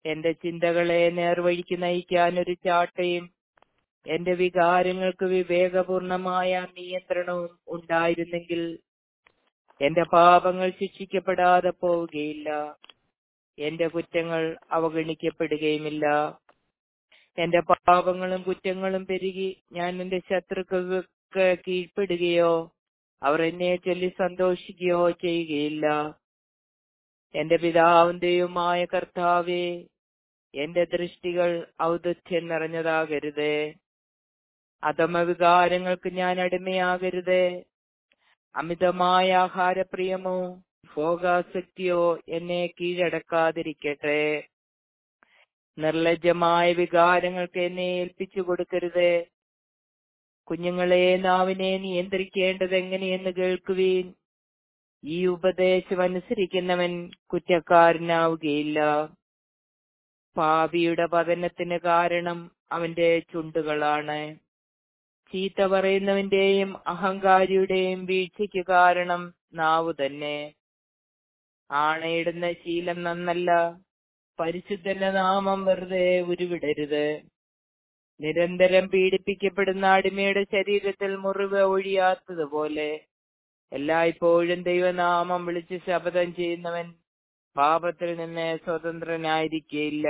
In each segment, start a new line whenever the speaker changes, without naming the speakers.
എന്റെ ചിന്തകളെ നേർവഴിക്ക് നയിക്കാൻ ഒരു ചാട്ടയും എന്റെ വികാരങ്ങൾക്ക് വിവേകപൂർണമായ നിയന്ത്രണവും ഉണ്ടായിരുന്നെങ്കിൽ എന്റെ പാപങ്ങൾ ശിക്ഷിക്കപ്പെടാതെ പോവുകയില്ല എന്റെ കുറ്റങ്ങൾ അവഗണിക്കപ്പെടുകയുമില്ല എന്റെ പാപങ്ങളും കുറ്റങ്ങളും പെരുകി ഞാൻ എന്റെ ശത്രുക്കൾക്ക് കീഴ്പ്പെടുകയോ അവർ എന്നെ ചൊല്ലി സന്തോഷിക്കുകയോ ചെയ്യുകയില്ല എന്റെ പിതാവും ദൈവമായ കർത്താവേ എന്റെ ദൃഷ്ടികൾ ഔദത്യം നിറഞ്ഞതാകരുത് അധമ വികാരങ്ങൾക്ക് ഞാൻ അടിമയാകരുത് അമിതമായ ആഹാരപ്രിയമോ ഭോഗാസക്തിയോ എന്നെ കീഴടക്കാതിരിക്കട്ടെ നിർലജ്ജമായ വികാരങ്ങൾക്ക് എന്നെ ഏൽപ്പിച്ചു കൊടുക്കരുത് കുഞ്ഞുങ്ങളെ നാവിനെ നിയന്ത്രിക്കേണ്ടത് എങ്ങനെയെന്ന് കേൾക്കുവീൻ ഈ ഉപദേശം അനുസരിക്കുന്നവൻ കുറ്റക്കാരനാവുകയില്ല പാപിയുടെ പതനത്തിന് കാരണം അവന്റെ ചുണ്ടുകളാണ് ചീത്ത പറയുന്നവന്റെയും അഹങ്കാരിയുടെയും വീഴ്ചയ്ക്ക് കാരണം നാവു തന്നെ ആണയിടുന്ന ശീലം നന്നല്ല പരിശുദ്ധന്റെ നാമം വെറുതെ ഉരുവിടരുത് നിരന്തരം പീഡിപ്പിക്കപ്പെടുന്ന അടിമയുടെ ശരീരത്തിൽ മുറിവ് ഒഴിയാത്തതുപോലെ എല്ലായ്പ്പോഴും ദൈവനാമം വിളിച്ച് ശപഥം ചെയ്യുന്നവൻ പാപത്തിൽ നിന്ന് സ്വതന്ത്രനായിരിക്കയില്ല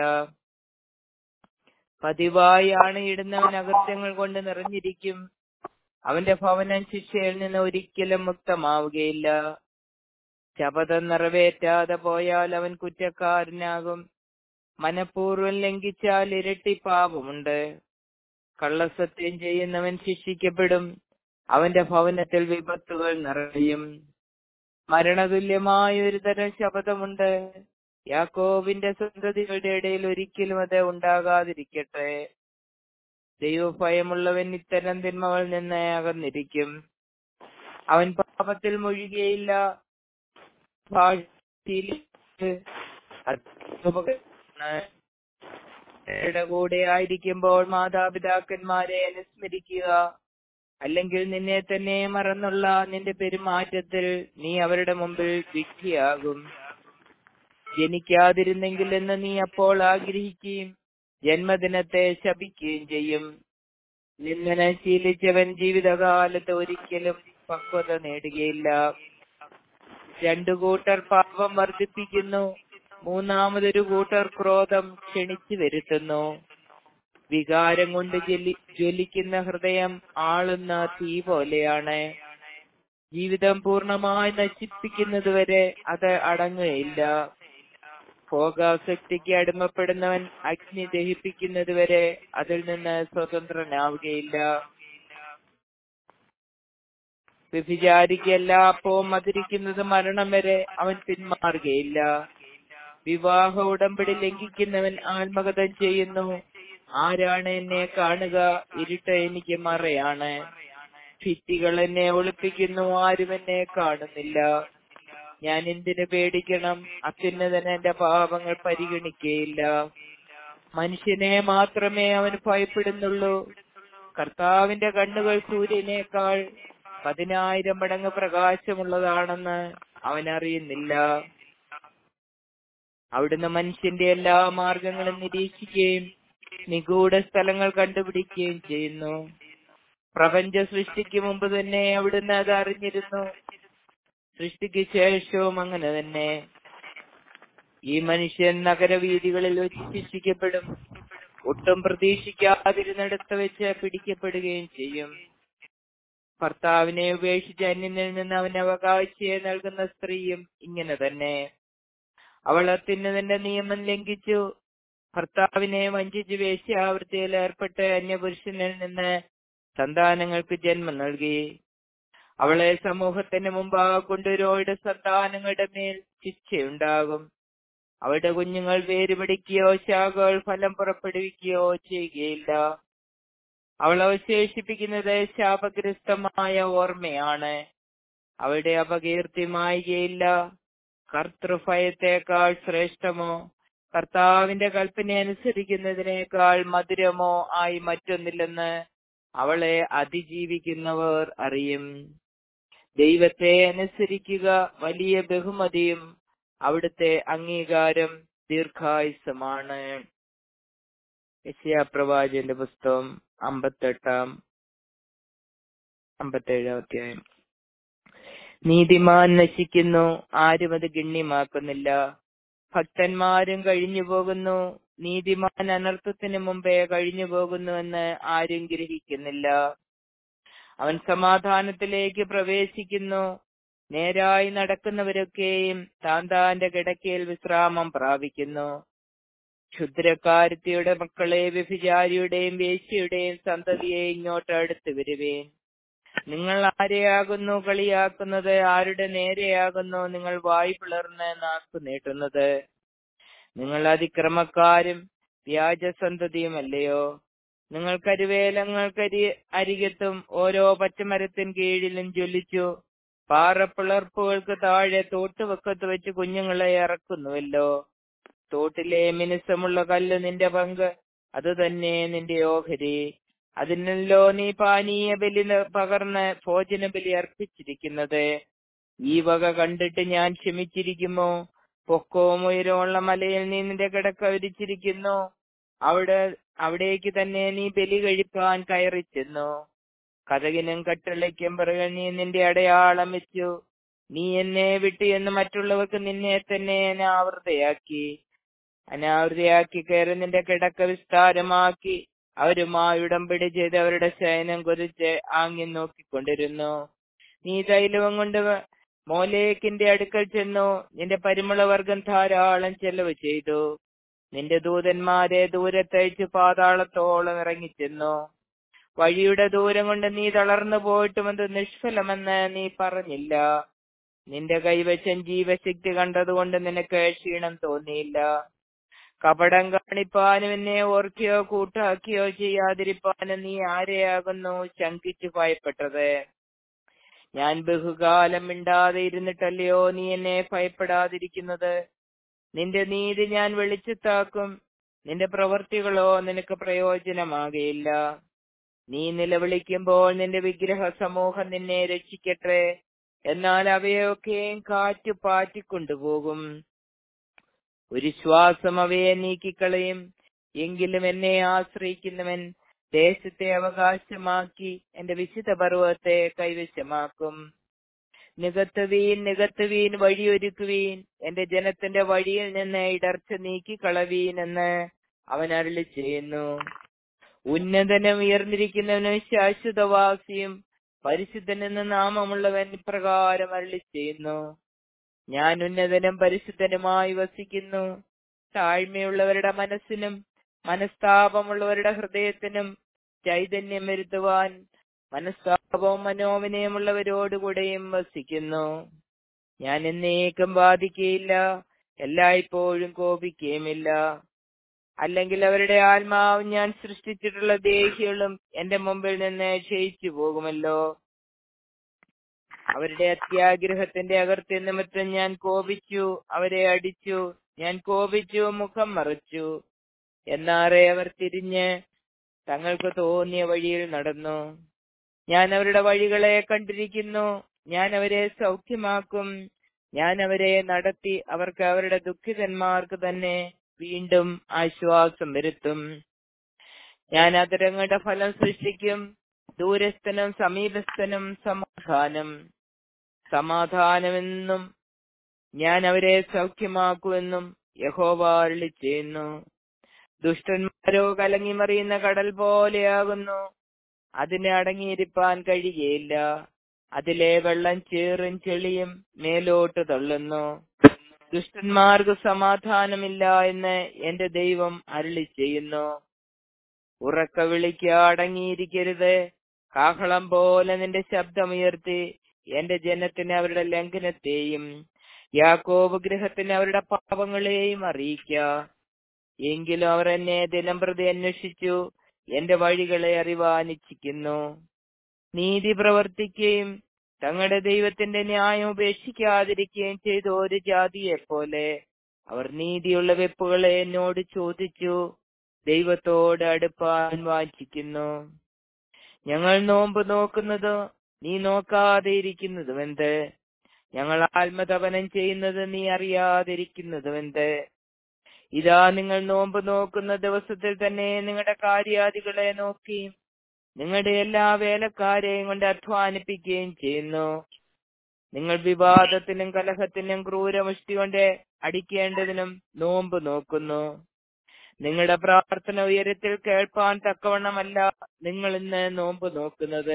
പതിവായി ആണയിടുന്നവൻ അകൃത്യങ്ങൾ കൊണ്ട് നിറഞ്ഞിരിക്കും അവന്റെ ഭവനം ശിക്ഷയിൽ നിന്ന് ഒരിക്കലും മുക്തമാവുകയില്ല ശപഥം നിറവേറ്റാതെ പോയാൽ അവൻ കുറ്റക്കാരനാകും മനഃപൂർവ്വം ലംഘിച്ചാൽ ഇരട്ടി പാപമുണ്ട് കള്ളസത്യം ചെയ്യുന്നവൻ ശിക്ഷിക്കപ്പെടും അവന്റെ ഭവനത്തിൽ വിപത്തുകൾ നിറയും മരണതുല്യമായ ഒരു തരം ശപഥമുണ്ട് യാക്കോബിന്റെ സന്തതികളുടെ ഇടയിൽ ഒരിക്കലും അത് ഉണ്ടാകാതിരിക്കട്ടെ ദൈവഭയമുള്ളവൻ ഇത്തരം തിന്മകളിൽ നിന്ന് അകന്നിരിക്കും അവൻ പാപത്തിൽ മുഴുകിയില്ല കൂടെ ആയിരിക്കുമ്പോൾ മാതാപിതാക്കന്മാരെ അനുസ്മരിക്കുക അല്ലെങ്കിൽ നിന്നെ തന്നെ മറന്നുള്ള നിന്റെ പെരുമാറ്റത്തിൽ നീ അവരുടെ മുമ്പിൽ വിഖ്യാകും ജനിക്കാതിരുന്നെങ്കിൽ എന്ന് നീ അപ്പോൾ ആഗ്രഹിക്കുകയും ജന്മദിനത്തെ ശപിക്കുകയും ചെയ്യും നിന്നനെ ശീലിച്ചവൻ ജീവിതകാലത്ത് ഒരിക്കലും പക്വത നേടുകയില്ല രണ്ടു കൂട്ടർ പാപം വർദ്ധിപ്പിക്കുന്നു മൂന്നാമതൊരു കൂട്ടർ ക്രോധം ക്ഷണിച്ചു വരുത്തുന്നു വികാരം കൊണ്ട് ജ്വലി ജ്വലിക്കുന്ന ഹൃദയം ആളുന്ന തീ പോലെയാണ് ജീവിതം പൂർണ്ണമായി നശിപ്പിക്കുന്നതുവരെ അത് അടങ്ങുകയില്ല ഭോഗാസക്തിക്ക് അടിമപ്പെടുന്നവൻ അഗ്നി ദഹിപ്പിക്കുന്നതുവരെ അതിൽ നിന്ന് സ്വതന്ത്രനാവുകയില്ല വ്യഭിചാരിക്ക് എല്ലാ അപ്പവും മതിരിക്കുന്നത് മരണം വരെ അവൻ പിന്മാറുകയില്ല വിവാഹ ഉടമ്പടി ലംഘിക്കുന്നവൻ ആത്മകഥം ചെയ്യുന്നു ആരാണ് എന്നെ കാണുക ഇരുട്ട് എനിക്ക് മറയാണ് ഭിത്തികൾ എന്നെ ഒളിപ്പിക്കുന്നു ആരും എന്നെ കാണുന്നില്ല ഞാൻ എന്തിനു പേടിക്കണം അത്യുന്നതൻ എന്റെ പാപങ്ങൾ പരിഗണിക്കുകയില്ല മനുഷ്യനെ മാത്രമേ അവൻ ഭയപ്പെടുന്നുള്ളൂ കർത്താവിന്റെ കണ്ണുകൾ സൂര്യനേക്കാൾ പതിനായിരം മടങ്ങ് പ്രകാശമുള്ളതാണെന്ന് അവൻ അറിയുന്നില്ല അവിടുന്ന് മനുഷ്യന്റെ എല്ലാ മാർഗങ്ങളും നിരീക്ഷിക്കുകയും നിഗൂഢ സ്ഥലങ്ങൾ കണ്ടുപിടിക്കുകയും ചെയ്യുന്നു പ്രപഞ്ച സൃഷ്ടിക്ക് മുമ്പ് തന്നെ അവിടുന്ന് അത് അറിഞ്ഞിരുന്നു സൃഷ്ടിക്ക് ശേഷവും അങ്ങനെ തന്നെ ഈ മനുഷ്യൻ നഗരവീതികളിൽ വെച്ച് ശിക്ഷിക്കപ്പെടും ഒട്ടും പ്രതീക്ഷിക്കാതിരുന്നിടത്ത് വെച്ച് പിടിക്കപ്പെടുകയും ചെയ്യും ഭർത്താവിനെ ഉപേക്ഷിച്ച് അന്യനിൽ നിന്ന് അവന് അവകാശിയെ നൽകുന്ന സ്ത്രീയും ഇങ്ങനെ തന്നെ അവൾ അത്യുന്നതന്റെ നിയമം ലംഘിച്ചു ഭർത്താവിനെ വഞ്ചിച്ച് വേശ്യാവൃത്തിയിൽ ഏർപ്പെട്ട് അന്യപുരുഷനിൽ നിന്ന് സന്താനങ്ങൾക്ക് ജന്മം നൽകി അവളെ സമൂഹത്തിന് മുമ്പാകെ കൊണ്ടുവരോയുടെ സന്താനങ്ങളുടെ മേൽ ശിക്ഷയുണ്ടാകും അവളുടെ കുഞ്ഞുങ്ങൾ വേരുപിടിക്കുകയോ ശാഖകൾ ഫലം പുറപ്പെടുവിക്കുകയോ ചെയ്യുകയില്ല അവൾ അവശേഷിപ്പിക്കുന്നത് ശാപഗ്രസ്തമായ ഓർമ്മയാണ് അവളുടെ അപകീർത്തി മായുകയില്ല കർത്തൃഭയത്തേക്കാൾ ശ്രേഷ്ഠമോ കർത്താവിന്റെ കൽപ്പന അനുസരിക്കുന്നതിനേക്കാൾ മധുരമോ ആയി മറ്റൊന്നില്ലെന്ന് അവളെ അതിജീവിക്കുന്നവർ അറിയും ദൈവത്തെ അനുസരിക്കുക വലിയ ബഹുമതിയും അവിടുത്തെ അംഗീകാരം ദീർഘായുസമാണ് യശയാപ്രവാചന്റെ പുസ്തകം അമ്പത്തെട്ടാം അമ്പത്തേഴാം അധ്യായം നീതിമാൻ നശിക്കുന്നു ആരും അത് ഗണ്യമാക്കുന്നില്ല ഭക്തന്മാരും കഴിഞ്ഞു പോകുന്നു നീതിമാൻ അനർത്ഥത്തിന് മുമ്പേ കഴിഞ്ഞു പോകുന്നുവെന്ന് ആരും ഗ്രഹിക്കുന്നില്ല അവൻ സമാധാനത്തിലേക്ക് പ്രവേശിക്കുന്നു നേരായി നടക്കുന്നവരൊക്കെയും താൻ താന്റെ കിടക്കയിൽ വിശ്രാമം പ്രാപിക്കുന്നു ക്ഷുദ്രക്കാരത്തിയുടെ മക്കളെ വ്യഭിചാരിയുടെയും വേശ്യയുടെയും സന്തതിയെ ഇങ്ങോട്ട് അടുത്ത് വരുവേൻ നിങ്ങൾ ആരെയാകുന്നു കളിയാക്കുന്നത് ആരുടെ നേരെയാകുന്നു നിങ്ങൾ വായ് പിളർന്ന് നാക്കു നീട്ടുന്നത് നിങ്ങൾ അതിക്രമക്കാരും വ്യാജസന്തതിയുമല്ലയോ നിങ്ങൾ കരുവേലങ്ങൾക്കരി അരികത്തും ഓരോ പച്ചമരത്തിൻ കീഴിലും ജ്വലിച്ചു പാറപ്പിളർപ്പുകൾക്ക് താഴെ തോട്ടുവക്കത്ത് വെച്ച് കുഞ്ഞുങ്ങളെ ഇറക്കുന്നുവല്ലോ തോട്ടിലെ മിനുസമുള്ള കല്ല് നിന്റെ പങ്ക് അത് തന്നെ നിന്റെ ഓഹരി അതിനല്ലോ നീ പാനീയ ബലി പകർന്ന് ഭോജന ബലി അർപ്പിച്ചിരിക്കുന്നത് ഈ വക കണ്ടിട്ട് ഞാൻ ക്ഷമിച്ചിരിക്കുമോ പൊക്കവും ഉയരമുള്ള മലയിൽ നീ നിന്റെ കിടക്ക വിരിച്ചിരിക്കുന്നു അവിടെ അവിടേക്ക് തന്നെ നീ ബലി കഴിപ്പാൻ കയറി ചെന്നു കഥകിനും കട്ടളയ്ക്കും പിറകെ നീ നിന്റെ അടയാളം വെച്ചു നീ എന്നെ വിട്ടു എന്ന് മറ്റുള്ളവർക്ക് നിന്നെ തന്നെ അനാവൃതയാക്കി അനാവൃതയാക്കി കയറി നിന്റെ കിടക്ക വിസ്താരമാക്കി അവരുമായി ഉടമ്പടി ചെയ്ത് അവരുടെ ശയനം കുറിച്ച് ആങ്ങി നോക്കിക്കൊണ്ടിരുന്നു നീ തൈലവും കൊണ്ട് മോലേക്കിന്റെ അടുക്കൽ ചെന്നു നിന്റെ പരിമളവർഗം ധാരാളം ചെലവ് ചെയ്തു നിന്റെ ദൂതന്മാരെ ദൂരത്തയച്ച് പാതാളത്തോളം ഇറങ്ങിച്ചെന്നു വഴിയുടെ ദൂരം കൊണ്ട് നീ തളർന്നു പോയിട്ടും അത് നിഷ്ഫലമെന്ന് നീ പറഞ്ഞില്ല നിന്റെ കൈവശം ജീവശക്തി കണ്ടതുകൊണ്ട് നിനക്ക് ക്ഷീണം തോന്നിയില്ല കപടം കാണിപ്പാനും എന്നെ ഓർക്കുകയോ കൂട്ടാക്കിയോ ചെയ്യാതിരിപ്പാനും നീ ആരെയാകുന്നു ശങ്കിച്ചു ഭയപ്പെട്ടത് ഞാൻ ബഹുകാലം മിണ്ടാതെ ഇരുന്നിട്ടല്ലയോ നീ എന്നെ ഭയപ്പെടാതിരിക്കുന്നത് നിന്റെ നീതി ഞാൻ വെളിച്ചത്താക്കും നിന്റെ പ്രവൃത്തികളോ നിനക്ക് പ്രയോജനമാകയില്ല നീ നിലവിളിക്കുമ്പോൾ നിന്റെ വിഗ്രഹ സമൂഹം നിന്നെ രക്ഷിക്കട്ടെ എന്നാൽ അവയൊക്കെയും കാറ്റ് പാറ്റിക്കൊണ്ടുപോകും ഒരു ശ്വാസം അവയെ നീക്കിക്കളയും എങ്കിലും എന്നെ ആശ്രയിക്കുന്നവൻ ദേശത്തെ അവകാശമാക്കി എന്റെ വിശുദ്ധ പർവ്വത്തെ കൈവശമാക്കും നികത്തുവീൻ നികത്തുവീൻ വഴിയൊരുക്കുവീൻ എന്റെ ജനത്തിന്റെ വഴിയിൽ നിന്ന് ഇടർച്ച നീക്കിക്കളവീൻ എന്ന് അവൻ അരുളി ചെയ്യുന്നു ഉന്നതനും ഉയർന്നിരിക്കുന്നവനും ശാശ്വതവാസിയും പരിശുദ്ധനെന്ന് നാമമുള്ളവൻ ഇപ്രകാരം അരുളി ചെയ്യുന്നു ഞാൻ ഉന്നതനും പരിശുദ്ധനുമായി വസിക്കുന്നു താഴ്മയുള്ളവരുടെ മനസ്സിനും മനസ്താപമുള്ളവരുടെ ഹൃദയത്തിനും ചൈതന്യം വരുത്തുവാൻ മനസ്താപവും മനോവിനയമുള്ളവരോടുകൂടെയും വസിക്കുന്നു ഞാൻ എന്നേക്കും ബാധിക്കുകയില്ല എല്ലായ്പ്പോഴും കോപിക്കുകയുമില്ല അല്ലെങ്കിൽ അവരുടെ ആത്മാവ് ഞാൻ സൃഷ്ടിച്ചിട്ടുള്ള ദേഹികളും എന്റെ മുമ്പിൽ നിന്ന് ക്ഷയിച്ചു പോകുമല്ലോ അവരുടെ അത്യാഗ്രഹത്തിന്റെ അകർത്യ നിമിത്തം ഞാൻ കോപിച്ചു അവരെ അടിച്ചു ഞാൻ കോപിച്ചു മുഖം മറച്ചു എന്നാറെ അവർ തിരിഞ്ഞ് തങ്ങൾക്ക് തോന്നിയ വഴിയിൽ നടന്നു ഞാൻ അവരുടെ വഴികളെ കണ്ടിരിക്കുന്നു ഞാൻ അവരെ സൗഖ്യമാക്കും ഞാൻ അവരെ നടത്തി അവർക്ക് അവരുടെ ദുഃഖിതന്മാർക്ക് തന്നെ വീണ്ടും ആശ്വാസം വരുത്തും ഞാൻ അതരങ്ങളുടെ ഫലം സൃഷ്ടിക്കും ദൂരസ്ഥനും സമീപസ്ഥനും സമാധാനം സമാധാനമെന്നും ഞാൻ അവരെ സൗഖ്യമാക്കുമെന്നും യഹോവ അരുളി ചെയ്യുന്നു ദുഷ്ടന്മാരോ കലങ്ങിമറിയുന്ന കടൽ പോലെയാകുന്നു അതിനെ അടങ്ങിയിരിപ്പാൻ കഴിയുകയില്ല അതിലെ വെള്ളം ചേറും ചെളിയും മേലോട്ട് തള്ളുന്നു ദുഷ്ടന്മാർക്ക് സമാധാനമില്ല എന്ന് എന്റെ ദൈവം അരുളി ചെയ്യുന്നു ഉറക്ക വിളിക്ക് അടങ്ങിയിരിക്കരുത് കാഹളം പോലെ നിന്റെ ശബ്ദമുയർത്തി എന്റെ ജനത്തിന് അവരുടെ ലംഘനത്തെയും യാക്കോബ് ഗൃഹത്തിന് അവരുടെ പാപങ്ങളെയും അറിയിക്ക എങ്കിലും അവർ എന്നെ ദിനം പ്രതി അന്വേഷിച്ചു എന്റെ വഴികളെ അറിവാനിച്ഛിക്കുന്നു നീതി പ്രവർത്തിക്കുകയും തങ്ങളുടെ ദൈവത്തിന്റെ ന്യായം ഉപേക്ഷിക്കാതിരിക്കുകയും ചെയ്ത ഒരു ജാതിയെ പോലെ അവർ നീതിയുള്ള വെപ്പുകളെ എന്നോട് ചോദിച്ചു ദൈവത്തോട് അടുപ്പാൻ വാഞ്ചിക്കുന്നു ഞങ്ങൾ നോമ്പ് നോക്കുന്നത് നീ നോക്കാതെ ഇരിക്കുന്നതും എന്ത് ഞങ്ങൾ ആത്മതപനം ചെയ്യുന്നത് നീ അറിയാതിരിക്കുന്നതും എന്ത് ഇതാ നിങ്ങൾ നോമ്പ് നോക്കുന്ന ദിവസത്തിൽ തന്നെ നിങ്ങളുടെ കാര്യാദികളെ നോക്കി നിങ്ങളുടെ എല്ലാ വേലക്കാരെയും കൊണ്ട് അധ്വാനിപ്പിക്കുകയും ചെയ്യുന്നു നിങ്ങൾ വിവാദത്തിനും കലഹത്തിനും ക്രൂരമുഷ്ടി കൊണ്ട് അടിക്കേണ്ടതിനും നോമ്പ് നോക്കുന്നു നിങ്ങളുടെ പ്രാർത്ഥന ഉയരത്തിൽ കേൾപ്പാൻ തക്കവണ്ണമല്ല നിങ്ങൾ ഇന്ന് നോമ്പ് നോക്കുന്നത്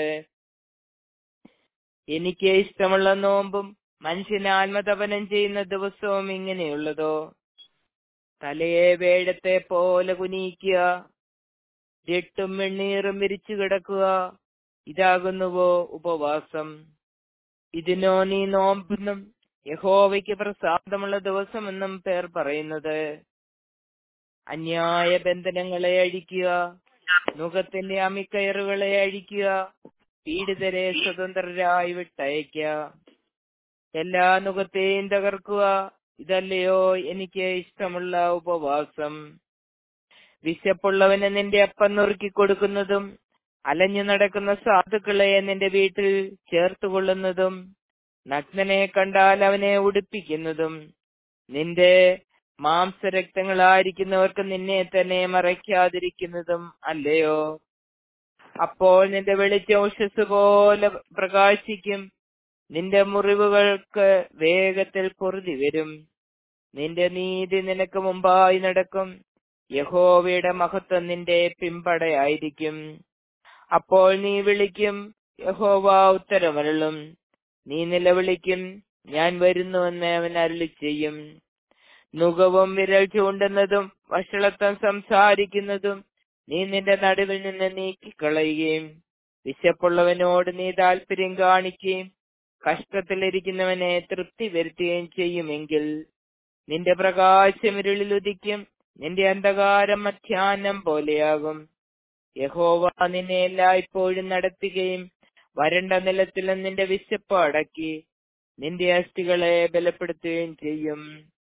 എനിക്ക് ഇഷ്ടമുള്ള നോമ്പും മനുഷ്യന് ആത്മതപനം ചെയ്യുന്ന ദിവസവും ഇങ്ങനെയുള്ളതോ തലയെ വേഴത്തെ പോലെ കുനിയിക്കുക ജെട്ടും വെണ്ണീറും വിരിച്ചു കിടക്കുക ഇതാകുന്നുവോ ഉപവാസം ഇതിനോ നീ നോമ്പെന്നും യഹോവയ്ക്ക് പ്രസാദമുള്ള ദിവസമെന്നും പേർ പറയുന്നത് അന്യായ ബന്ധനങ്ങളെ അഴിക്കുക മുഖത്തിന്റെ അമിക്കയറുകളെ അഴിക്കുക പീഡിതരെ സ്വതന്ത്രരായി വിട്ടയക്കുക എല്ലാ മുഖത്തെയും തകർക്കുക ഇതല്ലയോ എനിക്ക് ഇഷ്ടമുള്ള ഉപവാസം വിശപ്പുള്ളവന് നിന്റെ അപ്പം നുറുക്കി കൊടുക്കുന്നതും അലഞ്ഞു നടക്കുന്ന സാധുക്കളെ നിന്റെ വീട്ടിൽ ചേർത്തുകൊള്ളുന്നതും നഗ്നനെ കണ്ടാൽ അവനെ ഉടുപ്പിക്കുന്നതും നിന്റെ മാംസരക്തങ്ങളായിരിക്കുന്നവർക്ക് നിന്നെ തന്നെ മറയ്ക്കാതിരിക്കുന്നതും അല്ലയോ അപ്പോൾ നിന്റെ വെളിച്ചോഷസ് പോലെ പ്രകാശിക്കും നിന്റെ മുറിവുകൾക്ക് വേഗത്തിൽ പൊറുതി വരും നിന്റെ നീതി നിനക്ക് മുമ്പായി നടക്കും യഹോവയുടെ മഹത്വം നിന്റെ പിമ്പടയായിരിക്കും അപ്പോൾ നീ വിളിക്കും യഹോവ ഉത്തരമരുളും നീ നിലവിളിക്കും ഞാൻ വരുന്നുവെന്ന് അവൻ അരുളി ചെയ്യും നുകവും വിരൽ ചൂണ്ടുന്നതും വഷളത്വം സംസാരിക്കുന്നതും നീ നിന്റെ നടുവിൽ നിന്ന് നീക്കിക്കളയുകയും വിശപ്പുള്ളവനോട് നീ താല്പര്യം കാണിക്കുകയും കഷ്ടത്തിലിരിക്കുന്നവനെ തൃപ്തി വരുത്തുകയും ചെയ്യുമെങ്കിൽ നിന്റെ പ്രകാശം ഇരുളിൽ ഉദിക്കും നിന്റെ അന്ധകാരം മധ്യാഹ്നം പോലെയാകും യഹോവ നിന്നെ എല്ലായ്പ്പോഴും നടത്തുകയും വരണ്ട നിലത്തിലും നിന്റെ വിശപ്പ് അടക്കി നിന്റെ അസ്ഥികളെ ബലപ്പെടുത്തുകയും ചെയ്യും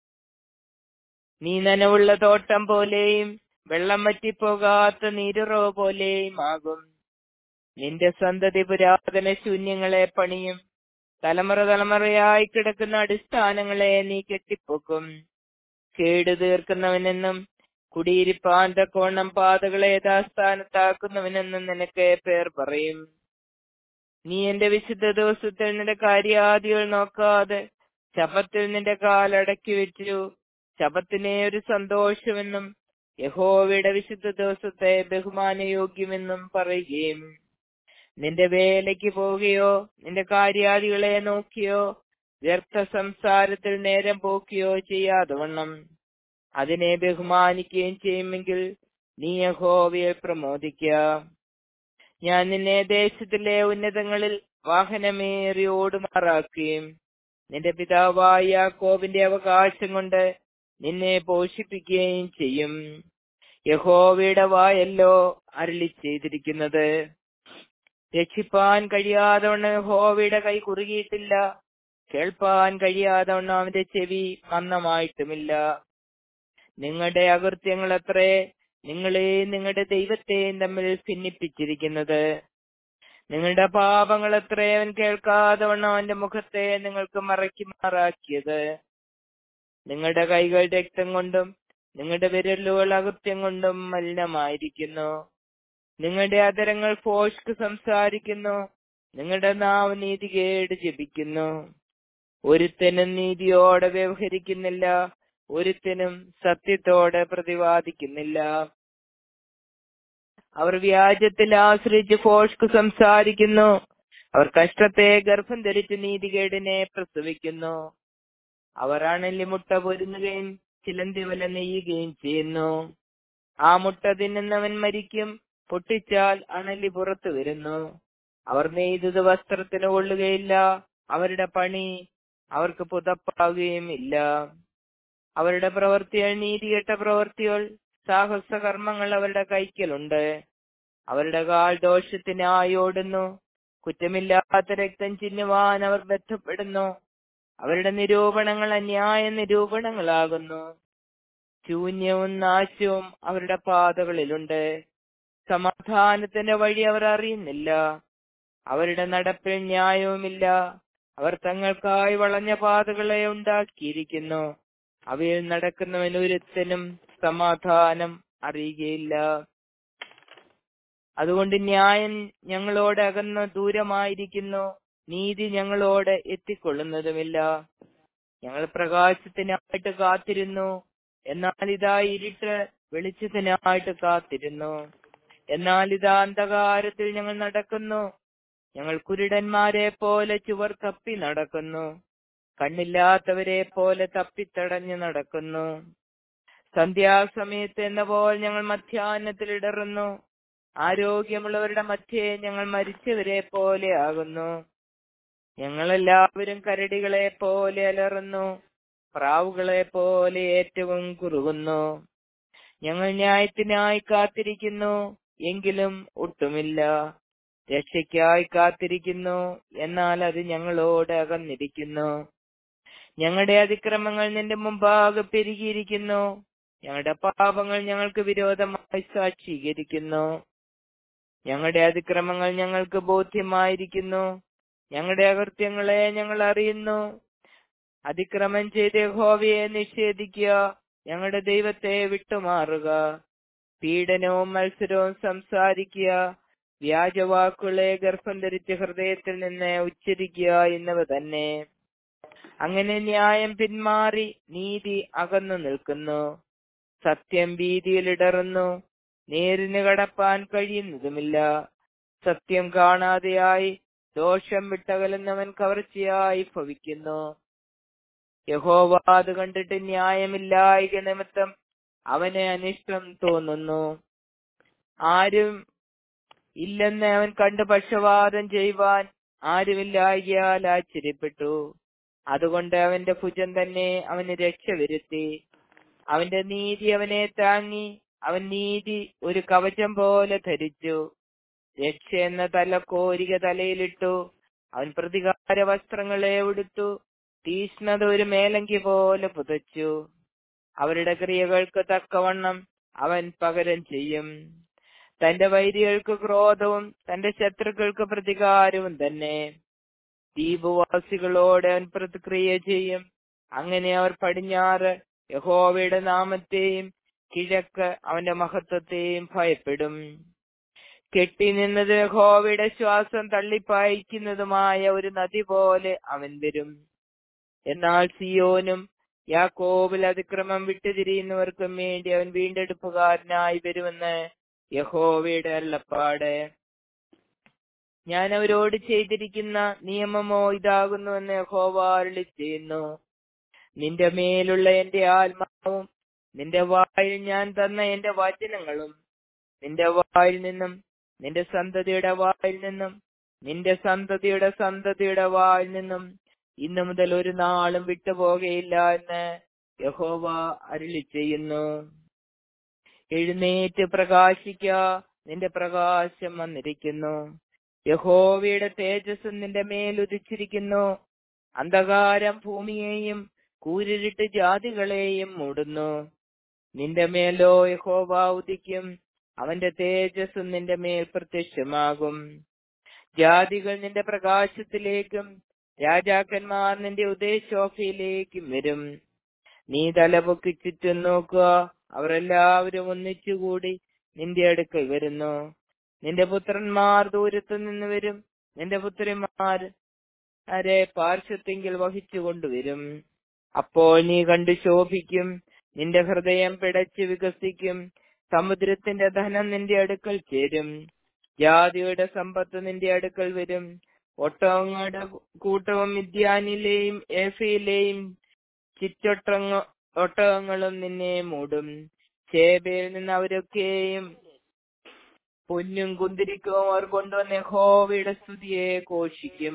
നീ നനവുള്ള തോട്ടം പോലെയും വെള്ളം വറ്റിപ്പോകാത്ത നീരുറവ് പോലെയും ആകും നിന്റെ സന്തതി പുരാതന ശൂന്യങ്ങളെ പണിയും തലമുറ തലമുറയായി കിടക്കുന്ന അടിസ്ഥാനങ്ങളെ നീ കെട്ടിപ്പൊക്കും കേട് തീർക്കുന്നവനെന്നും കുടിയിരിപ്പാൻ തക്കോണം പാതകളെ യഥാസ്ഥാനത്താക്കുന്നവനെന്നും നിനക്ക് പേർ പറയും നീ എന്റെ വിശുദ്ധ ദിവസത്തിൽ നിന്റെ കാര്യാദികൾ നോക്കാതെ ശപത്തിൽ നിന്റെ കാലടക്കി വെച്ചു ശപത്തിനെ ഒരു സന്തോഷമെന്നും യഹോവയുടെ വിശുദ്ധ ദിവസത്തെ ബഹുമാനയോഗ്യമെന്നും പറയുകയും നിന്റെ വേലയ്ക്ക് പോവുകയോ നിന്റെ കാര്യാദികളെ നോക്കിയോ വ്യർത്ഥ സംസാരത്തിൽ നേരം പോക്കിയോ ചെയ്യാതെ വണ്ണം അതിനെ ബഹുമാനിക്കുകയും ചെയ്യുമെങ്കിൽ നീ യഹോവയെ പ്രമോദിക്ക ഞാൻ നിന്നെ ദേശത്തിലെ ഉന്നതങ്ങളിൽ വാഹനമേറി ഓടുമാറാക്കുകയും നിന്റെ പിതാവായ യാക്കോബിന്റെ അവകാശം കൊണ്ട് നിന്നെ പോഷിപ്പിക്കുകയും ചെയ്യും യഹോവയുടെ വായല്ലോ അരളി ചെയ്തിരിക്കുന്നത് രക്ഷിപ്പാൻ കഴിയാതവണ്ണം യഹോവയുടെ കൈ കുറുകിയിട്ടില്ല കേൾപ്പാൻ കഴിയാതവണ്ണം അവന്റെ ചെവി മന്ദമായിട്ടുമില്ല നിങ്ങളുടെ അകൃത്യങ്ങൾ അത്രേ നിങ്ങളെയും നിങ്ങളുടെ ദൈവത്തെയും തമ്മിൽ ഭിന്നിപ്പിച്ചിരിക്കുന്നത് നിങ്ങളുടെ പാപങ്ങൾ അത്രേ അവൻ കേൾക്കാതവണ്ണം അവന്റെ മുഖത്തെ നിങ്ങൾക്ക് മറയ്ക്കുമാറാക്കിയത് നിങ്ങളുടെ കൈകൾ രക്തം കൊണ്ടും നിങ്ങളുടെ വിരലുകൾ അകൃത്യം കൊണ്ടും മലിനമായിരിക്കുന്നു നിങ്ങളുടെ അതരങ്ങൾ ഫോഷ്ക്ക് സംസാരിക്കുന്നു നിങ്ങളുടെ നാവ് നീതികേട് ജപിക്കുന്നു ഒരുത്തനും നീതിയോടെ വ്യവഹരിക്കുന്നില്ല ഒരുത്തനും സത്യത്തോടെ പ്രതിവാദിക്കുന്നില്ല അവർ വ്യാജത്തിൽ ആശ്രയിച്ച് ഫോഷ്ക്ക് സംസാരിക്കുന്നു അവർ കഷ്ടത്തെ ഗർഭം ധരിച്ച് നീതികേടിനെ പ്രസവിക്കുന്നു അവർ അണലി മുട്ട പൊരുന്നുകയും ചിലന്തി വല നെയ്യുകയും ചെയ്യുന്നു ആ മുട്ട തിന്നുന്നവൻ മരിക്കും പൊട്ടിച്ചാൽ അണലി പുറത്തു വരുന്നു അവർ നെയ്തത് വസ്ത്രത്തിന് കൊള്ളുകയില്ല അവരുടെ പണി അവർക്ക് പുതപ്പാകുകയും ഇല്ല അവരുടെ പ്രവൃത്തികൾ നീതികെട്ട പ്രവൃത്തികൾ സാഹസ കർമ്മങ്ങൾ അവരുടെ കൈക്കലുണ്ട് അവരുടെ കാൽ ദോഷത്തിനായി ഓടുന്നു കുറ്റമില്ലാത്ത രക്തം ചിന്നുവാൻ അവർ ബന്ധപ്പെടുന്നു അവരുടെ നിരൂപണങ്ങൾ അന്യായ നിരൂപണങ്ങളാകുന്നു ശൂന്യവും നാശവും അവരുടെ പാതകളിലുണ്ട് സമാധാനത്തിന്റെ വഴി അവർ അറിയുന്നില്ല അവരുടെ നടപ്പിൽ ന്യായവുമില്ല അവർ തങ്ങൾക്കായി വളഞ്ഞ പാതകളെ ഉണ്ടാക്കിയിരിക്കുന്നു അവയിൽ നടക്കുന്നവൻ ഒരുത്തനും സമാധാനം അറിയുകയില്ല അതുകൊണ്ട് ന്യായം ഞങ്ങളോട് അകന്ന് ദൂരമായിരിക്കുന്നു നീതി ഞങ്ങളോട് എത്തിക്കൊള്ളുന്നതുമില്ല ഞങ്ങൾ പ്രകാശത്തിനായിട്ട് കാത്തിരുന്നു എന്നാൽ ഇതാ ഇരുട്ട് വെളിച്ചത്തിനായിട്ട് കാത്തിരുന്നു എന്നാൽ ഇതാ അന്ധകാരത്തിൽ ഞങ്ങൾ നടക്കുന്നു ഞങ്ങൾ കുരുടന്മാരെ പോലെ ചുവർ തപ്പി നടക്കുന്നു കണ്ണില്ലാത്തവരെ പോലെ തപ്പിത്തടഞ്ഞു നടക്കുന്നു സന്ധ്യാസമയത്ത് എന്ന പോൽ ഞങ്ങൾ മധ്യാഹ്നത്തിൽ ഇടറുന്നു ആരോഗ്യമുള്ളവരുടെ മധ്യേ ഞങ്ങൾ മരിച്ചവരെ പോലെ ആകുന്നു ഞങ്ങളെല്ലാവരും കരടികളെ പോലെ അലറുന്നു പ്രാവുകളെ പോലെ ഏറ്റവും കുറുകുന്നു ഞങ്ങൾ ന്യായത്തിനായി കാത്തിരിക്കുന്നു എങ്കിലും ഒട്ടുമില്ല രക്ഷയ്ക്കായി കാത്തിരിക്കുന്നു എന്നാൽ അത് ഞങ്ങളോട് അകന്നിരിക്കുന്നു ഞങ്ങളുടെ അതിക്രമങ്ങൾ നിന്റെ മുമ്പാകെ പെരുകിയിരിക്കുന്നു ഞങ്ങളുടെ പാപങ്ങൾ ഞങ്ങൾക്ക് വിരോധമായി സാക്ഷീകരിക്കുന്നു ഞങ്ങളുടെ അതിക്രമങ്ങൾ ഞങ്ങൾക്ക് ബോധ്യമായിരിക്കുന്നു ഞങ്ങളുടെ അകൃത്യങ്ങളെ ഞങ്ങൾ അറിയുന്നു അതിക്രമം ചെയ്ത് യഹോവയെ നിഷേധിക്കുക ഞങ്ങളുടെ ദൈവത്തെ വിട്ടുമാറുക പീഡനവും മത്സരവും സംസാരിക്കുക വ്യാജവാക്കുകളെ ഗർഭം ധരിച്ച ഹൃദയത്തിൽ നിന്ന് ഉച്ചരിക്കുക എന്നിവ തന്നെ അങ്ങനെ ന്യായം പിന്മാറി നീതി അകന്നു നിൽക്കുന്നു സത്യം ഭീതിയിൽ ഇടറുന്നു നേരിന് കടപ്പാൻ കഴിയുന്നതുമില്ല സത്യം കാണാതെയായി ദോഷം വിട്ടകലുന്നവൻ കവർച്ചയായി ഭവിക്കുന്നു യഹോവ അത് കണ്ടിട്ട് ന്യായമില്ലായിക നിമിത്തം അവന് അനിഷ്ടം തോന്നുന്നു ആരും ഇല്ലെന്ന് അവൻ കണ്ട് പക്ഷവാദം ചെയ്യുവാൻ ആരുമില്ലായികയാൽ ആശ്ചര്യപ്പെട്ടു അതുകൊണ്ട് അവന്റെ ഭുജം തന്നെ അവന് രക്ഷ വരുത്തി അവന്റെ നീതി അവനെ താങ്ങി അവൻ നീതി ഒരു കവചം പോലെ ധരിച്ചു രക്ഷ എന്ന തലക്കോരിക തലയിലിട്ടു അവൻ പ്രതികാര വസ്ത്രങ്ങളെ ഉടുത്തു തീഷ്ണത ഒരു മേലങ്കി പോലെ പുതച്ചു അവരുടെ ക്രിയകൾക്ക് തക്കവണ്ണം അവൻ പകരം ചെയ്യും തന്റെ വൈരികൾക്ക് ക്രോധവും തന്റെ ശത്രുക്കൾക്ക് പ്രതികാരവും തന്നെ ദ്വീപവാസികളോട് അവൻ പ്രതിക്രിയ ചെയ്യും അങ്ങനെ അവർ പടിഞ്ഞാറ് യഹോവയുടെ നാമത്തെയും കിഴക്ക് അവന്റെ മഹത്വത്തെയും ഭയപ്പെടും കെട്ടി നിന്നത് യഹോവയുടെ ശ്വാസം തള്ളിപ്പായിക്കുന്നതുമായ ഒരു നദി പോലെ അവൻ വരും എന്നാൽ സിയോനും യാക്കോബിൽ അതിക്രമം വിട്ടുതിരിയുന്നവർക്കും വേണ്ടി അവൻ വീണ്ടെടുപ്പുകാരനായി വരുമെന്ന് യഹോവയുടെ അല്ലപ്പാട് ഞാൻ അവരോട് ചെയ്തിരിക്കുന്ന നിയമമോ ഇതാകുന്നുവെന്ന് യഹോവ അരുളി ചെയ്യുന്നു നിന്റെ മേലുള്ള എന്റെ ആത്മാവും നിന്റെ വായിൽ ഞാൻ തന്ന എന്റെ വചനങ്ങളും നിന്റെ വായിൽ നിന്നും നിന്റെ സന്തതിയുടെ വായിൽ നിന്നും നിന്റെ സന്തതിയുടെ സന്തതിയുടെ വായിൽ നിന്നും ഇന്നു മുതൽ ഒരു നാളും വിട്ടുപോകയില്ല എന്ന് യഹോവ അരുളി ചെയ്യുന്നു എഴുന്നേറ്റ് പ്രകാശിക്ക നിന്റെ പ്രകാശം വന്നിരിക്കുന്നു യഹോവയുടെ തേജസ് നിന്റെ മേൽ ഉദിച്ചിരിക്കുന്നു അന്ധകാരം ഭൂമിയെയും കൂരിരുട്ട് ജാതികളെയും മൂടുന്നു നിന്റെ മേലോ യഹോവ ഉദിക്കും അവന്റെ തേജസ് നിന്റെ മേൽ പ്രത്യക്ഷമാകും ജാതികൾ നിന്റെ പ്രകാശത്തിലേക്കും രാജാക്കന്മാർ നിന്റെ ഉദയശോഭയിലേക്കും വരും നീ തലപൊക്കി ചുറ്റും നോക്കുക അവർ എല്ലാവരും ഒന്നിച്ചുകൂടി നിന്റെ അടുക്കൽ വരുന്നു നിന്റെ പുത്രന്മാർ ദൂരത്തു നിന്ന് വരും നിന്റെ പുത്രിമാർ അരെ പാർശ്വത്തെങ്കിൽ വഹിച്ചു കൊണ്ടുവരും അപ്പോൾ നീ കണ്ടു ശോഭിക്കും നിന്റെ ഹൃദയം പിടച്ച് വികസിക്കും സമുദ്രത്തിന്റെ ധനം നിന്റെ അടുക്കൽ ചേരും ജാതിയുടെ സമ്പത്ത് നിന്റെ അടുക്കൽ വരും ഒട്ടകങ്ങളുടെ കൂട്ടവും മിദ്യാനിലെയും ഏഫയിലെയും ചിറ്റൊട്ടങ്ങ ഒട്ടകങ്ങളും നിന്നെ മൂടും ചേബയിൽ നിന്ന് അവരൊക്കെയും പൊന്നും കുന്തിരിക്കവും അവർ കൊണ്ടുവന്ന യഹോവയുടെ സ്തുതിയെ ഘോഷിക്കും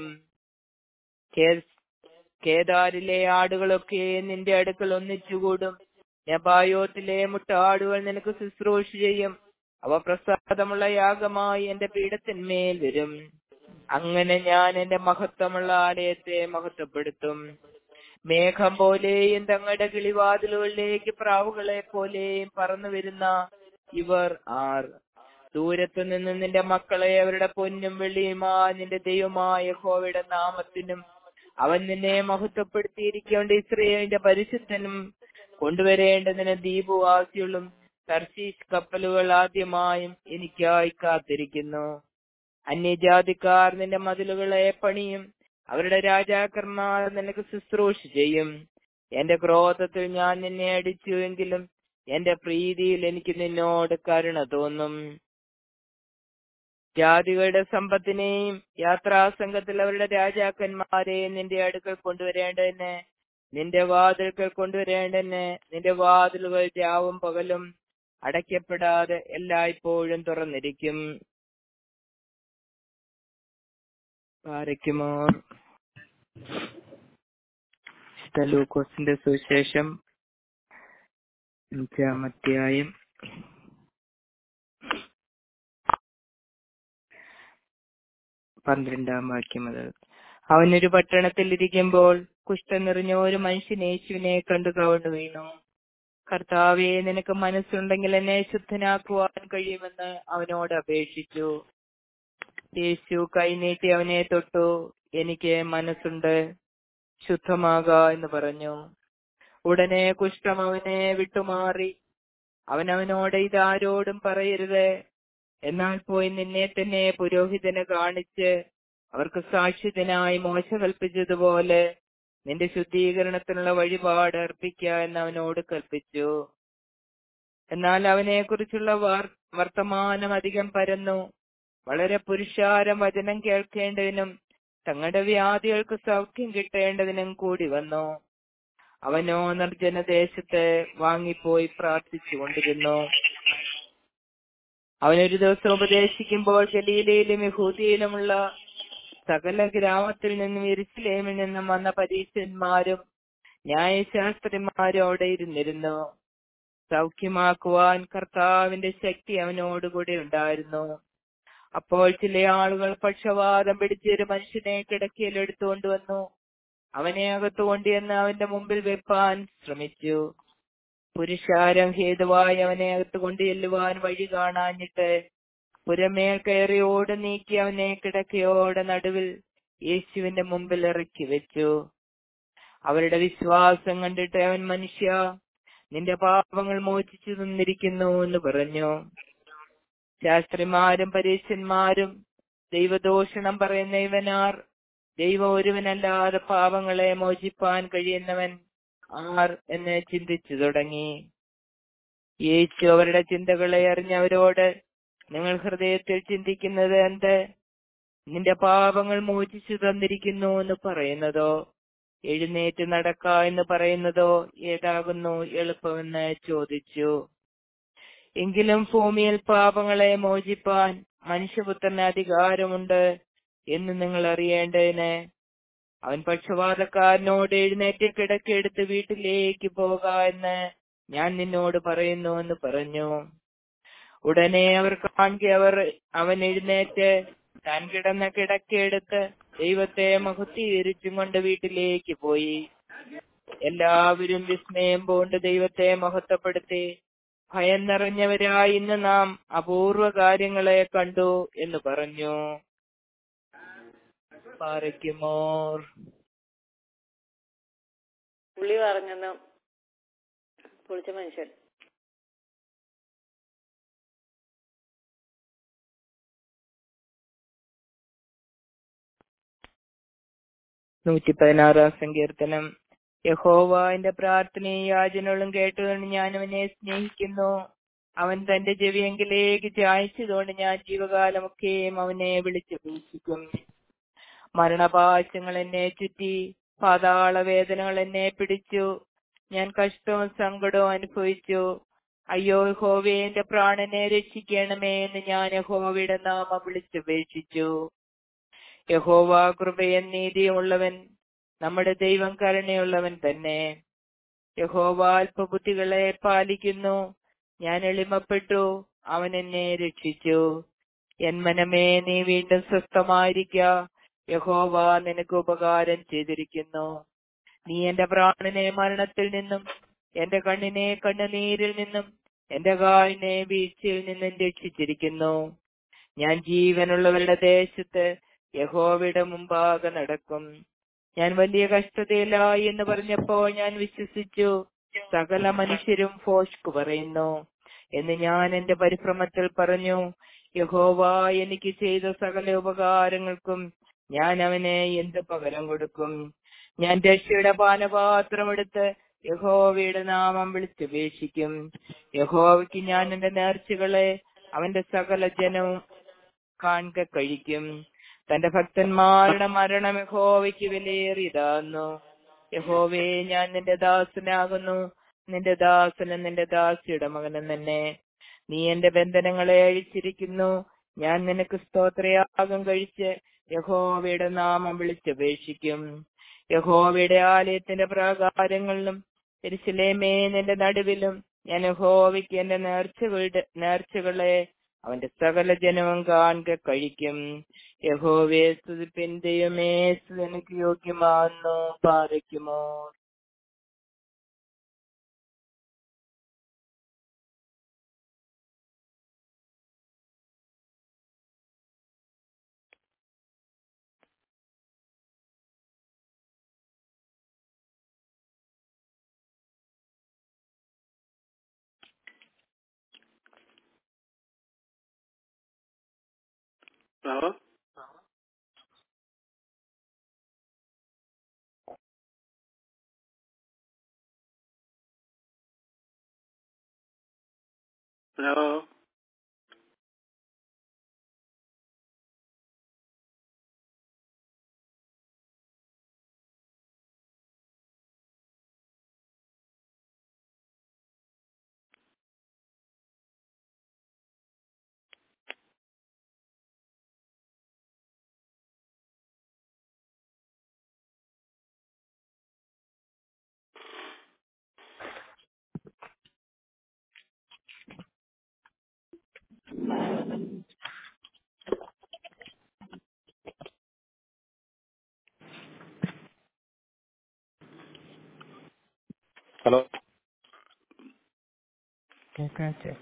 കേ- കേദാരിലെ ആടുകളൊക്കെ നിന്റെ അടുക്കൽ ഒന്നിച്ചുകൂടും നെബായോത്തിലെ മുട്ടാടുകൾ നിനക്ക് ശുശ്രൂഷ ചെയ്യും അവ പ്രസാദമുള്ള യാഗമായി എന്റെ പീഠത്തിന്മേൽ വരും അങ്ങനെ ഞാൻ എന്റെ മഹത്വമുള്ള ആലയത്തെ മഹത്വപ്പെടുത്തും മേഘം പോലെയും തങ്ങളുടെ കിളിവാതിലുകളിലേക്ക് പ്രാവുകളെ പോലെയും പറന്നു വരുന്ന ഇവർ ആർ ദൂരത്തു നിന്ന് നിന്റെ മക്കളെ അവരുടെ പൊന്നും വെള്ളിയുമാ നിന്റെ ദൈവമായ യഹോവയുടെ നാമത്തിനും അവൻ നിന്നെ മഹത്വപ്പെടുത്തിയിരിക്കൊണ്ട് ഇസ്രയേലിന്റെ പരിശുദ്ധനും കൊണ്ടുവരേണ്ടതിന് ദ്വീപുവാസികളും തർശീഷ് കപ്പലുകൾ ആദ്യമായും എനിക്കായി കാത്തിരിക്കുന്നു അന്യജാതിക്കാർ നിന്റെ മതിലുകളെ പണിയും അവരുടെ രാജാക്കന്മാർ നിനക്ക് ശുശ്രൂഷ ചെയ്യും എന്റെ ക്രോധത്തിൽ ഞാൻ നിന്നെ അടിച്ചു എങ്കിലും എന്റെ പ്രീതിയിൽ എനിക്ക് നിന്നോട് കരുണ തോന്നും ജാതികളുടെ സമ്പത്തിനെയും യാത്രാസംഘത്തിൽ അവരുടെ രാജാക്കന്മാരെയും നിന്റെ അടുക്കൽ കൊണ്ടുവരേണ്ടതിന് നിന്റെ വാതിൽക്കൽ കൊണ്ടുവരേണ്ടതിന് നിന്റെ വാതിലുകൾ രാവും പകലും അടയ്ക്കപ്പെടാതെ എല്ലായ്പ്പോഴും തുറന്നിരിക്കും പാരയ്ക്കുമോ ലൂക്കോസിന്റെ സുവിശേഷം അഞ്ചാമധ്യായം പന്ത്രണ്ടാം വാക്യം മുതൽ അവനൊരു പട്ടണത്തിൽ ഇരിക്കുമ്പോൾ കുഷ്ഠം നിറഞ്ഞ ഒരു മനുഷ്യൻ യേശുവിനെ കണ്ടു കവണ്ണു വീണു കർത്താവെ നിനക്ക് മനസ്സുണ്ടെങ്കിൽ എന്നെ ശുദ്ധനാക്കുവാൻ കഴിയുമെന്ന് അവനോട് അപേക്ഷിച്ചു യേശു കൈനീട്ടി അവനെ തൊട്ടു എനിക്ക് മനസ്സുണ്ട് ശുദ്ധമാക എന്ന് പറഞ്ഞു ഉടനെ കുഷ്ഠം അവനെ വിട്ടുമാറി അവൻ അവനോട് ഇതാരോടും പറയരുത് എന്നാൽ പോയി നിന്നെ തന്നെ പുരോഹിതന് കാണിച്ച് അവർക്ക് സാക്ഷ്യത്തിനായി മോശ കൽപ്പിച്ചതുപോലെ നിന്റെ ശുദ്ധീകരണത്തിനുള്ള വഴിപാട് അർപ്പിക്ക എന്ന് അവനോട് കൽപ്പിച്ചു എന്നാൽ അവനെ കുറിച്ചുള്ള വർത്തമാനം അധികം പരന്നു വളരെ പുരുഷാരം വചനം കേൾക്കേണ്ടതിനും തങ്ങളുടെ വ്യാധികൾക്ക് സൗഖ്യം കിട്ടേണ്ടതിനും കൂടി വന്നു അവനോ നിർജ്ജനദേശത്ത് വാങ്ങിപ്പോയി പ്രാർത്ഥിച്ചു കൊണ്ടിരുന്നു അവനൊരു ദിവസം ഉപദേശിക്കുമ്പോൾ ഗലീലയിലും യഹൂദിയിലുമുള്ള സകല ഗ്രാമത്തിൽ നിന്നും എരിശിലേമിൽ നിന്നും വന്ന പരീക്ഷന്മാരും ന്യായശാസ്ത്രിമാരും അവിടെ ഇരുന്നിരുന്നു സൗഖ്യമാക്കുവാൻ കർത്താവിന്റെ ശക്തി അവനോടുകൂടി ഉണ്ടായിരുന്നു അപ്പോൾ ചില ആളുകൾ പക്ഷവാതം പിടിച്ചൊരു മനുഷ്യനെ കിടക്കയിൽ എടുത്തുകൊണ്ടുവന്നു അവനെ അകത്തു കൊണ്ടുവന്ന് അവന്റെ മുമ്പിൽ വെപ്പാൻ ശ്രമിച്ചു പുരുഷാരം ഹേതുവായി അവനെ അകത്ത് കൊണ്ടുചെല്ലുവാൻ വഴി കാണാഞ്ഞിട്ട് പുരമേൽ കയറി ഓട് നീക്കി അവനെ കിടക്കയോടെ നടുവിൽ യേശുവിന്റെ മുമ്പിൽ ഇറക്കി വെച്ചു അവരുടെ വിശ്വാസം കണ്ടിട്ട് അവൻ മനുഷ്യ നിന്റെ പാപങ്ങൾ മോചിച്ചു തന്നിരിക്കുന്നു എന്ന് പറഞ്ഞു ശാസ്ത്രിമാരും പരീക്ഷന്മാരും ദൈവദോഷണം പറയുന്ന ഇവനാർ ദൈവം ഒരുവനല്ലാതെ പാപങ്ങളെ മോചിപ്പാൻ കഴിയുന്നവൻ ആർ എന്ന് ചിന്തിച്ചു തുടങ്ങി യേശു അവരുടെ ചിന്തകളെ അറിഞ്ഞവരോട് നിങ്ങൾ ഹൃദയത്തിൽ ചിന്തിക്കുന്നത് എന്ത് നിന്റെ പാപങ്ങൾ മോചിച്ചു തന്നിരിക്കുന്നു എന്ന് പറയുന്നതോ എഴുന്നേറ്റ് നടക്ക എന്ന് പറയുന്നതോ ഏതാകുന്നു എളുപ്പമെന്ന് ചോദിച്ചു എങ്കിലും ഭൂമിയിൽ പാപങ്ങളെ മോചിപ്പാൻ മനുഷ്യപുത്രന് അധികാരമുണ്ട് എന്ന് നിങ്ങൾ അറിയേണ്ടതിന് അവൻ പക്ഷപാതക്കാരനോട് എഴുന്നേറ്റ് കിടക്കെടുത്ത് വീട്ടിലേക്ക് പോക എന്ന് ഞാൻ നിന്നോട് പറയുന്നു എന്ന് പറഞ്ഞു ഉടനെ അവർ കാണുക അവർ അവൻ എഴുന്നേറ്റ് താൻ കിടന്ന കിടക്കെടുത്ത് ദൈവത്തെ മഹത്വീകരിച്ചും കൊണ്ട് വീട്ടിലേക്ക് പോയി എല്ലാവരും വിസ്മയം പൂണ്ട് ദൈവത്തെ മഹത്വപ്പെടുത്തി ഭയം നിറഞ്ഞവരായി ഇന്ന് നാം അപൂർവ കാര്യങ്ങളെ കണ്ടു എന്ന് പറഞ്ഞു പാറയ്ക്കുമോർ
പുള്ളി പറഞ്ഞെന്ന് പൊളിച്ച മനുഷ്യൻ
നൂറ്റി പതിനാറാം സങ്കീർത്തനം യഹോവ എന്റെ പ്രാർത്ഥനയും യാചനകളും കേട്ടതുകൊണ്ട് ഞാൻ അവനെ സ്നേഹിക്കുന്നു അവൻ തന്റെ ചെവിയെങ്കിലേക്ക് ചായച്ചതുകൊണ്ട് ഞാൻ ജീവകാലമൊക്കെയും അവനെ വിളിച്ചപേക്ഷിക്കും മരണപാശങ്ങൾ എന്നെ ചുറ്റി പാതാള വേദനകൾ എന്നെ പിടിച്ചു ഞാൻ കഷ്ടവും സങ്കടവും അനുഭവിച്ചു അയ്യോ യഹോവേ എന്റെ പ്രാണനെ രക്ഷിക്കണമേ എന്ന് ഞാൻ യഹോവയുടെ നാമം വിളിച്ചപേക്ഷിച്ചു യഹോവ കൃപയും നീതിയുമുള്ളവൻ നമ്മുടെ ദൈവം കരുണയുള്ളവൻ തന്നെ യഹോവ അല്പബുദ്ധികളെ പാലിക്കുന്നു ഞാൻ എളിമപ്പെട്ടു അവൻ എന്നെ രക്ഷിച്ചു എൻ മനമേ നീ വീണ്ടും സ്വസ്ഥമായിരിക്ക യഹോവ നിനക്ക് ഉപകാരം ചെയ്തിരിക്കുന്നു നീ എന്റെ പ്രാണനെ മരണത്തിൽ നിന്നും എന്റെ കണ്ണിനെ കണ്ണുനീരിൽ നിന്നും എന്റെ കാലിനെ വീഴ്ചയിൽ നിന്നും രക്ഷിച്ചിരിക്കുന്നു ഞാൻ ജീവനുള്ളവരുടെ ദേശത്ത് യഹോവയുടെ മുമ്പാകെ നടക്കും ഞാൻ വലിയ കഷ്ടതയിലായി എന്ന് പറഞ്ഞപ്പോൾ ഞാൻ വിശ്വസിച്ചു സകല മനുഷ്യരും ഫോഷ്ക്ക് പറയുന്നു എന്ന് ഞാൻ എന്റെ പരിഭ്രമത്തിൽ പറഞ്ഞു യഹോവ എനിക്ക് ചെയ്ത സകല ഉപകാരങ്ങൾക്കും ഞാൻ അവനെ എന്ത് പകരം കൊടുക്കും ഞാൻ രക്ഷയുടെ പാനപാത്രമെടുത്ത് യഹോവയുടെ നാമം വിളിച്ചപേക്ഷിക്കും യഹോവയ്ക്ക് ഞാൻ എന്റെ നേർച്ചകളെ അവന്റെ സകല ജനവും കാണുക കഴിക്കും തന്റെ ഭക്തന്മാരുടെ മരണം യഹോവയ്ക്ക് വിലയേറിയതാകുന്നു യഹോവേ ഞാൻ നിന്റെ ദാസനാകുന്നു നിന്റെ ദാസനും നിന്റെ ദാസിയുടെ മകനും തന്നെ നീ എന്റെ ബന്ധനങ്ങളെ അഴിച്ചിരിക്കുന്നു ഞാൻ നിനക്ക് സ്തോത്രയാഗം കഴിച്ച് യഹോവയുടെ നാമം വിളിച്ചപേക്ഷിക്കും യഹോവയുടെ ആലയത്തിന്റെ പ്രാകാരങ്ങളിലും എരിശിലേമേ നിന്റെ നടുവിലും ഞാൻ യഹോവയ്ക്ക് എന്റെ നേർച്ചകളുടെ നേർച്ചകളെ അവന്റെ സകല ജനവും കാണുക കഴിക്കും യഹോവേ സ്തുതിപ്പിൻ ദൈവമേ സ്തുതി എനിക്ക് യോഗ്യമാകുന്നു പാലിക്കുമോ
ഹലോ ഹലോ
ഹലോ
കേൾക്കാം ചേ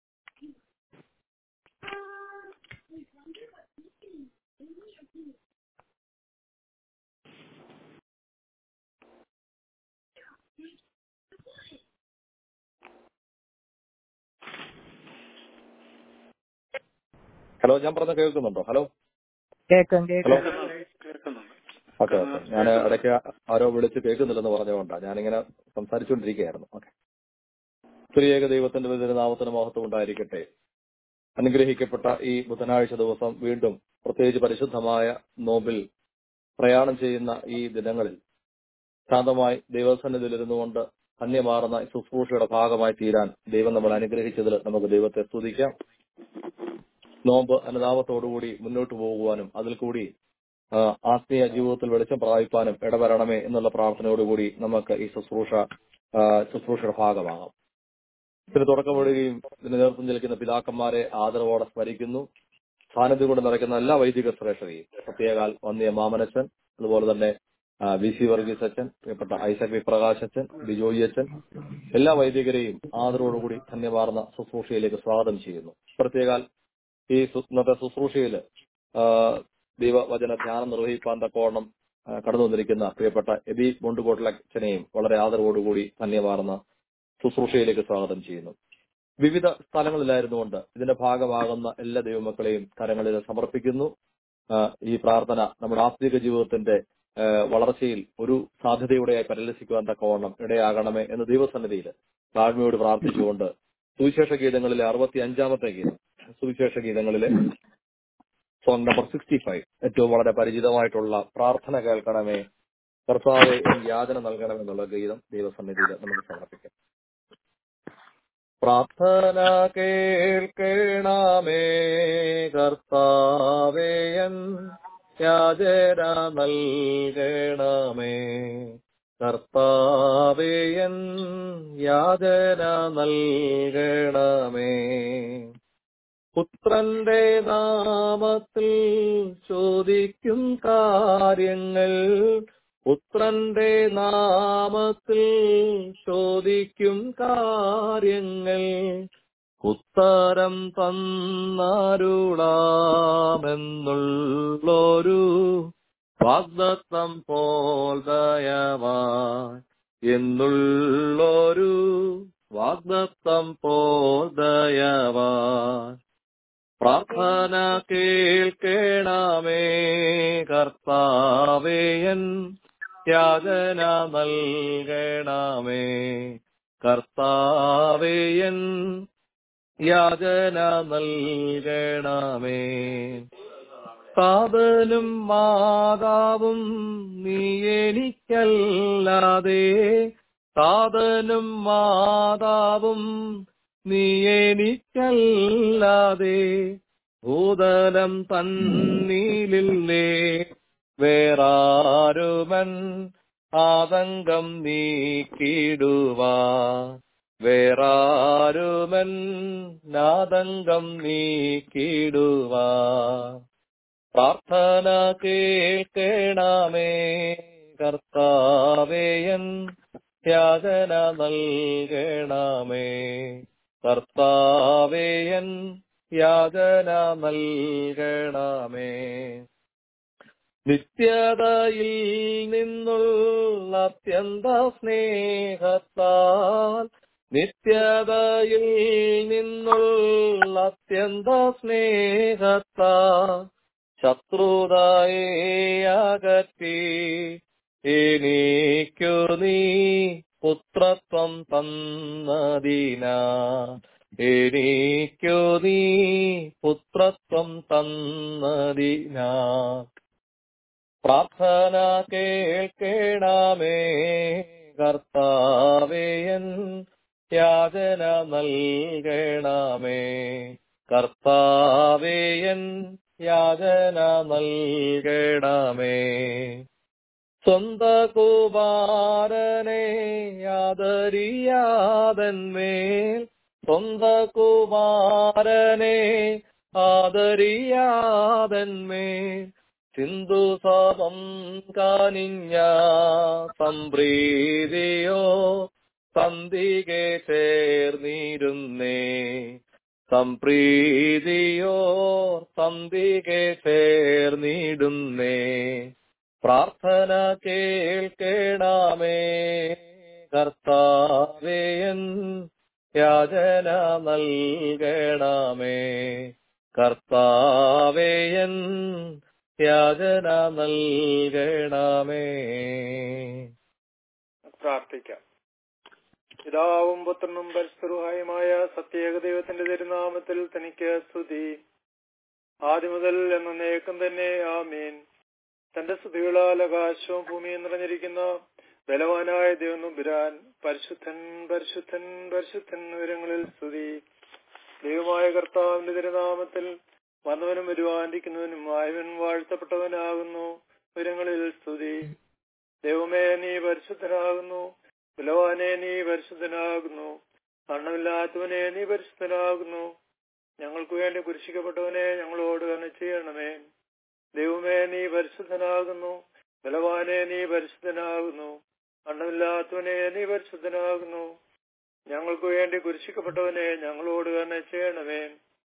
ഹലോ ഞാൻ പറഞ്ഞ കേൾക്കുന്നുണ്ടോ ഹലോ
കേൾക്കാം
ഹലോ
കേൾക്കാം
കേൾക്കുന്നുണ്ട്
ഓക്കെ ഓക്കെ ഞാൻ ഇടയ്ക്ക് ആരോ വിളിച്ച് കേൾക്കുന്നില്ലെന്ന് പറഞ്ഞുകൊണ്ടാണ് ഞാനിങ്ങനെ സംസാരിച്ചുകൊണ്ടിരിക്കുകയായിരുന്നു ഓക്കെ സ്ത്രീയേക ദൈവത്തിന്റെ വിരുനാമത്തിന് മഹത്വം ഉണ്ടായിരിക്കട്ടെ അനുഗ്രഹിക്കപ്പെട്ട ഈ ബുധനാഴ്ച ദിവസം വീണ്ടും പ്രത്യേകിച്ച് പരിശുദ്ധമായ നോമ്പിൽ പ്രയാണം ചെയ്യുന്ന ഈ ദിനങ്ങളിൽ ശാന്തമായി ദൈവസന്നിധിയിലിരുന്നു കൊണ്ട് ധന്യമാർന്ന ഈ ശുശ്രൂഷയുടെ ഭാഗമായി തീരാൻ ദൈവം നമ്മൾ അനുഗ്രഹിച്ചതിൽ നമുക്ക് ദൈവത്തെ സ്തുതിക്കാം നോമ്പ് അനുതാപത്തോടുകൂടി മുന്നോട്ട് പോകുവാനും അതിൽ കൂടി ആ, ആത്മീയ ജീവിതത്തിൽ വെളിച്ചം പ്രാപിപ്പാനും ഇടവരണമേ എന്നുള്ള പ്രാർത്ഥനയോടുകൂടി നമുക്ക് ഈ ശുശ്രൂഷ ആ, ശുശ്രൂഷയുടെ ഭാഗമാകാം ഇതിന് തുടക്കമിടുകയും ഇതിന് നേതൃത്വം ചെലുക്കുന്ന പിതാക്കന്മാരെ ആദരവോടെ സ്മരിക്കുന്നു സാന്നിധ്യം കൊണ്ട് നിറയ്ക്കുന്ന എല്ലാ വൈദിക ശ്രേഷ്ഠതയും പ്രത്യേകാൽ വന്നിയ മാമനച്ചൻ അതുപോലെ തന്നെ ആ, വി സി വർഗീസ് അച്ഛൻ പ്രിയപ്പെട്ട ഐസക് വി പ്രകാശ് അച്ഛൻ ബിജോയി അച്ഛൻ എല്ലാ വൈദികരെയും ആദരവോടുകൂടി ധന്യമാർന്ന ശുശ്രൂഷയിലേക്ക് സ്വാഗതം ചെയ്യുന്നു പ്രത്യേകാൽ ഈ സു- ഇന്നത്തെ ശുശ്രൂഷയിൽ ദൈവവചന ധ്യാനം നിർവഹിക്കാൻ തക്കോണം ആ, കടന്നു വന്നിരിക്കുന്ന പ്രിയപ്പെട്ട എബി മുണ്ടുകോട്ടിലച്ഛനെയും വളരെ ആദരവോടുകൂടി ധന്യമാർന്ന ശുശ്രൂഷയിലേക്ക് സ്വാഗതം ചെയ്യുന്നു വിവിധ സ്ഥലങ്ങളിലായിരുന്നുകൊണ്ട് ഇതിന്റെ ഭാഗമാകുന്ന എല്ലാ ദൈവമക്കളെയും കരങ്ങളിൽ സമർപ്പിക്കുന്നു ആ, ഈ പ്രാർത്ഥന നമ്മുടെ ആത്മീക ജീവിതത്തിന്റെ ആ, വളർച്ചയിൽ ഒരു സാധ്യതയോടെയായി പരിലസിക്കുവാൻ തക്കവണ്ണം ഇടയാകണമേ എന്ന് ദൈവസന്നിധിയിൽ താഴ്മയോട് പ്രാർത്ഥിച്ചുകൊണ്ട് സുവിശേഷ ഗീതങ്ങളിലെ അറുപത്തി അഞ്ചാമത്തെ ഗീതം സുവിശേഷ ഗീതങ്ങളിലെ സോങ് നമ്പർ സിക്സ്റ്റി ഫൈവ് ഏറ്റവും വളരെ പരിചിതമായിട്ടുള്ള പ്രാർത്ഥന കേൾക്കണമേ കർത്താവെ എനിക്ക് യാതന നൽകണമെന്നുള്ള ഗീതം ദൈവസന്നിധിയിൽ നമുക്ക് സമർപ്പിക്കാം പ്രാർത്ഥന കേൾക്കണമേ കർത്താവേയൻ യാചന നൽകണമേ കർത്താവേയൻ യാചന നൽകണമേ പുത്രന്റെ നാമത്തിൽ ചോദിക്കും കാര്യങ്ങൾ പുത്രന്റെ നാമത്തിൽ ചോദിക്കും കാര്യങ്ങൾ ഉത്തരം തന്നരുളാമെന്നുള്ളൊരു വാഗ്ദത്തം പോൽ ദയവാൻ എന്നുള്ളൊരു വാഗ്ദത്തം പോദയവാ പ്രാർത്ഥന കേൾക്കണമേ കർത്താവേയൻ യാചന നൽകണമേ കർത്താവേയൻ യാചന നൽകണമേ താതനും മാതാവും നീ എനിക്കല്ലാതെ താതനും മാതാവും നീ എനിക്കല്ലാതെ ഭൂതലം തന്നീലില്ലേ വേറാരുമൻ ആതങ്കം നീക്കിടുവാ വേറാരുമൻ നാദംഗം നീക്കിടുവാ പ്രാർത്ഥന കേൾക്കണമേ കർത്താവേയൻ യാചന നൽകണമേ കർത്താവേയൻ യാചന നൽകണമേ നിത്യതയിൽ നിന്നുള്ള അത്യന്ത സ്നേഹത്താൽ നിത്യതയിൽ നിന്നുള്ള അത്യന്ത സ്നേഹത്താൽ ശത്രുതായെ അകറ്റി എനിക്കു നീ പുത്രത്വം തന്നതിന എനിക്കു നീ പുത്രത്വം തന്നതിന പ്രാർത്ഥന കേൾക്കണമേ കർത്താവേയൻ യാചന നൽകണമേ കർത്താവേയൻ യാചന നൽകണമേ സ്വന്ത കുമാരനെ ആദരിയാതന്മേൽ സ്വന്ത കുമാരനെ ആദരിയാതന്മേൽ സിന്ധു സാപം കാനിഞ്ഞ സംപ്രീതിയോ സന്ധികെ ചേർന്നിരുന്നേ സംപ്രീതിയോ സന്ധികെ ചേർന്നിടുന്നേ പ്രാർത്ഥന കേൾക്കണമേ കർത്താവേയൻ യാചന നൽകണമേ കർത്താവേയൻ യാചന നൽകണമേ
പ്രാർത്ഥിക്കാം പിതാവും പുത്രനും പരസ്പരവുമായ സത്യേക ദൈവത്തിന്റെ തിരുനാമത്തിൽ തനിക്ക് സ്തുതി ആദ്യം മുതൽ എന്നേക്കും തന്നെ ആമീൻ തന്റെ സ്തുതികളാൽ ആകാശവും ഭൂമിയും നിറഞ്ഞിരിക്കുന്ന ബലവാനായ ദൈവം ബിരാൻ പരിശുദ്ധൻ പരിശുദ്ധൻ പരിശുദ്ധൻ വിവരങ്ങളിൽ സ്തുതി ദൈവമായ കർത്താവിന്റെ തിരുനാമത്തിൽ വന്നവനും വരുവാനിരിക്കുന്നവനും ആയവൻ വാഴ്ത്തപ്പെട്ടവനാകുന്നു വിവരങ്ങളിൽ സ്തുതി ദൈവമേ നീ പരിശുദ്ധനാകുന്നു ബലവാനെ നീ പരിശുദ്ധനാകുന്നു കണ്ണമില്ലാത്തവനെ നീ പരിശുദ്ധനാകുന്നു ഞങ്ങൾക്ക് വേണ്ടി കുരിശിക്കപ്പെട്ടവനെ ഞങ്ങളോട് തന്നെ ചെയ്യണമേ ദൈവമേ നീ പരിശുദ്ധനാകുന്നു ബലവാനെ നീ പരിശുദ്ധനാകുന്നു കണ്ണമില്ലാത്തവനെ നീ പരിശുദ്ധനാകുന്നു ഞങ്ങൾക്ക് വേണ്ടി കുരിശിക്കപ്പെട്ടവനെ ഞങ്ങളോട് തന്നെ ചെയ്യണമേ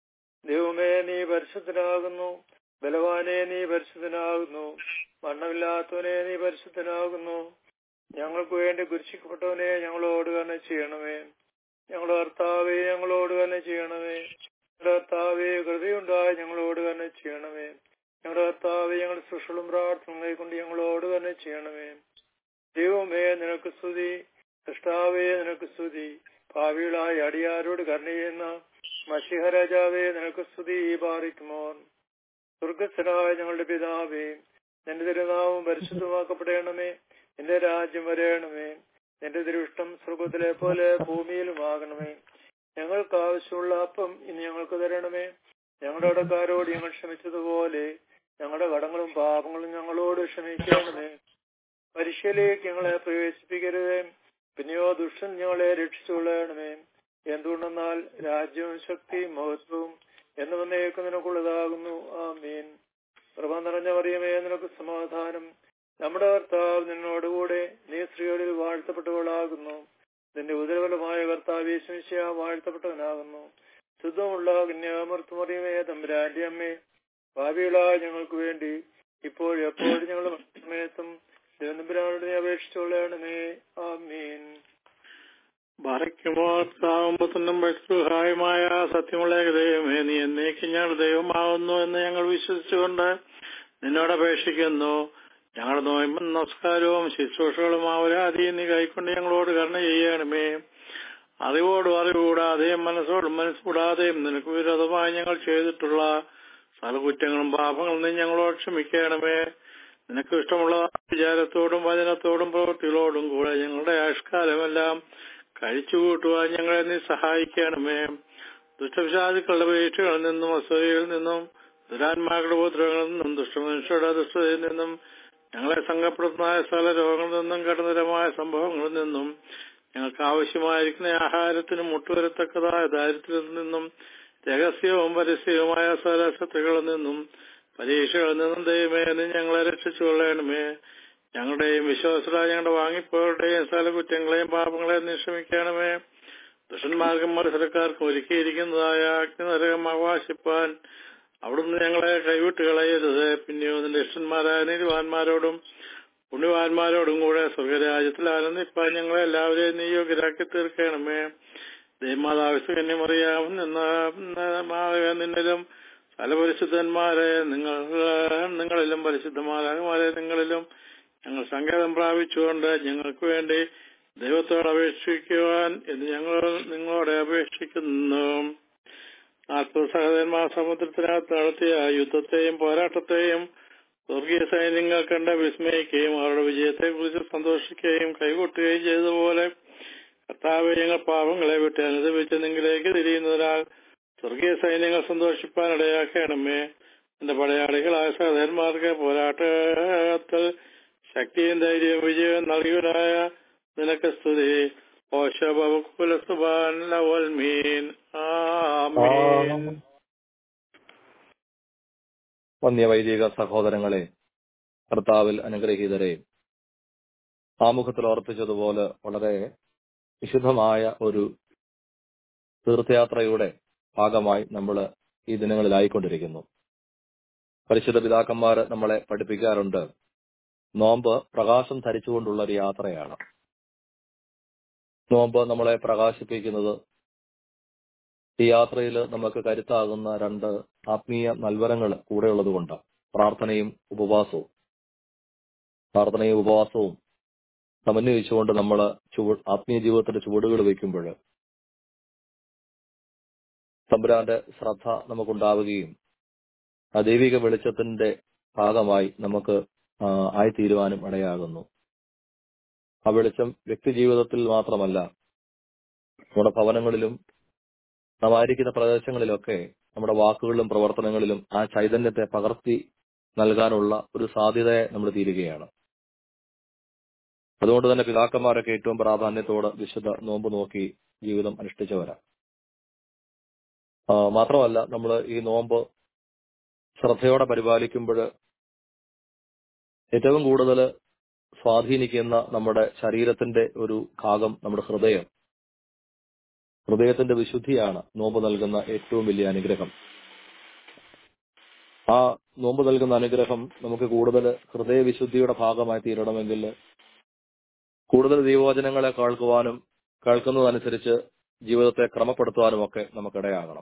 ദൈവമേ നീ പരിശുദ്ധനാകുന്നു ബലവാനെ നീ പരിശുദ്ധനാകുന്നു വണ്ണമില്ലാത്തവനെ നീ പരിശുദ്ധനാകുന്നു ഞങ്ങൾക്ക് വേണ്ടി കുരിശിക്കപ്പെട്ടവനെ ഞങ്ങളോട് തന്നെ ചെയ്യണമേ ഞങ്ങളുടെ കർത്താവെ ഞങ്ങളോട് തന്നെ ചെയ്യണമേ ഞങ്ങളുടെ കർത്താവെ കൃതയുണ്ടായി ഞങ്ങളോട് തന്നെ ചെയ്യണമേ ഞങ്ങളുടെ കർത്താവെ ഞങ്ങളുടെ സുഷളും പ്രാർത്ഥനയും കൈക്കൊണ്ട് ഞങ്ങളോട് തന്നെ ചെയ്യണമേ ദൈവമേ നിനക്ക് സ്തുതി കൃഷ്ടാവേ നിനക്ക് സ്തുതി ഭാവികളായ അടിയാരോട് കരുണ ചെയ്യുന്ന മഷിഹരാജാവേ നിനക്ക് സ്തുതി പാറിക്കുമോൻ സ്വർഗസ്ഥനായ ഞങ്ങളുടെ പിതാവേ നിന്റെ തിരുനാമം പരിശുദ്ധമാക്കപ്പെടണമേ നിന്റെ രാജ്യം വരയണമേ നിന്റെ തിരുവിഷ്ടം സ്വർഗത്തിലെ പോലെ ഭൂമിയിലുമാകണമേ ഞങ്ങൾക്ക് ആവശ്യമുള്ള അപ്പം ഇനി ഞങ്ങൾക്ക് തരണമേ ഞങ്ങളുടെ കടക്കാരോട് ഞങ്ങൾ ക്ഷമിച്ചതുപോലെ ഞങ്ങളുടെ കടങ്ങളും പാപങ്ങളും ഞങ്ങളോട് ക്ഷമിക്കണമേ പരീക്ഷയിലേക്ക് ഞങ്ങളെ പ്രവേശിപ്പിക്കരുതേ പിന്നെയോ ദുഷ്ടൻ ഞങ്ങളെ രക്ഷിച്ചുകൊള്ളണമേ എന്തുകൊണ്ടെന്നാൽ രാജ്യവും ശക്തിയും മഹത്വവും എന്ന് വന്നേക്ക് നിനക്കുള്ളതാകുന്നു ആ മീൻ കൃപ നിറഞ്ഞ പറയുമേ നിനക്ക് സമാധാനം നമ്മുടെ കർത്താവ് നിന്നോടുകൂടെ നീ സ്ത്രീകളിൽ വാഴ്ത്തപ്പെട്ടവളാകുന്നു നിന്റെ ഉദരബലമായ കർത്താവ് യേശുമിശിയ വാഴ്ത്തപ്പെട്ടവനാകുന്നു ശുദ്ധമുള്ള കന്യാമൃത്തുമറിയമേ തമ്പുരാന്റെ അമ്മേ ഭാവികളായ ഞങ്ങൾക്ക് വേണ്ടി ഇപ്പോഴും എപ്പോഴും ഞങ്ങളുടെ സമയത്തും ദേവനമ്പുരാനോട് നീ അപേക്ഷിച്ചുകൊള്ളണമേ ആമീൻ
ബാറയ്ക്കുമോത്താവുമ്പത്തിനും സഹായമായ സത്യമുള്ള ദൈവമേ നീ എന്നേക്ക് ഞങ്ങൾ ദൈവമാവുന്നു എന്ന് ഞങ്ങൾ വിശ്വസിച്ചുകൊണ്ട് നിന്നോട് അപേക്ഷിക്കുന്നു ഞങ്ങളുടെ നോയമ്പും നമസ്കാരവും ശുശ്രൂഷകളും അവരാധിയും നീ കൈക്കൊണ്ട് ഞങ്ങളോട് കരുണ ചെയ്യണമേ അറിവോടും അറിവുകൂടാതെയും മനസ്സോടും മനസ്സുകൂടാതെയും നിനക്ക് വിരോധമായി ഞങ്ങൾ ചെയ്തിട്ടുള്ള സകലകുറ്റങ്ങളും പാപങ്ങളും നീ ഞങ്ങളോട് ക്ഷമിക്കണമേ നിനക്ക് ഇഷ്ടമുള്ള വിചാരത്തോടും വചനത്തോടും പ്രവൃത്തികളോടും കൂടെ ഞങ്ങളുടെ ആഷ്കാലമെല്ലാം കഴിച്ചുകൂട്ടുവാൻ ഞങ്ങളെ നീ സഹായിക്കണമേ ദുഷ്ടവിശാദിക്കളുടെ വീഴ്ചകളിൽ നിന്നും അസൂയയിൽ നിന്നും ദുരാത്മാക്കളുടെ ഉപദ്രവങ്ങളിൽ നിന്നും ദുഷ്ടമനുഷ്യരുടെ ദുഷ്ടതയിൽ നിന്നും ഞങ്ങളെ സംഘപ്പെടുത്തുന്ന സകല രോഗങ്ങളിൽ നിന്നും കടനിരമായ സംഭവങ്ങളിൽ നിന്നും ഞങ്ങൾക്ക് ആവശ്യമായിരിക്കുന്ന ആഹാരത്തിന് മുട്ടുവരത്തക്കതായ ദാരിദ്ര്യത്തിൽ നിന്നും രഹസ്യവും പരസ്യവുമായ സകല ശത്രുക്കളിൽ നിന്നും പരീക്ഷകളിൽ നിന്നും ദൈവമേ നീ ഞങ്ങളെ രക്ഷിച്ചുകൊള്ളണമേ ഞങ്ങളുടെയും വിശ്വാസത ഞങ്ങളുടെ വാങ്ങിപ്പോരുടെയും സകല കുറ്റങ്ങളെയും പാപങ്ങളെയും നീ ക്ഷമിക്കണമേ ദുഷന്മാർക്കും മത്സരക്കാർക്കും ഒരുക്കിയിരിക്കുന്നതായ അഗ്നിനരകം അവകാശിപ്പാൻ അവിടുന്ന് ഞങ്ങളെ കൈവിട്ട് കളയരുത് പിന്നെയോ നിന്റെ ഇഷ്ടന്മാരായ നീതിവാന്മാരോടും പുണ്യവാന്മാരോടും കൂടെ സ്വർഗരാജ്യത്തിൽ ആനന്ദിപ്പാൻ ഞങ്ങളെ എല്ലാവരെയും നീ യോഗ്യരാക്കി തീർക്കണമേ ദൈവമാതാവിസുകന്യമറിയാം നിന്നിലും പല പരിശുദ്ധന്മാരെ നിങ്ങൾ നിങ്ങളിലും പരിശുദ്ധമാരാകുമാരെ നിങ്ങളിലും ഞങ്ങൾ സങ്കേതം പ്രാപിച്ചുകൊണ്ട് ഞങ്ങൾക്ക് വേണ്ടി ദൈവത്തോട് അപേക്ഷിക്കുവാൻ എന്ന് ഞങ്ങൾ നിങ്ങളോട് അപേക്ഷിക്കുന്നു നാൽപ്പത് സഹോദരന്മാർ സമുദ്രത്തിനകത്ത് നടത്തിയ യുദ്ധത്തെയും പോരാട്ടത്തെയും സ്വർഗീയ സൈന്യങ്ങൾ കണ്ട് വിസ്മയിക്കുകയും അവരുടെ വിജയത്തെക്കുറിച്ച് സന്തോഷിക്കുകയും കൈകൊട്ടുകയും ചെയ്തതുപോലെ കർത്താവ് ഞങ്ങൾ പാപങ്ങളെ വിട്ട് അനുദപിച്ച് നിങ്ങളിലേക്ക് തിരിയുന്നതിനാൽ സ്വർഗീയ സൈന്യങ്ങൾ സന്തോഷിപ്പാൻ ഇടയാക്കണമേ എന്റെ പടയാളികളായ സഹോദരന്മാർക്ക് പോരാട്ടത്തിൽ ശക്തിയും ധൈര്യവും വിജയവും നൽകിയവരായ നിനക്ക് സ്തുതി
വന്യ വൈദിക സഹോദരങ്ങളെ കർത്താവിൽ അനുഗ്രഹീതരെ ആമുഖത്തിൽ ഓർപ്പിച്ചതുപോലെ വളരെ വിശുദ്ധമായ ഒരു തീർത്ഥയാത്രയുടെ ഭാഗമായി നമ്മൾ ഈ ദിനങ്ങളിലായിക്കൊണ്ടിരിക്കുന്നു പരിശുദ്ധ പിതാക്കന്മാർ നമ്മളെ പഠിപ്പിക്കാറുണ്ട് നോമ്പ് പ്രകാശം ധരിച്ചുകൊണ്ടുള്ള ഒരു യാത്രയാണ് നോമ്പ് നമ്മളെ പ്രകാശിപ്പിക്കുന്നത് ഈ യാത്രയിൽ നമുക്ക് കരുത്താകുന്ന രണ്ട് ആത്മീയ നൽവരങ്ങൾ കൂടെയുള്ളത് കൊണ്ട് പ്രാർത്ഥനയും ഉപവാസവും പ്രാർത്ഥനയും ഉപവാസവും സമന്വയിച്ചുകൊണ്ട് നമ്മൾ ചുവ ആത്മീയ ജീവിതത്തിന്റെ ചുവടുകൾ വയ്ക്കുമ്പോൾ തമ്പുരാന്റെ ശ്രദ്ധ നമുക്കുണ്ടാവുകയും ആ ദൈവിക വെളിച്ചത്തിന്റെ ഭാഗമായി നമുക്ക് ആയിത്തീരുവാനും ഇടയാകുന്നു ആ വെളിച്ചം വ്യക്തി ജീവിതത്തിൽ മാത്രമല്ല നമ്മുടെ ഭവനങ്ങളിലും നാം ആയിരിക്കുന്ന പ്രദേശങ്ങളിലൊക്കെ നമ്മുടെ വാക്കുകളിലും പ്രവർത്തനങ്ങളിലും ആ ചൈതന്യത്തെ പകർത്തി നൽകാനുള്ള ഒരു സാധ്യതയെ നമ്മൾ തീരുകയാണ് അതുകൊണ്ട് തന്നെ പിതാക്കന്മാരൊക്കെ ഏറ്റവും പ്രാധാന്യത്തോട് വിശുദ്ധ നോമ്പ് നോക്കി ജീവിതം അനുഷ്ഠിച്ചവരാ മാത്രമല്ല നമ്മൾ ഈ നോമ്പ് ശ്രദ്ധയോടെ പരിപാലിക്കുമ്പോൾ ഏറ്റവും കൂടുതൽ സ്വാധീനിക്കുന്ന നമ്മുടെ ശരീരത്തിന്റെ ഒരു ഭാഗം നമ്മുടെ ഹൃദയം ഹൃദയത്തിന്റെ വിശുദ്ധിയാണ് നോമ്പ് നൽകുന്ന ഏറ്റവും വലിയ അനുഗ്രഹം ആ നോമ്പ് നൽകുന്ന അനുഗ്രഹം നമുക്ക് കൂടുതൽ ഹൃദയവിശുദ്ധിയുടെ ഭാഗമായി തീരണമെങ്കിൽ കൂടുതൽ ദൈവവചനങ്ങളെ കേൾക്കുവാനും കേൾക്കുന്നതനുസരിച്ച് ജീവിതത്തെ ക്രമപ്പെടുത്തുവാനും ഒക്കെ നമുക്കിടയാകണം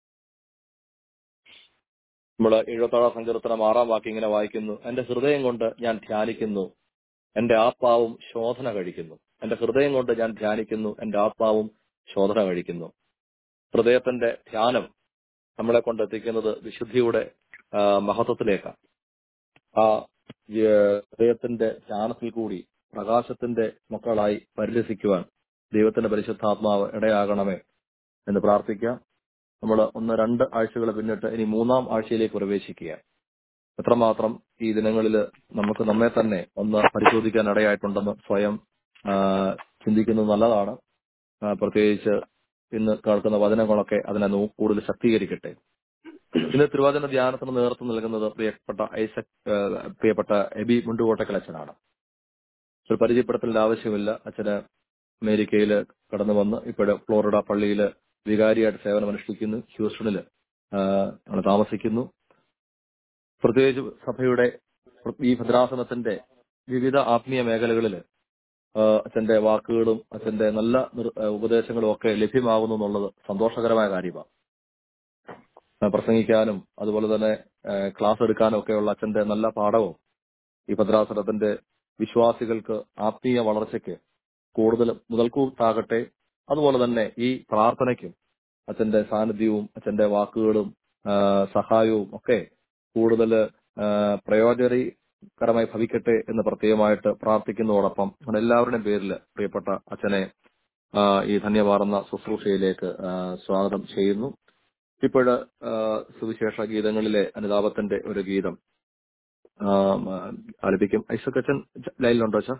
നമ്മൾ എഴുപത്താറാം സങ്കീർത്തനം ആറാം വാക്യം ഇങ്ങനെ വായിക്കുന്നു എന്റെ ഹൃദയം കൊണ്ട് ഞാൻ ധ്യാനിക്കുന്നു എന്റെ ആത്മാവും ശോധന കഴിക്കുന്നു എന്റെ ഹൃദയം കൊണ്ട് ഞാൻ ധ്യാനിക്കുന്നു എന്റെ ആത്മാവും ശോധന കഴിക്കുന്നു ഹൃദയത്തിന്റെ ധ്യാനം നമ്മളെ കൊണ്ടെത്തിക്കുന്നത് വിശുദ്ധിയുടെ മഹത്വത്തിലേക്കാണ് ആ ഹൃദയത്തിന്റെ ധ്യാനത്തിൽ കൂടി പ്രകാശത്തിന്റെ മക്കളായി പരിരസിക്കുവാൻ ദൈവത്തിന്റെ പരിശുദ്ധാത്മാവ് ഇടയാകണമേ എന്ന് പ്രാർത്ഥിക്കാം നമ്മൾ ഒന്ന് രണ്ട് ആഴ്ചകൾ പിന്നിട്ട് ഇനി മൂന്നാം ആഴ്ചയിലേക്ക് പ്രവേശിക്കുക എത്രമാത്രം ഈ ദിനങ്ങളിൽ നമുക്ക് നമ്മെ തന്നെ ഒന്ന് പരിശോധിക്കാൻ ഇടയായിട്ടുണ്ടെന്ന് സ്വയം ചിന്തിക്കുന്നത് നല്ലതാണ് പ്രത്യേകിച്ച് ഇന്ന് കേൾക്കുന്ന വചനങ്ങളൊക്കെ അതിനെ കൂടുതൽ ശക്തീകരിക്കട്ടെ ഇന്ന് തിരുവാതിര ധ്യാനത്തിന് നേതൃത്വം നൽകുന്നത് പ്രിയപ്പെട്ട ഐസക് പ്രിയപ്പെട്ട എബി മുണ്ടുകോട്ടക്കൽ അച്ഛനാണ് ഒരു പരിചയപ്പെടുത്തലിന്റെ ആവശ്യമില്ല അച്ഛന് അമേരിക്കയിൽ കടന്നു വന്ന് ഇപ്പോഴും ഫ്ലോറിഡ പള്ളിയിൽ വികാരിയായിട്ട് സേവനം അനുഷ്ഠിക്കുന്നു ഹ്യൂസ്റ്റണിൽ ആണ് താമസിക്കുന്നു പ്രത്യേകിച്ച് സഭയുടെ ഈ ഭദ്രാസനത്തിന്റെ വിവിധ ആത്മീയ മേഖലകളിൽ അച്ഛന്റെ വാക്കുകളും അച്ഛന്റെ നല്ല നിർ- ആ, ഉപദേശങ്ങളും ഒക്കെ ലഭ്യമാകുന്നു എന്നുള്ളത് സന്തോഷകരമായ കാര്യമാണ് ആ, പ്രസംഗിക്കാനും അതുപോലെ തന്നെ ആ, ക്ലാസ് എടുക്കാനും ഒക്കെയുള്ള അച്ഛന്റെ നല്ല പാഠവും ഈ ഭദ്രാസനത്തിന്റെ വിശ്വാസികൾക്ക് ആത്മീയ വളർച്ചയ്ക്ക് കൂടുതൽ മുതൽക്കൂട്ടാകട്ടെ അതുപോലെ തന്നെ ഈ പ്രാർത്ഥനയ്ക്കും അച്ഛന്റെ സാന്നിധ്യവും അച്ഛന്റെ വാക്കുകളും ആ, സഹായവും ഒക്കെ കൂടുതൽ പ്രയോജനകരമായി ഭവിക്കട്ടെ എന്ന് പ്രത്യേകമായിട്ട് പ്രാർത്ഥിക്കുന്നതോടൊപ്പം നമ്മുടെ എല്ലാവരുടെയും പേരിൽ പ്രിയപ്പെട്ട അച്ഛനെ ആ, ഈ ധന്യമാർന്ന ശുശ്രൂഷയിലേക്ക് ആ, സ്വാഗതം ചെയ്യുന്നു ഇപ്പോഴ് സുവിശേഷ ഗീതങ്ങളിലെ അനുതാപത്തിന്റെ ഒരു ഗീതം ആ, ആ, ആലപിക്കും ഐസക് അച്ഛൻ ലൈനിലുണ്ടോ അച്ഛാ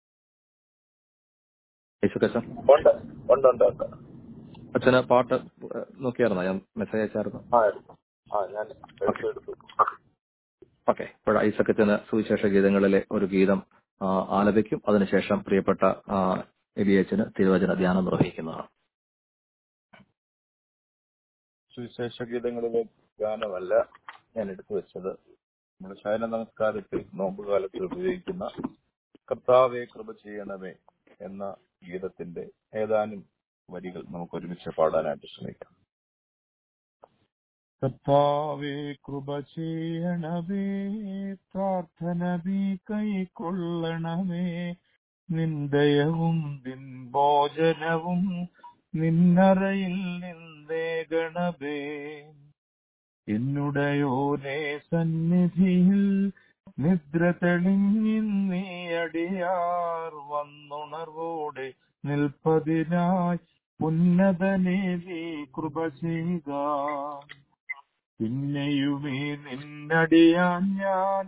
ഐസക് അച്ഛൻ
ഉണ്ട് ഉണ്ട് ഉണ്ട് ഉണ്ട്
അച്ഛന് പാട്ട് നോക്കിയായിരുന്നോ ഞാൻ മെസ്സേജ് അയച്ചായിരുന്നു
ആ ആ ഞാൻ എടുത്തു എടുത്തു
ഓക്കെ ഇപ്പോൾ ഐസക് അച്ഛന് സുവിശേഷ ഗീതങ്ങളിലെ ഒരു ഗീതം ആ, ആലപിക്കും അതിനുശേഷം പ്രിയപ്പെട്ട ആ, എബി അച്ഛന് തിരുവചന ധ്യാനം നിർവഹിക്കുന്നതാണ്
സുവിശേഷ ഗീതങ്ങളിലെ ഗാനമല്ല ഞാൻ എടുത്തു വെച്ചത് നമ്മുടെ ശയന നമസ്കാരത്തിൽ നോമ്പുകാലത്ത് ഉപയോഗിക്കുന്ന കർത്താവെ കൃപ ചെയ്യണമേ എന്ന ഗീതത്തിന്റെ ഏതാനും വരികൾ നമുക്ക് ഒരുമിച്ച് പാടാനായിട്ട് ശ്രമിക്കാം കർത്താവെ കൃപ ചെയ്യണമേ പ്രാർത്ഥന നീ കൈക്കൊള്ളണമേ നിന്ദയവും നിൻ ഭോജനവും നിന്നറയിൽ നിന്നേകണമേ എന്നുടയോനെ സന്നിധിയിൽ നിദ്ര തെളിഞ്ഞിന്നീ അടിയാർ വന്നുണർവോടെ നിൽപ്പതിനായി ഉന്നതനെ നീ കൃപ ചെയ്യുക പിന്നെയുമേ നിന്നടിയാൻ ഞാൻ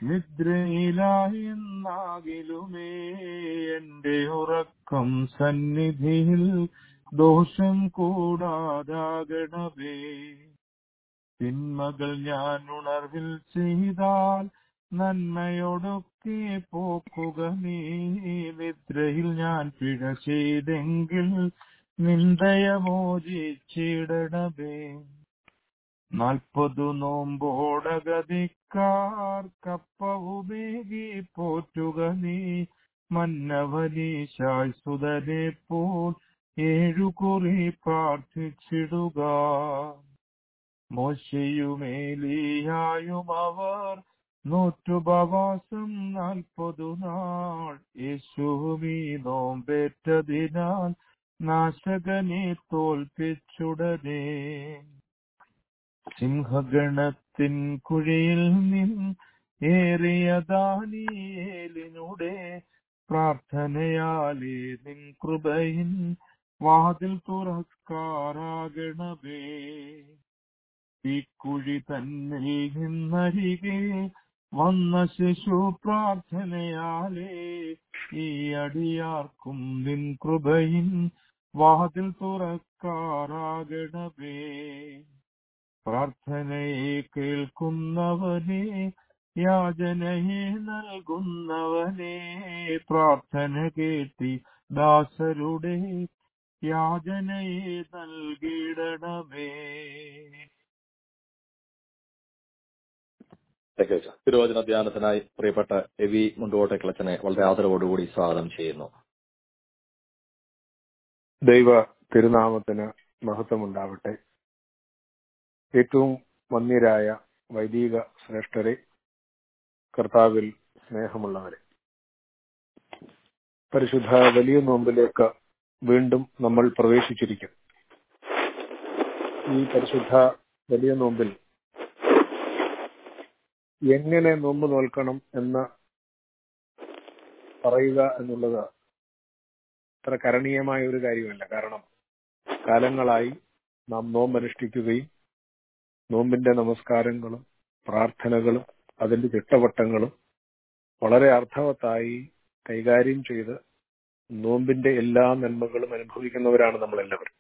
നിദ്രയിലായെന്നാകിലുമേ എന്റെ ഉറക്കം സന്നിധിയിൽ ദോഷം കൂടാതാകണമേ തിന്മകൾ ഞാൻ ഉണർവിൽ ചെയ്താൽ നന്മയോടൊക്കെ പോക്കുക നീ നിദ്രയിൽ ഞാൻ പിഴ ചെയ്തെങ്കിൽ നിന്ദയമോചിച്ചിടണമേ നാൽപ്പതു നോമ്പോടകതിക്കാർ കപ്പവുമേകി പോറ്റുക നീ മന്നവനീശായ് സുതനെ പോൽ ഏഴു കുറി പ്രാർത്ഥിച്ചിടുക മോശയുമേലിയായും അവർ നൂറ്റുപവാസം നാൽപ്പതു നാൾ യേശുവീ നോമ്പേറ്റതിനാൽ നാശകനെ തോൽപ്പിച്ചുടനെ സിംഹഗണത്തിൻ കുഴിയിൽ നിൻ ഏറിയ ദാനിയേലിനുടെ പ്രാർത്ഥനയാലേ നിൻ കൃപയിൻ വാതിൽ തുറക്കാറാകണമേ ഈ കുഴി തന്നിൽ നിന്നരികെ വന്ന ശിശു പ്രാർത്ഥനയാലേ ഈ അടിയാർക്കും നിൻ കൃപയിൻ വാതിൽ തുറക്കാറാകണമേ പ്രാർത്ഥനയെ കേൾക്കുന്നവനെ യാചനയെ നൽകുന്നവനെ പ്രാർത്ഥന കേട്ടി ദാസരുടെ യാചനയെ നൽകിയിടണമേ
തിരുവചന ധ്യാനത്തിനായി പ്രിയപ്പെട്ട എവി മുണ്ടോട്ടെ ക്ലച്ചനെ വളരെ ആദരവോടുകൂടി സ്വാഗതം ചെയ്യുന്നു
ദൈവ തിരുനാമത്തിന് മഹത്വമുണ്ടാവട്ടെ ഏറ്റവും വന്യരായ വൈദിക ശ്രേഷ്ഠരെ കർത്താവിൽ സ്നേഹമുള്ളവരെ പരിശുദ്ധ വലിയ നോമ്പിലേക്ക് വീണ്ടും നമ്മൾ പ്രവേശിച്ചിരിക്കും ഈ പരിശുദ്ധ വലിയ നോമ്പിൽ എങ്ങനെ നോമ്പ് നോൽക്കണം എന്ന് പറയുക എന്നുള്ളത് അത്ര കരണീയമായ ഒരു കാര്യമല്ല കാരണം കാലങ്ങളായി നാം നോമ്പനുഷ്ഠിക്കുകയും നോമ്പിന്റെ നമസ്കാരങ്ങളും പ്രാർത്ഥനകളും അതിന്റെ ചിട്ടവട്ടങ്ങളും വളരെ അർത്ഥവത്തായി കൈകാര്യം ചെയ്ത് നോമ്പിന്റെ എല്ലാ നന്മകളും അനുഭവിക്കുന്നവരാണ് നമ്മളെല്ലാവരും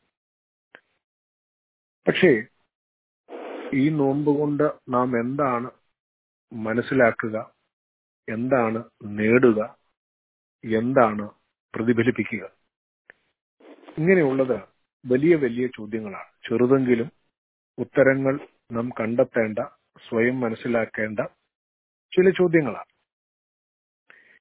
പക്ഷേ ഈ നോമ്പ് കൊണ്ട് നാം എന്താണ് മനസ്സിലാക്കുക എന്താണ് നേടുക എന്താണ് പ്രതിഫലിപ്പിക്കുക ഇങ്ങനെയുള്ളത് വലിയ വലിയ ചോദ്യങ്ങളാണ് ചെറുതെങ്കിലും ഉത്തരങ്ങൾ നാം കണ്ടെത്തേണ്ട സ്വയം മനസ്സിലാക്കേണ്ട ചില ചോദ്യങ്ങളാണ്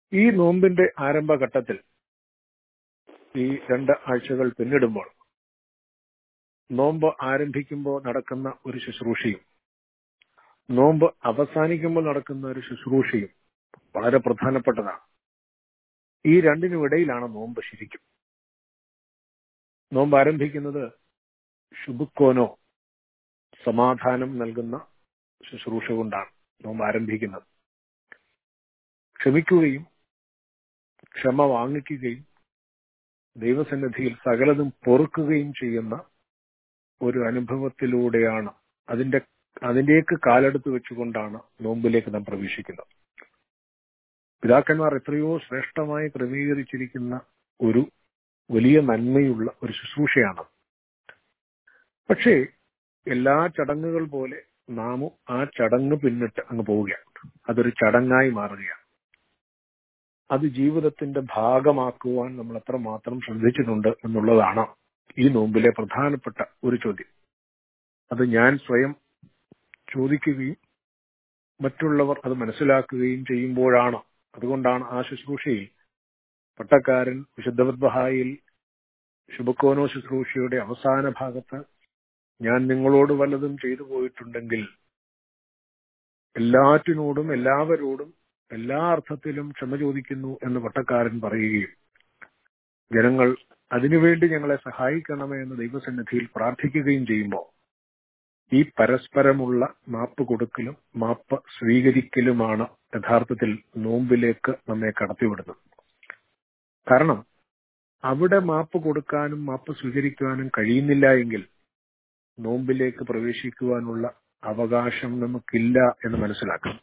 ഈ നോമ്പിന്റെ ആരംഭഘട്ടത്തിൽ ഈ രണ്ട് ആഴ്ചകൾ പിന്നിടുമ്പോൾ നോമ്പ് ആരംഭിക്കുമ്പോൾ നടക്കുന്ന ഒരു ശുശ്രൂഷയും നോമ്പ് അവസാനിക്കുമ്പോൾ നടക്കുന്ന ഒരു ശുശ്രൂഷയും വളരെ പ്രധാനപ്പെട്ടതാണ് ഈ രണ്ടിനും ഇടയിലാണ് നോമ്പ് ശരിക്കും നോമ്പ് ആരംഭിക്കുന്നത് ശുഭുക്കോനോ സമാധാനം നൽകുന്ന ശുശ്രൂഷ കൊണ്ടാണ് നോമ്പ് ആരംഭിക്കുന്നത് ക്ഷമിക്കുകയും ക്ഷമ വാങ്ങിക്കുകയും ദൈവസന്നിധിയിൽ സകലതും പൊറുക്കുകയും ചെയ്യുന്ന ഒരു അനുഭവത്തിലൂടെയാണ് അതിന്റെ അതിലേക്ക് കാലെടുത്ത് വെച്ചുകൊണ്ടാണ് നോമ്പിലേക്ക് നാം പ്രവേശിക്കുന്നത് പിതാക്കന്മാർ എത്രയോ ശ്രേഷ്ഠമായി ക്രമീകരിച്ചിരിക്കുന്ന ഒരു വലിയ നന്മയുള്ള ഒരു ശുശ്രൂഷയാണ് പക്ഷേ എല്ലാ ചടങ്ങുകൾ പോലെ നാമും ആ ചടങ്ങ് പിന്നിട്ട് അങ്ങ് പോവുകയാണ് അതൊരു ചടങ്ങായി മാറുകയാണ് അത് ജീവിതത്തിന്റെ ഭാഗമാക്കുവാൻ നമ്മൾ എത്രമാത്രം ശ്രദ്ധിച്ചിട്ടുണ്ട് എന്നുള്ളതാണ് ഈ നോമ്പിലെ പ്രധാനപ്പെട്ട ഒരു ചോദ്യം അത് ഞാൻ സ്വയം ചോദിക്കുകയും മറ്റുള്ളവർ അത് മനസ്സിലാക്കുകയും ചെയ്യുമ്പോഴാണ് അതുകൊണ്ടാണ് ആ ശുശ്രൂഷയിൽ പട്ടക്കാരൻ വിശുദ്ധവദ്ബഹായിൽ ശുഭക്കോനോ ശുശ്രൂഷയുടെ അവസാന ഭാഗത്ത് ഞാൻ നിങ്ങളോട് വല്ലതും ചെയ്തു പോയിട്ടുണ്ടെങ്കിൽ എല്ലാറ്റിനോടും എല്ലാവരോടും എല്ലാ അർത്ഥത്തിലും ക്ഷമ ചോദിക്കുന്നു എന്ന് പട്ടക്കാരൻ പറയുകയും ജനങ്ങൾ അതിനുവേണ്ടി ഞങ്ങളെ സഹായിക്കണമേ എന്ന് ദൈവസന്നിധിയിൽ പ്രാർത്ഥിക്കുകയും ചെയ്യുമ്പോൾ ഈ പരസ്പരമുള്ള മാപ്പ് കൊടുക്കലും മാപ്പ് സ്വീകരിക്കലുമാണ് യഥാർത്ഥത്തിൽ നോമ്പിലേക്ക് നമ്മെ കടത്തിവിടുന്നത് കാരണം അവിടെ മാപ്പ് കൊടുക്കാനും മാപ്പ് സ്വീകരിക്കുവാനും കഴിയുന്നില്ല എങ്കിൽ നോമ്പിലേക്ക് പ്രവേശിക്കുവാനുള്ള അവകാശം നമുക്കില്ല എന്ന് മനസ്സിലാക്കണം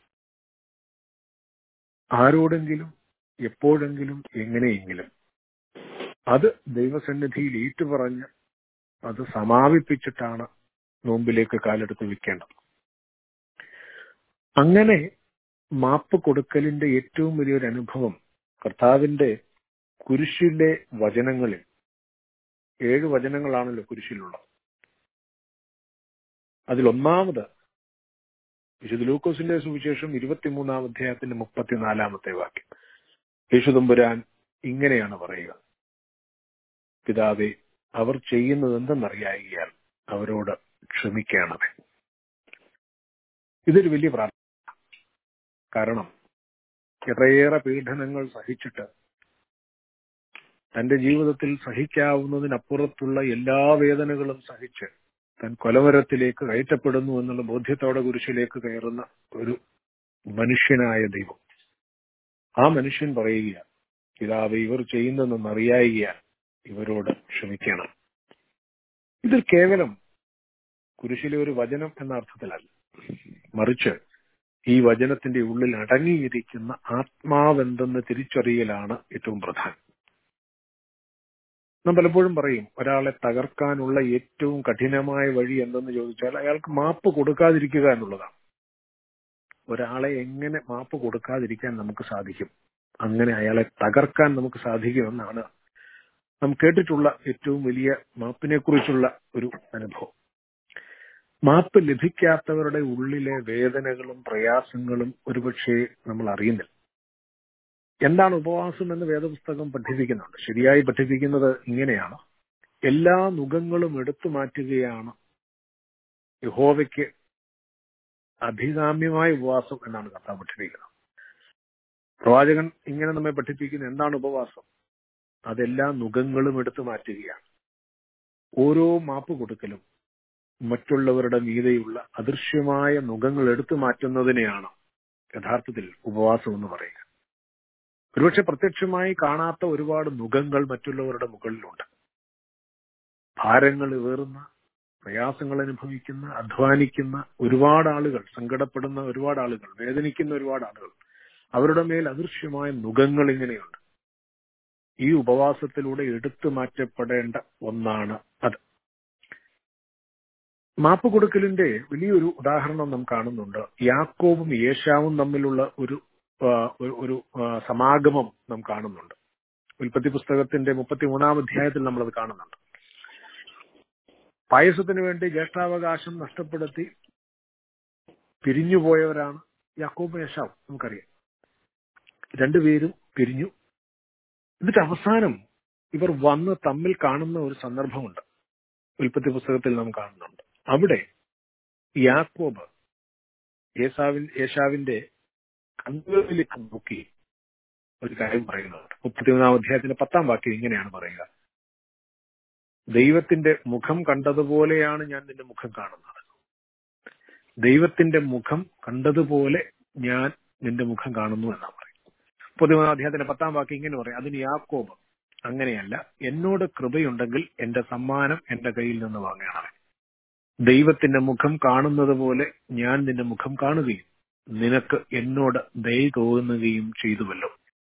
ആരോടെങ്കിലും എപ്പോഴെങ്കിലും എങ്ങനെയെങ്കിലും അത് ദൈവസന്നിധിയിൽ ഏറ്റുപറഞ്ഞ് അത് സമാപിപ്പിച്ചിട്ടാണ് നോമ്പിലേക്ക് കാലെടുത്ത് വെക്കേണ്ടത് അങ്ങനെ മാപ്പ് കൊടുക്കലിന്റെ ഏറ്റവും വലിയൊരു അനുഭവം കർത്താവിന്റെ കുരിശിലെ വചനങ്ങളിൽ ഏഴ് വചനങ്ങളാണല്ലോ കുരിശിലുള്ളത് അതിലൊന്നാമത് വിശുദ്ധ ലൂക്കോസിന്റെ സുവിശേഷം ഇരുപത്തിമൂന്നാം അധ്യായത്തിന്റെ മുപ്പത്തിനാലാമത്തെ വാക്യം യേശുദമ്പുരാൻ ഇങ്ങനെയാണ് പറയുക പിതാവെ അവർ ചെയ്യുന്നത് എന്തെന്നറിയായികയാൽ അവരോട് ക്ഷമിക്കണമേ ഇതൊരു വലിയ പ്രാർത്ഥന കാരണം എത്രയേറെ പീഡനങ്ങൾ സഹിച്ചിട്ട് തന്റെ ജീവിതത്തിൽ സഹിക്കാവുന്നതിനപ്പുറത്തുള്ള എല്ലാ വേദനകളും സഹിച്ച് താൻ കൊലമരത്തിലേക്ക് കയറ്റപ്പെടുന്നു എന്നുള്ള ബോധ്യത്തോടെ കുരിശിലേക്ക് കയറുന്ന ഒരു മനുഷ്യനായ ദൈവം ആ മനുഷ്യൻ പറയുക പിതാവ് ഇവർ ചെയ്യുന്നതെന്ന് അറിയായികയാൽ ഇവരോട് ക്ഷമിക്കണം ഇത് കേവലം കുരിശിലെ ഒരു വചനം എന്ന അർത്ഥത്തിലല്ല മറിച്ച് ഈ വചനത്തിന്റെ ഉള്ളിൽ അടങ്ങിയിരിക്കുന്ന ആത്മാവെന്തെന്ന് തിരിച്ചറിയലാണ് ഏറ്റവും പ്രധാനം നാം പലപ്പോഴും പറയും ഒരാളെ തകർക്കാനുള്ള ഏറ്റവും കഠിനമായ വഴി എന്തെന്ന് ചോദിച്ചാൽ അയാൾക്ക് മാപ്പ് കൊടുക്കാതിരിക്കുക എന്നുള്ളതാണ് ഒരാളെ എങ്ങനെ മാപ്പ് കൊടുക്കാതിരിക്കാൻ നമുക്ക് സാധിക്കും അങ്ങനെ അയാളെ തകർക്കാൻ നമുക്ക് സാധിക്കുമെന്നാണ് നാം കേട്ടിട്ടുള്ള ഏറ്റവും വലിയ മാപ്പിനെ കുറിച്ചുള്ള ഒരു അനുഭവം മാപ്പ് ലഭിക്കാത്തവരുടെ ഉള്ളിലെ വേദനകളും പ്രയാസങ്ങളും ഒരുപക്ഷെ നമ്മൾ അറിയുന്നില്ല എന്താണ് ഉപവാസം എന്ന് വേദപുസ്തകം പഠിപ്പിക്കുന്നുണ്ട് ശരിയായി പഠിപ്പിക്കുന്നത് ഇങ്ങനെയാണ് എല്ലാ മുഖങ്ങളും എടുത്തു മാറ്റുകയാണ് യഹോവയ്ക്ക് അഭികാമ്യമായ ഉപവാസം എന്നാണ് കർത്താവ് പഠിപ്പിക്കുന്നത് പ്രവാചകൻ ഇങ്ങനെ നമ്മെ പഠിപ്പിക്കുന്നത് എന്താണ് ഉപവാസം അതെല്ലാ മുഖങ്ങളും എടുത്തു മാറ്റുകയാണ് ഓരോ മാപ്പ് കൊടുക്കലും മറ്റുള്ളവരുടെ മീതെയുള്ള അദൃശ്യമായ മുഖങ്ങൾ എടുത്തു മാറ്റുന്നതിനെയാണ് യഥാർത്ഥത്തിൽ ഉപവാസം എന്ന് പറയുക ഒരുപക്ഷെ പ്രത്യക്ഷമായി കാണാത്ത ഒരുപാട് മുഖങ്ങൾ മറ്റുള്ളവരുടെ മുകളിലുണ്ട് ഭാരങ്ങൾ വേറുന്ന പ്രയാസങ്ങൾ അനുഭവിക്കുന്ന അധ്വാനിക്കുന്ന ഒരുപാട് ആളുകൾ സങ്കടപ്പെടുന്ന ഒരുപാട് ആളുകൾ വേദനിക്കുന്ന ഒരുപാട് ആളുകൾ അവരുടെ മേൽ അദൃശ്യമായ മുഖങ്ങൾ ഇങ്ങനെയുണ്ട് ഈ ഉപവാസത്തിലൂടെ എടുത്തു മാറ്റപ്പെടേണ്ട ഒന്നാണ് അത് മാപ്പ് കൊടുക്കലിന്റെ വലിയൊരു ഉദാഹരണം നാം കാണുന്നുണ്ട് യാക്കോബും യേശാവും തമ്മിലുള്ള ഒരു ഒരു സമാഗമം നാം കാണുന്നുണ്ട് ഉൽപ്പത്തി പുസ്തകത്തിന്റെ മുപ്പത്തി മൂന്നാം അധ്യായത്തിൽ നമ്മളത് കാണുന്നുണ്ട് പായസത്തിന് വേണ്ടി ജ്യേഷ്ഠാവകാശം നഷ്ടപ്പെടുത്തി പിരിഞ്ഞുപോയവരാണ് യാക്കോബ് യേശാവ് നമുക്കറിയാം രണ്ടുപേരും പിരിഞ്ഞു എന്നിട്ട് അവസാനം ഇവർ വന്ന് തമ്മിൽ കാണുന്ന ഒരു സന്ദർഭമുണ്ട് ഉൽപ്പത്തി പുസ്തകത്തിൽ നാം കാണുന്നുണ്ട് അവിടെ യാക്കോബ് യേശാവിൻ യേശാവിന്റെ കണ്ണുകളിലേക്ക് നോക്കി ഒരു കാര്യം പറയുന്നുണ്ട് മുപ്പത്തിമൂന്നാം അധ്യായത്തിന്റെ പത്താം വാക്യം ഇങ്ങനെയാണ് പറയുക ദൈവത്തിന്റെ മുഖം കണ്ടതുപോലെയാണ് ഞാൻ നിന്റെ മുഖം കാണുന്നത് ദൈവത്തിന്റെ മുഖം കണ്ടതുപോലെ ഞാൻ നിന്റെ മുഖം കാണുന്നു എന്നാണ് പറയും പൊതുവാ അദ്ദേഹത്തിന്റെ പത്താം വാക്യം ഇങ്ങനെ പറയും അതിന് യാക്കോബ് അങ്ങനെയല്ല എന്നോട് കൃപയുണ്ടെങ്കിൽ എന്റെ സമ്മാനം എന്റെ കയ്യിൽ നിന്ന് വാങ്ങണമേ ദൈവത്തിന്റെ മുഖം കാണുന്നത് പോലെ ഞാൻ നിന്റെ മുഖം കാണുകയും നിനക്ക് എന്നോട് ദയ തോന്നുകയും ചെയ്തുവല്ലോ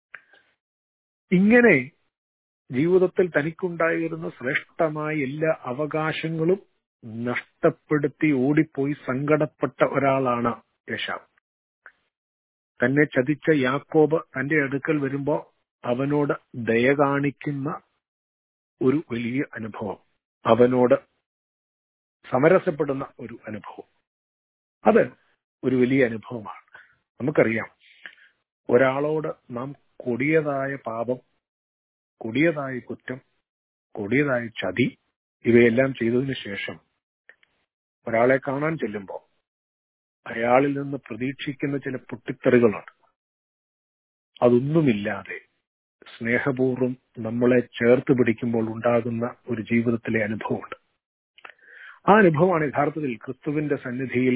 ഇങ്ങനെ ജീവിതത്തിൽ തനിക്കുണ്ടായിരുന്ന ശ്രേഷ്ഠമായ എല്ലാ അവകാശങ്ങളും നഷ്ടപ്പെടുത്തി ഓടിപ്പോയി സങ്കടപ്പെട്ട ഒരാളാണ് യശാവ് തന്നെ ചതിച്ച യാക്കോബ് തന്റെ അടുക്കൽ വരുമ്പോ അവനോട് ദയ കാണിക്കുന്ന ഒരു വലിയ അനുഭവം അവനോട് സമരസപ്പെടുന്ന ഒരു അനുഭവം അത് ഒരു വലിയ അനുഭവമാണ് നമുക്കറിയാം ഒരാളോട് നാം കൊടിയതായ പാപം കൊടിയതായ കുറ്റം കൊടിയതായ ചതി ഇവയെല്ലാം ചെയ്തതിനു ശേഷം ഒരാളെ കാണാൻ ചെല്ലുമ്പോൾ അയാളിൽ നിന്ന് പ്രതീക്ഷിക്കുന്ന ചില പൊട്ടിത്തെറികളുണ്ട് അതൊന്നുമില്ലാതെ സ്നേഹപൂർവ്വം നമ്മളെ ചേർത്ത് പിടിക്കുമ്പോൾ ഉണ്ടാകുന്ന ഒരു ജീവിതത്തിലെ അനുഭവമുണ്ട് ആ അനുഭവമാണ് യഥാർത്ഥത്തിൽ ക്രിസ്തുവിന്റെ സന്നിധിയിൽ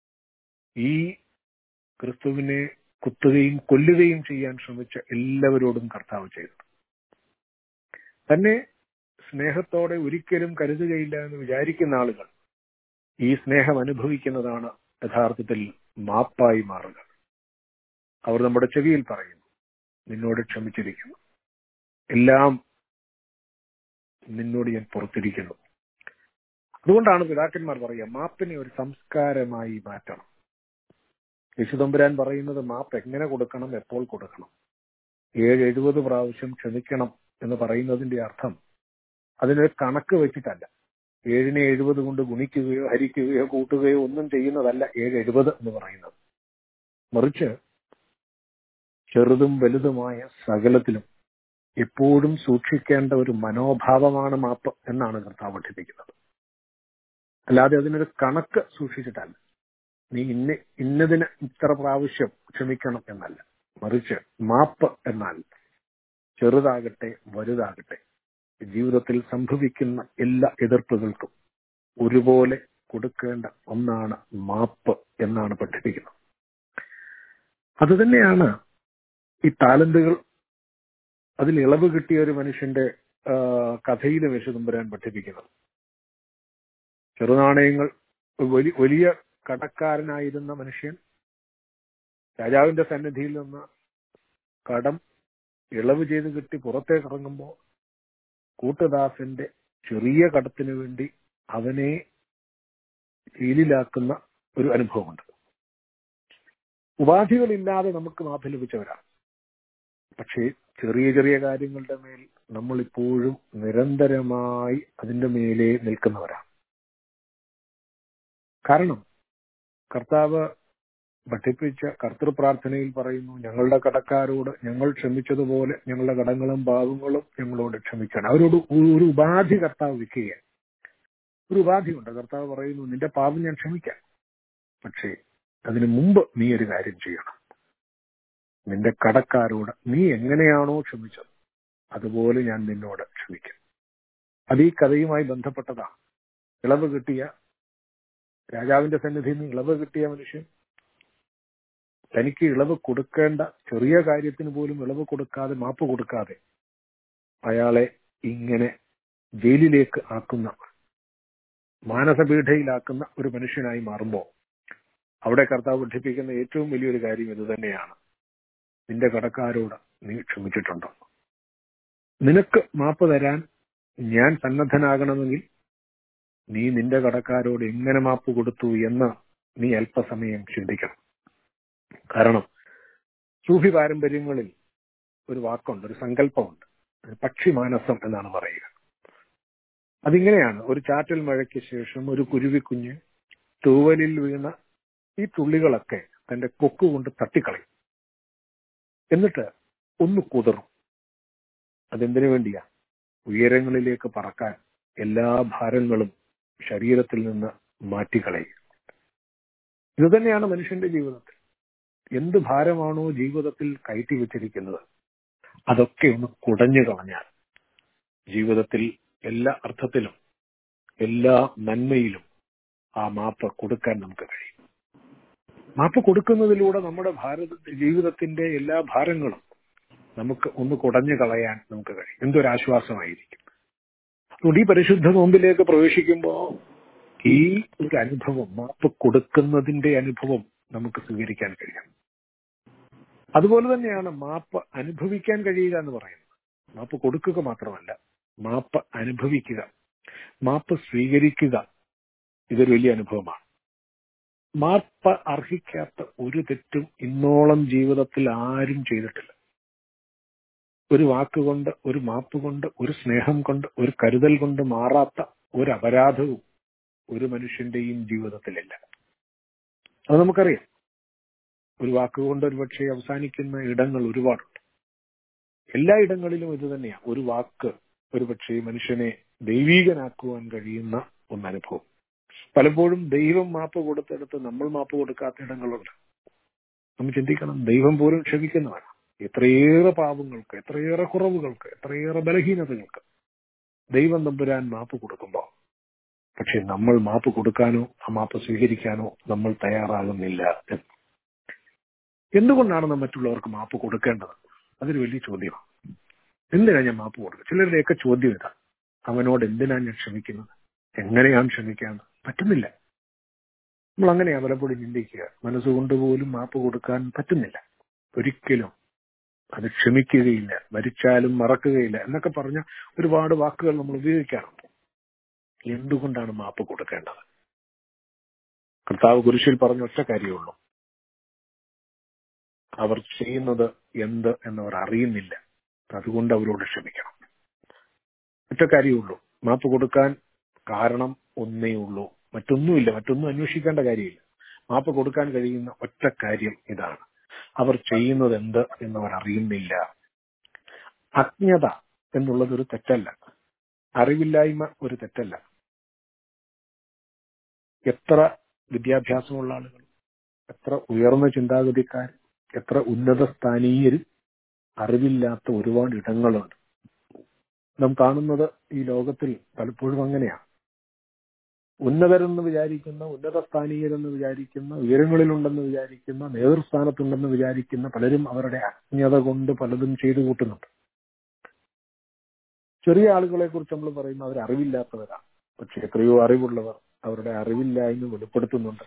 ഈ ക്രിസ്തുവിനെ കുത്തുകയും കൊല്ലുകയും ചെയ്യാൻ ശ്രമിച്ച എല്ലാവരോടും കർത്താവ് ചെയ്തു തന്നെ സ്നേഹത്തോടെ ഒരിക്കലും കരുതുകയില്ല എന്ന് വിചാരിക്കുന്ന ആളുകൾ ഈ സ്നേഹം അനുഭവിക്കുന്നതാണ് യഥാർത്ഥത്തിൽ മാപ്പായി മാറുക അവർ നമ്മുടെ ചെവിയിൽ പറയുന്നു നിന്നോട് ക്ഷമിച്ചിരിക്കുന്നു എല്ലാം നിന്നോട് ഞാൻ പുറത്തിരിക്കുന്നു അതുകൊണ്ടാണ് പിതാക്കന്മാർ പറയുക മാപ്പിനെ ഒരു സംസ്കാരമായി മാറ്റണം യശുതമ്പുരാൻ പറയുന്നത് മാപ്പ് എങ്ങനെ കൊടുക്കണം എപ്പോൾ കൊടുക്കണം ഏഴ് എഴുപത് പ്രാവശ്യം ക്ഷമിക്കണം എന്ന് പറയുന്നതിന്റെ അർത്ഥം അതിനൊരു കണക്ക് വെച്ചിട്ടല്ല ഏഴിനെ എഴുപത് കൊണ്ട് ഗുണിക്കുകയോ ഹരിക്കുകയോ കൂട്ടുകയോ ഒന്നും ചെയ്യുന്നതല്ല ഏഴ് എഴുപത് എന്ന് പറയുന്നത് മറിച്ച് ചെറുതും വലുതുമായ സകലത്തിലും എപ്പോഴും സൂക്ഷിക്കേണ്ട ഒരു മനോഭാവമാണ് മാപ്പ് എന്നാണ് കർത്താവ് പഠിപ്പിക്കുന്നത് അല്ലാതെ അതിനൊരു കണക്ക് സൂക്ഷിച്ചിട്ടല്ല നീ ഇന്ന ഇന്നതിന് ഇത്ര പ്രാവശ്യം ക്ഷമിക്കണം എന്നല്ല മറിച്ച് മാപ്പ് എന്നാൽ ചെറുതാകട്ടെ വലുതാകട്ടെ ജീവിതത്തിൽ സംഭവിക്കുന്ന എല്ലാ എതിർപ്പുകൾക്കും ഒരുപോലെ കൊടുക്കേണ്ട ഒന്നാണ് മാപ്പ് എന്നാണ് പഠിപ്പിക്കുന്നത് അതുതന്നെയാണ് ഈ താലന്തുകൾ അതിൽ ഇളവ് കിട്ടിയ ഒരു മനുഷ്യന്റെ കഥയിലെ വിശദംബരാൻ പഠിപ്പിക്കുന്നത് ചെറുനാണയങ്ങൾ വലിയ വലിയ കടക്കാരനായിരുന്ന മനുഷ്യൻ രാജാവിന്റെ സന്നിധിയിൽ നിന്ന് കടം ഇളവ് ചെയ്ത് കിട്ടി പുറത്തേക്ക് ഇറങ്ങുമ്പോൾ കൂട്ടദാസന്റെ ചെറിയ കടത്തിനു വേണ്ടി അവനെ ജയിലിലാക്കുന്ന ഒരു അനുഭവമുണ്ട് ഉപാധികളില്ലാതെ നമുക്ക് മാപ്പ് ലഭിച്ചവരാണ് പക്ഷേ ചെറിയ ചെറിയ കാര്യങ്ങളുടെ മേൽ നമ്മൾ ഇപ്പോഴും നിരന്തരമായി അതിന്റെ മേലെ നിൽക്കുന്നവരാണ് കാരണം കർത്താവ് പഠിപ്പിച്ച കർത്തൃപ്രാർത്ഥനയിൽ പറയുന്നു ഞങ്ങളുടെ കടക്കാരോട് ഞങ്ങൾ ക്ഷമിച്ചതുപോലെ ഞങ്ങളുടെ കടങ്ങളും പാവങ്ങളും ഞങ്ങളോട് ക്ഷമിക്കണം അവരോട് ഒരു ഉപാധി കർത്താവ് വെക്കുക ഒരു ഉപാധിയുണ്ട് കർത്താവ് പറയുന്നു നിന്റെ പാപം ഞാൻ ക്ഷമിക്കാം പക്ഷേ അതിനു മുമ്പ് നീ ഒരു കാര്യം ചെയ്യണം നിന്റെ കടക്കാരോട് നീ എങ്ങനെയാണോ ക്ഷമിച്ചത് അതുപോലെ ഞാൻ നിന്നോട് ക്ഷമിക്കും അത് ഈ കഥയുമായി ബന്ധപ്പെട്ടതാണ് ഇളവ് കിട്ടിയ രാജാവിന്റെ സന്നിധിയിൽ നിന്ന് ഇളവ് കിട്ടിയ മനുഷ്യൻ തനിക്ക് ഇളവ് കൊടുക്കേണ്ട ചെറിയ കാര്യത്തിന് പോലും ഇളവ് കൊടുക്കാതെ മാപ്പ് കൊടുക്കാതെ അയാളെ ഇങ്ങനെ ജയിലിലേക്ക് ആക്കുന്ന മാനസപീഠയിലാക്കുന്ന ഒരു മനുഷ്യനായി മാറുമ്പോൾ അവിടെ കർത്താവ് പഠിപ്പിക്കുന്ന ഏറ്റവും വലിയൊരു കാര്യം ഇത് തന്നെയാണ് നിന്റെ കടക്കാരോട് നീ ക്ഷമിച്ചിട്ടുണ്ടോ നിനക്ക് മാപ്പ് തരാൻ ഞാൻ സന്നദ്ധനാകണമെങ്കിൽ നീ നിന്റെ കടക്കാരോട് എങ്ങനെ മാപ്പ് കൊടുത്തു എന്ന് നീ അല്പസമയം ചിന്തിക്കണം കാരണം സൂഫി പാരമ്പര്യങ്ങളിൽ ഒരു വാക്കുണ്ട് ഒരു സങ്കല്പമുണ്ട് പക്ഷിമാനസം എന്നാണ് പറയുക അതിങ്ങനെയാണ് ഒരു ചാറ്റൽ മഴയ്ക്ക് ശേഷം ഒരു കുരുവിക്കുഞ്ഞ് തൂവലിൽ വീണ ഈ തുള്ളികളൊക്കെ തന്റെ കൊക്കുകൊണ്ട് തട്ടിക്കളയും എന്നിട്ട് ഒന്ന് കുതിറും അതെന്തിനു വേണ്ടിയാ ഉയരങ്ങളിലേക്ക് പറക്കാൻ എല്ലാ ഭാരങ്ങളും ശരീരത്തിൽ നിന്ന് മാറ്റിക്കളയുക ഇത് തന്നെയാണ് മനുഷ്യന്റെ ജീവിതത്തിൽ എന്ത് ഭാരമാണോ ജീവിതത്തിൽ കയറ്റി വെച്ചിരിക്കുന്നത് അതൊക്കെ ഒന്ന് കുടഞ്ഞു കളഞ്ഞാൽ ജീവിതത്തിൽ എല്ലാ അർത്ഥത്തിലും എല്ലാ നന്മയിലും ആ മാപ്പ് കൊടുക്കാൻ നമുക്ക് കഴിയും മാപ്പ് കൊടുക്കുന്നതിലൂടെ നമ്മുടെ ഭാരത ജീവിതത്തിന്റെ എല്ലാ ഭാരങ്ങളും നമുക്ക് ഒന്ന് കുടഞ്ഞു കളയാൻ നമുക്ക് കഴിയും എന്തൊരാശ്വാസമായിരിക്കും അതുകൊണ്ട് ഈ പരിശുദ്ധ നോമ്പിലേക്ക് പ്രവേശിക്കുമ്പോൾ ഈ ഒരു അനുഭവം മാപ്പ് കൊടുക്കുന്നതിന്റെ അനുഭവം നമുക്ക് സ്വീകരിക്കാൻ കഴിയണം അതുപോലെ തന്നെയാണ് മാപ്പ് അനുഭവിക്കാൻ കഴിയുക എന്ന് പറയുന്നത് മാപ്പ് കൊടുക്കുക മാത്രമല്ല മാപ്പ് അനുഭവിക്കുക മാപ്പ് സ്വീകരിക്കുക ഇതൊരു വലിയ അനുഭവമാണ് മാപ്പ് അർഹിക്കാത്ത ഒരു തെറ്റും ഇന്നോളം ജീവിതത്തിൽ ആരും ചെയ്തിട്ടില്ല ഒരു വാക്കുകൊണ്ട് ഒരു മാപ്പ് കൊണ്ട് ഒരു സ്നേഹം കൊണ്ട് ഒരു കരുതൽ കൊണ്ട് മാറാത്ത ഒരു അപരാധവും ഒരു മനുഷ്യന്റെയും ജീവിതത്തിലില്ല അത് നമുക്കറിയാം ഒരു വാക്കുകൊണ്ട് ഒരുപക്ഷെ അവസാനിക്കുന്ന ഇടങ്ങൾ ഒരുപാടുണ്ട് എല്ലാ ഇടങ്ങളിലും ഇത് തന്നെയാണ് ഒരു വാക്ക് ഒരുപക്ഷെ മനുഷ്യനെ ദൈവീകനാക്കുവാൻ കഴിയുന്ന ഒന്ന് അനുഭവം പലപ്പോഴും ദൈവം മാപ്പ് കൊടുത്തെടുത്ത് നമ്മൾ മാപ്പ് കൊടുക്കാത്ത ഇടങ്ങളുണ്ട് നമ്മൾ ചിന്തിക്കണം ദൈവം പോലും ക്ഷമിക്കുന്നവരാണ് എത്രയേറെ പാപങ്ങൾക്ക് എത്രയേറെ കുറവുകൾക്ക് എത്രയേറെ ബലഹീനതകൾക്ക് ദൈവം തമ്പുരാൻ മാപ്പ് കൊടുക്കുമ്പോൾ പക്ഷെ നമ്മൾ മാപ്പ് കൊടുക്കാനോ ആ മാപ്പ് സ്വീകരിക്കാനോ നമ്മൾ തയ്യാറാകുന്നില്ല എന്ന് എന്തുകൊണ്ടാണ് നാം മറ്റുള്ളവർക്ക് മാപ്പ് കൊടുക്കേണ്ടത് അതൊരു വലിയ ചോദ്യമാണ് എന്തിനാ ഞാൻ മാപ്പ് കൊടുക്കുക ചിലരുടെയൊക്കെ ചോദ്യം ഇതാ അവനോട് എന്തിനാ ഞാൻ ക്ഷമിക്കുന്നത് എങ്ങനെയാണ് ക്ഷമിക്കാന്ന് പറ്റുന്നില്ല നമ്മൾ അങ്ങനെയാ പലപ്പോഴും ചിന്തിക്കുക മനസ്സുകൊണ്ട് പോലും മാപ്പ് കൊടുക്കാൻ പറ്റുന്നില്ല ഒരിക്കലും അത് ക്ഷമിക്കുകയില്ല മരിച്ചാലും മറക്കുകയില്ല എന്നൊക്കെ പറഞ്ഞ ഒരുപാട് വാക്കുകൾ നമ്മൾ ഉപയോഗിക്കാറുണ്ട് എന്തുകൊണ്ടാണ് മാപ്പ് കൊടുക്കേണ്ടത് കർത്താവ് കുരിശിൽ പറഞ്ഞ ഒറ്റ കാര്യമുള്ളൂ അവർ ചെയ്യുന്നത് എന്ത് എന്നവർ അറിയുന്നില്ല അതുകൊണ്ട് അവരോട് ക്ഷമിക്കണം ഒറ്റ കാര്യമുള്ളൂ മാപ്പ് കൊടുക്കാൻ കാരണം ഒന്നേ ഉള്ളൂ മറ്റൊന്നുമില്ല മറ്റൊന്നും അന്വേഷിക്കേണ്ട കാര്യമില്ല മാപ്പ് കൊടുക്കാൻ കഴിയുന്ന ഒറ്റ കാര്യം ഇതാണ് അവർ ചെയ്യുന്നത് എന്ത് എന്നവർ അറിയുന്നില്ല അജ്ഞത എന്നുള്ളത് ഒരു തെറ്റല്ല അറിവില്ലായ്മ ഒരു തെറ്റല്ല എത്ര വിദ്യാഭ്യാസമുള്ള ആളുകൾ എത്ര ഉയർന്ന ചിന്താഗതിക്കാർ എത്ര ഉന്നത സ്ഥാനീയരും അറിവില്ലാത്ത ഒരുപാട് ഇടങ്ങളുണ്ട് നാം കാണുന്നത് ഈ ലോകത്തിൽ പലപ്പോഴും അങ്ങനെയാണ് ഉന്നതരെന്ന് വിചാരിക്കുന്ന ഉന്നത സ്ഥാനീയരെന്ന് വിചാരിക്കുന്ന ഉയരങ്ങളിലുണ്ടെന്ന് വിചാരിക്കുന്ന നേതൃസ്ഥാനത്തുണ്ടെന്ന് വിചാരിക്കുന്ന പലരും അവരുടെ അജ്ഞത കൊണ്ട് പലതും ചെയ്തു കൂട്ടുന്നുണ്ട് ചെറിയ ആളുകളെ കുറിച്ച് നമ്മൾ പറയുമ്പോൾ അവർ അറിവില്ലാത്തവരാണ് പക്ഷെ എത്രയോ അറിവുള്ളവർ അവരുടെ അറിവില്ലായ്മ വെളിപ്പെടുത്തുന്നുണ്ട്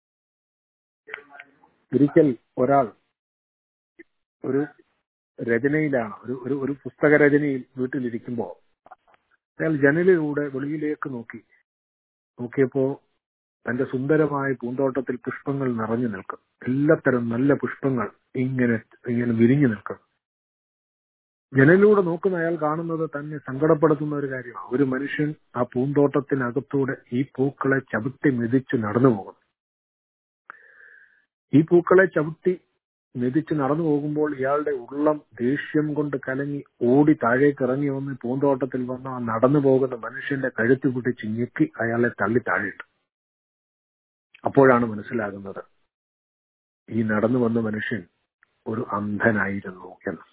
ഒരിക്കൽ ഒരാൾ ഒരു രചനയിലാണ് ഒരു ഒരു ഒരു പുസ്തക രചനയിൽ വീട്ടിലിരിക്കുമ്പോൾ അയാൾ ജനലിലൂടെ വെളിയിലേക്ക് നോക്കി നോക്കിയപ്പോ തന്റെ സുന്ദരമായ പൂന്തോട്ടത്തിൽ പുഷ്പങ്ങൾ നിറഞ്ഞു നിൽക്കും എല്ലാത്തരം നല്ല പുഷ്പങ്ങൾ ഇങ്ങനെ ഇങ്ങനെ വിരിഞ്ഞു നിൽക്കും ജനലിലൂടെ നോക്കുന്ന അയാൾ കാണുന്നത് തന്നെ സങ്കടപ്പെടുത്തുന്ന ഒരു കാര്യമാണ് ഒരു മനുഷ്യൻ ആ പൂന്തോട്ടത്തിനകത്തൂടെ ഈ പൂക്കളെ ചവിട്ടി മെതിച്ച് നടന്നു പോകുന്നു ഈ പൂക്കളെ ചവിട്ടി മെതിച്ച് നടന്നു പോകുമ്പോൾ ഇയാളുടെ ഉള്ളം ദേഷ്യം കൊണ്ട് കലങ്ങി ഓടി താഴേക്ക് ഇറങ്ങി വന്ന് പൂന്തോട്ടത്തിൽ വന്ന് ആ നടന്നു പോകുന്ന മനുഷ്യന്റെ കഴുത്ത് പിടിച്ച് ഞെക്കി അയാളെ തള്ളി താഴെയിട്ടു അപ്പോഴാണ് മനസ്സിലാകുന്നത് ഈ നടന്നു വന്ന മനുഷ്യൻ ഒരു അന്ധനായിരുന്നു എന്ന്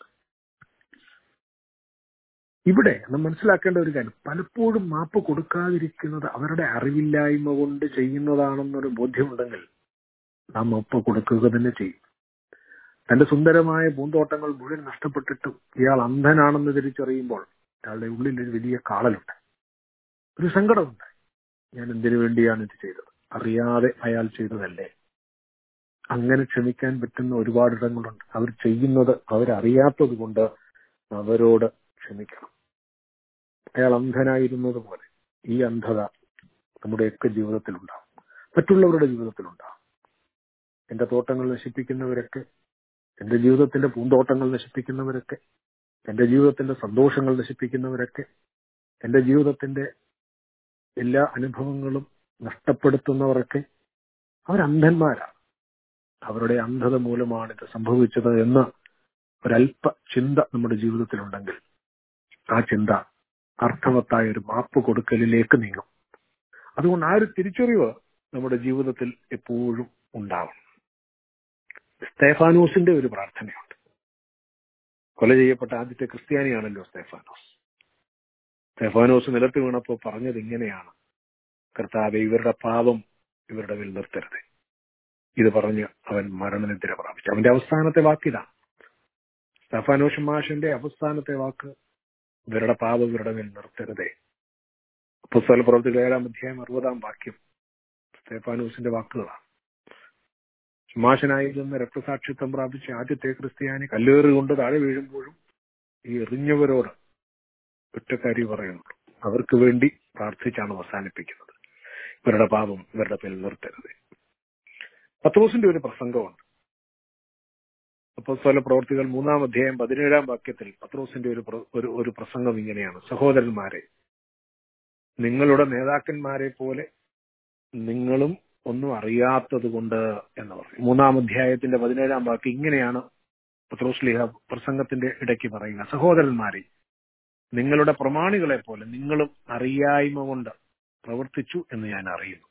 ഇവിടെ നാം മനസ്സിലാക്കേണ്ട ഒരു കാര്യം പലപ്പോഴും മാപ്പ് കൊടുക്കാതിരിക്കുന്നത് അവരുടെ അറിവില്ലായ്മ കൊണ്ട് ചെയ്യുന്നതാണെന്നൊരു ബോധ്യമുണ്ടെങ്കിൽ നാം മാപ്പ് കൊടുക്കുക തന്നെ ചെയ്യും തന്റെ സുന്ദരമായ പൂന്തോട്ടങ്ങൾ മുഴുവൻ നഷ്ടപ്പെട്ടിട്ടും ഇയാൾ അന്ധനാണെന്ന് തിരിച്ചറിയുമ്പോൾ അയാളുടെ ഉള്ളിൽ ഒരു വലിയ കാളലുണ്ട് ഒരു സങ്കടമുണ്ട് ഞാൻ എന്തിനു വേണ്ടിയാണ് ഇത് ചെയ്തത് അറിയാതെ അയാൾ ചെയ്തതല്ലേ അങ്ങനെ ക്ഷമിക്കാൻ പറ്റുന്ന ഒരുപാട് ഇടങ്ങളുണ്ട് അവർ ചെയ്യുന്നത് അവരറിയാത്തത് കൊണ്ട് അവരോട് ക്ഷമിക്കണം അയാൾ അന്ധനായിരുന്നത് പോലെ ഈ അന്ധത നമ്മുടെയൊക്കെ ജീവിതത്തിലുണ്ടാവും മറ്റുള്ളവരുടെ ജീവിതത്തിലുണ്ടാവും എന്റെ തോട്ടങ്ങൾ നശിപ്പിക്കുന്നവരൊക്കെ എന്റെ ജീവിതത്തിന്റെ പൂന്തോട്ടങ്ങൾ നശിപ്പിക്കുന്നവരൊക്കെ എന്റെ ജീവിതത്തിന്റെ സന്തോഷങ്ങൾ നശിപ്പിക്കുന്നവരൊക്കെ എന്റെ ജീവിതത്തിന്റെ എല്ലാ അനുഭവങ്ങളും നഷ്ടപ്പെടുത്തുന്നവരൊക്കെ അവർ അന്ധന്മാരാണ് അവരുടെ അന്ധത മൂലമാണ് ഇത് സംഭവിച്ചത് എന്ന് ഒരല്പ ചിന്ത നമ്മുടെ ജീവിതത്തിലുണ്ടെങ്കിൽ ആ ചിന്ത അർത്ഥവത്തായ ഒരു മാപ്പ് കൊടുക്കലിലേക്ക് നീങ്ങും അതുകൊണ്ട് ആ ഒരു തിരിച്ചറിവ് നമ്മുടെ ജീവിതത്തിൽ എപ്പോഴും ഉണ്ടാവണം സ്തേഫാനോസിന്റെ ഒരു പ്രാർത്ഥനയുണ്ട് കൊല ചെയ്യപ്പെട്ട ആദ്യത്തെ ക്രിസ്ത്യാനിയാണല്ലോ സ്തേഫാനോസ് സ്തേഫാനോസ് നിലത്ത് വീണപ്പോൾ പറഞ്ഞത് ഇങ്ങനെയാണ് കർത്താവെ ഇവരുടെ പാപം ഇവരുടെ മേൽ നിർത്തരുത് ഇത് പറഞ്ഞ് അവൻ മരണനിദ്ര പ്രാപിച്ചു അവന്റെ അവസാനത്തെ വാക്കിതാ സ്തഫാനോഷ് മാഷിന്റെ അവസാനത്തെ വാക്ക് ഇവരുടെ പാപം ഇവരുടെ മേൽ നിർത്തരുതേ പുസ്തക പ്രവൃത്തികൾ ഏഴാം അധ്യായം അറുപതാം വാക്യം സ്തേഫാനോസിന്റെ വാക്കുകളാണ് മാഷനായിരുന്ന രക്തസാക്ഷിത്വം പ്രാപിച്ച ആദ്യത്തെ ക്രിസ്ത്യാനി കല്ലേറ് കൊണ്ട് താഴെ വീഴുമ്പോഴും ഈ എറിഞ്ഞവരോട് ഒറ്റക്കാരി പറയുന്നുള്ളൂ അവർക്ക് വേണ്ടി പ്രാർത്ഥിച്ചാണ് അവസാനിപ്പിക്കുന്നത് ഇവരുടെ പാപം ഇവരുടെ പേരിൽ നിർത്തരുത് പത്രോസിന്റെ ഒരു പ്രസംഗമുണ്ട് അപ്പോസ്തല പ്രവർത്തികൾ മൂന്നാം അധ്യായം പതിനേഴാം വാക്യത്തിൽ പത്രോസിന്റെ ഒരു പ്ര- ഒരു ഒരു പ്രസംഗം ഇങ്ങനെയാണ് സഹോദരന്മാരെ നിങ്ങളുടെ നേതാക്കന്മാരെ പോലെ നിങ്ങളും ഒന്നും അറിയാത്തത് കൊണ്ട് എന്ന് പറയും മൂന്നാം അധ്യായത്തിന്റെ പതിനേഴാം വാക്യം ഇങ്ങനെയാണ് പത്രോസ് ലിഹ പ്രസംഗത്തിന്റെ ഇടയ്ക്ക് പറയുക സഹോദരന്മാരെ നിങ്ങളുടെ പ്രമാണികളെ പോലെ നിങ്ങളും അറിയായ്മ കൊണ്ട് പ്രവർത്തിച്ചു എന്ന് ഞാൻ അറിയുന്നു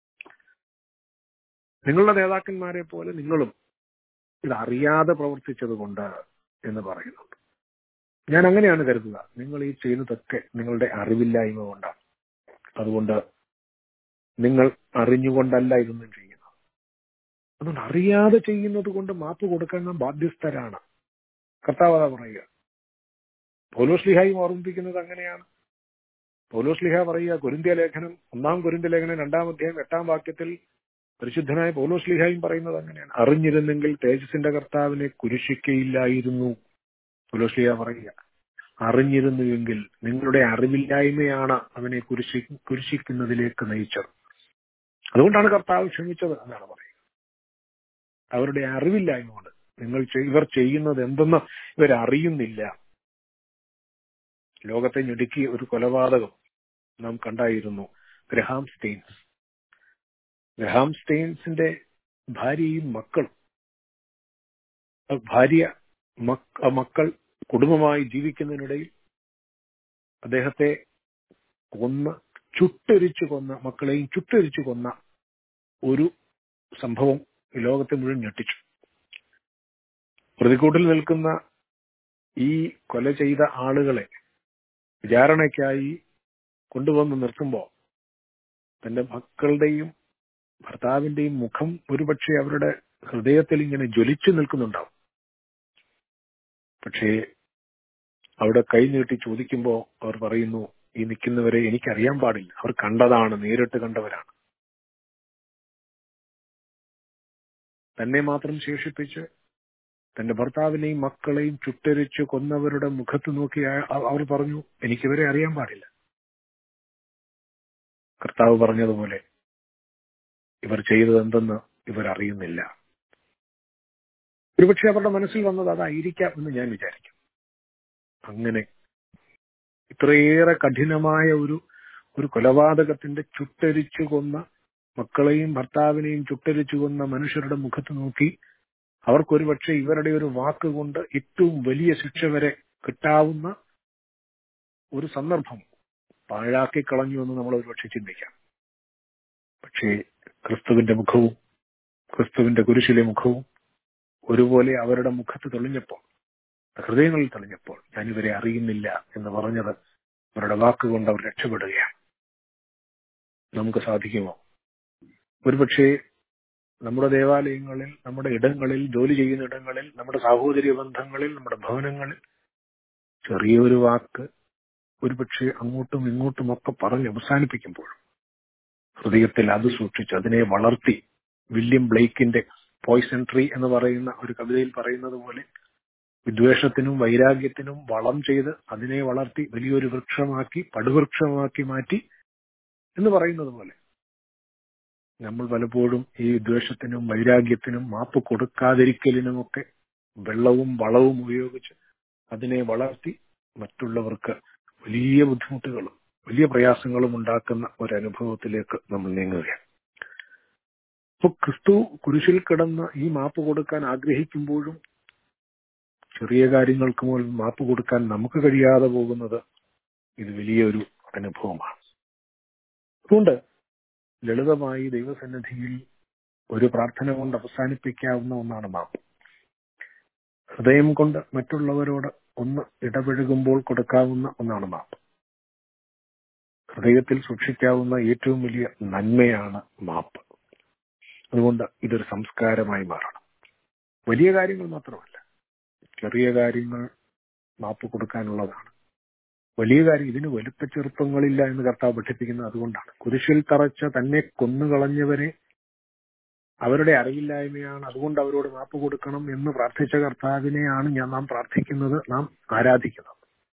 നിങ്ങളുടെ നേതാക്കന്മാരെ പോലെ നിങ്ങളും ഇത് അറിയാതെ പ്രവർത്തിച്ചത് കൊണ്ട് എന്ന് പറയുന്നുണ്ട് ഞാൻ അങ്ങനെയാണ് കരുതുക നിങ്ങൾ ഈ ചെയ്യുന്നതൊക്കെ നിങ്ങളുടെ അറിവില്ലായ്മ കൊണ്ടാണ് അതുകൊണ്ട് നിങ്ങൾ അറിഞ്ഞുകൊണ്ടല്ല ഇതൊന്നും ചെയ്യുന്നത് അതുകൊണ്ട് അറിയാതെ ചെയ്യുന്നത് കൊണ്ട് മാപ്പ് കൊടുക്കാൻ നാം ബാധ്യസ്ഥരാണ് കർത്താവത പറയുക പൗലോസ് ലിഹായും ഓർമ്മിപ്പിക്കുന്നത് അങ്ങനെയാണ് പൗലോസ് ലിഹ പറയുക കുരിന്ത്യ ലേഖനം ഒന്നാം കുരിന്ത്യ ലേഖനം രണ്ടാം അധ്യായം എട്ടാം വാക്യത്തിൽ പരിശുദ്ധനായ പൗലോസ് ലിഹായും പറയുന്നത് അങ്ങനെയാണ് അറിഞ്ഞിരുന്നെങ്കിൽ തേജസിന്റെ കർത്താവിനെ കുരിശിക്കയില്ലായിരുന്നു പൗലോസ് ലിഹ പറയുക അറിഞ്ഞിരുന്നുവെങ്കിൽ നിങ്ങളുടെ അറിവില്ലായ്മയാണ് അവനെ കുരിശി കുരിശിക്കുന്നതിലേക്ക് നയിച്ചത് അതുകൊണ്ടാണ് കർത്താവ് ക്ഷമിച്ചത് എന്നാണ് പറയുക അവരുടെ അറിവില്ലായ്മ കൊണ്ട് നിങ്ങൾ ചെയ്- ഇവർ ചെയ്യുന്നത് എന്തെന്ന് ഇവരറിയുന്നില്ല ലോകത്തെ ഞെടുക്കിയ ഒരു കൊലപാതകം നാം കണ്ടായിരുന്നു ഗ്രഹാം സ്റ്റെയിൻസ് ഗ്രഹാം സ്റ്റെയിൻസിന്റെ ഭാര്യയും മക്കളും ആ ഭാര്യ മക്ക- ആ മക്കൾ കുടുംബമായി ജീവിക്കുന്നതിനിടയിൽ അദ്ദേഹത്തെ കൊന്ന് ചുട്ടരിച്ചു കൊന്ന മക്കളെയും ചുട്ടരിച്ചു കൊന്ന ഒരു സംഭവം ഈ ലോകത്തെ മുഴുവൻ ഞെട്ടിച്ചു പ്രതിക്കൂട്ടിൽ നിൽക്കുന്ന ഈ കൊല ചെയ്ത ആളുകളെ വിചാരണയ്ക്കായി കൊണ്ടുവന്ന് നിർത്തുമ്പോൾ തന്റെ മക്കളുടെയും ഭർത്താവിന്റെയും മുഖം ഒരുപക്ഷെ അവരുടെ ഹൃദയത്തിൽ ഇങ്ങനെ ജ്വലിച്ചു നിൽക്കുന്നുണ്ടാവും പക്ഷേ അവിടെ കൈ നീട്ടി ചോദിക്കുമ്പോൾ അവർ പറയുന്നു ഈ നിൽക്കുന്നവരെ എനിക്കറിയാൻ പാടില്ല അവർ കണ്ടതാണ് നേരിട്ട് കണ്ടവരാണ് തന്നെ മാത്രം ശേഷിപ്പിച്ച് തന്റെ ഭർത്താവിനെയും മക്കളെയും ചുട്ടരിച്ച് കൊന്നവരുടെ മുഖത്ത് നോക്കി അയ- അ- അവർ പറഞ്ഞു എനിക്കിവരെ അറിയാൻ പാടില്ല കർത്താവ് പറഞ്ഞതുപോലെ ഇവർ ചെയ്തത് എന്തെന്ന് ഇവർ അറിയുന്നില്ല ഒരുപക്ഷെ അവരുടെ മനസ്സിൽ വന്നത് അതായിരിക്കാം എന്ന് ഞാൻ വിചാരിക്കും അങ്ങനെ ഇത്രയേറെ കഠിനമായ ഒരു ഒരു കൊലപാതകത്തിന്റെ ചുട്ടരിച്ചു കൊന്ന മക്കളെയും ഭർത്താവിനെയും ചുട്ടരിച്ചു കൊന്ന മനുഷ്യരുടെ മുഖത്ത് നോക്കി അവർക്കൊരു പക്ഷേ ഇവരുടെ ഒരു വാക്കുകൊണ്ട് ഏറ്റവും വലിയ ശിക്ഷ വരെ കിട്ടാവുന്ന ഒരു സന്ദർഭം പാഴാക്കി കളഞ്ഞു എന്ന് നമ്മൾ ഒരുപക്ഷെ ചിന്തിക്കാം പക്ഷേ ക്രിസ്തുവിന്റെ മുഖവും ക്രിസ്തുവിന്റെ കുരിശിലെ മുഖവും ഒരുപോലെ അവരുടെ മുഖത്ത് തെളിഞ്ഞപ്പോൾ ഹൃദയങ്ങളിൽ തെളിഞ്ഞപ്പോൾ ഞാൻ ഇവരെ അറിയുന്നില്ല എന്ന് പറഞ്ഞത് അവരുടെ വാക്കുകൊണ്ട് അവർ രക്ഷപ്പെടുകയാണ് നമുക്ക് സാധിക്കുമോ ഒരുപക്ഷെ നമ്മുടെ ദേവാലയങ്ങളിൽ നമ്മുടെ ഇടങ്ങളിൽ ജോലി ചെയ്യുന്ന ഇടങ്ങളിൽ നമ്മുടെ സാഹോദര്യ ബന്ധങ്ങളിൽ നമ്മുടെ ഭവനങ്ങളിൽ ചെറിയൊരു വാക്ക് ഒരുപക്ഷെ അങ്ങോട്ടും ഇങ്ങോട്ടും ഒക്കെ പറഞ്ഞ് അവസാനിപ്പിക്കുമ്പോൾ ഹൃദയത്തിൽ അത് സൂക്ഷിച്ച് അതിനെ വളർത്തി വില്യം ബ്ലേക്കിന്റെ പോയ്സൺ ട്രീ എന്ന് പറയുന്ന ഒരു കവിതയിൽ പറയുന്നത് പോലെ വിദ്വേഷത്തിനും വൈരാഗ്യത്തിനും വളം ചെയ്ത് അതിനെ വളർത്തി വലിയൊരു വൃക്ഷമാക്കി പടുവൃക്ഷമാക്കി മാറ്റി എന്ന് പറയുന്നത് പോലെ നമ്മൾ പലപ്പോഴും ഈ വിദ്വേഷത്തിനും വൈരാഗ്യത്തിനും മാപ്പ് കൊടുക്കാതിരിക്കലിനുമൊക്കെ വെള്ളവും വളവും ഉപയോഗിച്ച് അതിനെ വളർത്തി മറ്റുള്ളവർക്ക് വലിയ ബുദ്ധിമുട്ടുകളും വലിയ പ്രയാസങ്ങളും ഉണ്ടാക്കുന്ന ഒരു അനുഭവത്തിലേക്ക് നമ്മൾ നീങ്ങുകയാണ് അപ്പൊ ക്രിസ്തു കുരിശിൽ കിടന്ന് ഈ മാപ്പ് കൊടുക്കാൻ ആഗ്രഹിക്കുമ്പോഴും ചെറിയ കാര്യങ്ങൾക്ക് പോലും മാപ്പ് കൊടുക്കാൻ നമുക്ക് കഴിയാതെ പോകുന്നത് ഇത് വലിയൊരു അനുഭവമാണ് അതുകൊണ്ട് ലളിതമായി ദൈവസന്നിധിയിൽ ഒരു പ്രാർത്ഥന കൊണ്ട് അവസാനിപ്പിക്കാവുന്ന ഒന്നാണ് മാപ്പ് ഹൃദയം കൊണ്ട് മറ്റുള്ളവരോട് ഒന്ന് ഇടപഴകുമ്പോൾ കൊടുക്കാവുന്ന ഒന്നാണ് മാപ്പ് ഹൃദയത്തിൽ സൂക്ഷിക്കാവുന്ന ഏറ്റവും വലിയ നന്മയാണ് മാപ്പ് അതുകൊണ്ട് ഇതൊരു സംസ്കാരമായി മാറണം വലിയ കാര്യങ്ങൾ മാത്രമല്ല ചെറിയ കാര്യങ്ങൾ മാപ്പ് കൊടുക്കാനുള്ളതാണ് വലിയ കാര്യം ഇതിന് വലുപ്പ ചെറുപ്പങ്ങളില്ല എന്ന് കർത്താവ് പഠിപ്പിക്കുന്നത് അതുകൊണ്ടാണ് കുരിശിൽ തറച്ച തന്നെ കൊന്നുകളഞ്ഞവരെ അവരുടെ അറിവില്ലായ്മയാണ് അതുകൊണ്ട് അവരോട് മാപ്പ് കൊടുക്കണം എന്ന് പ്രാർത്ഥിച്ച കർത്താവിനെയാണ് ഞാൻ നാം പ്രാർത്ഥിക്കുന്നത് നാം ആരാധിക്കുന്നത്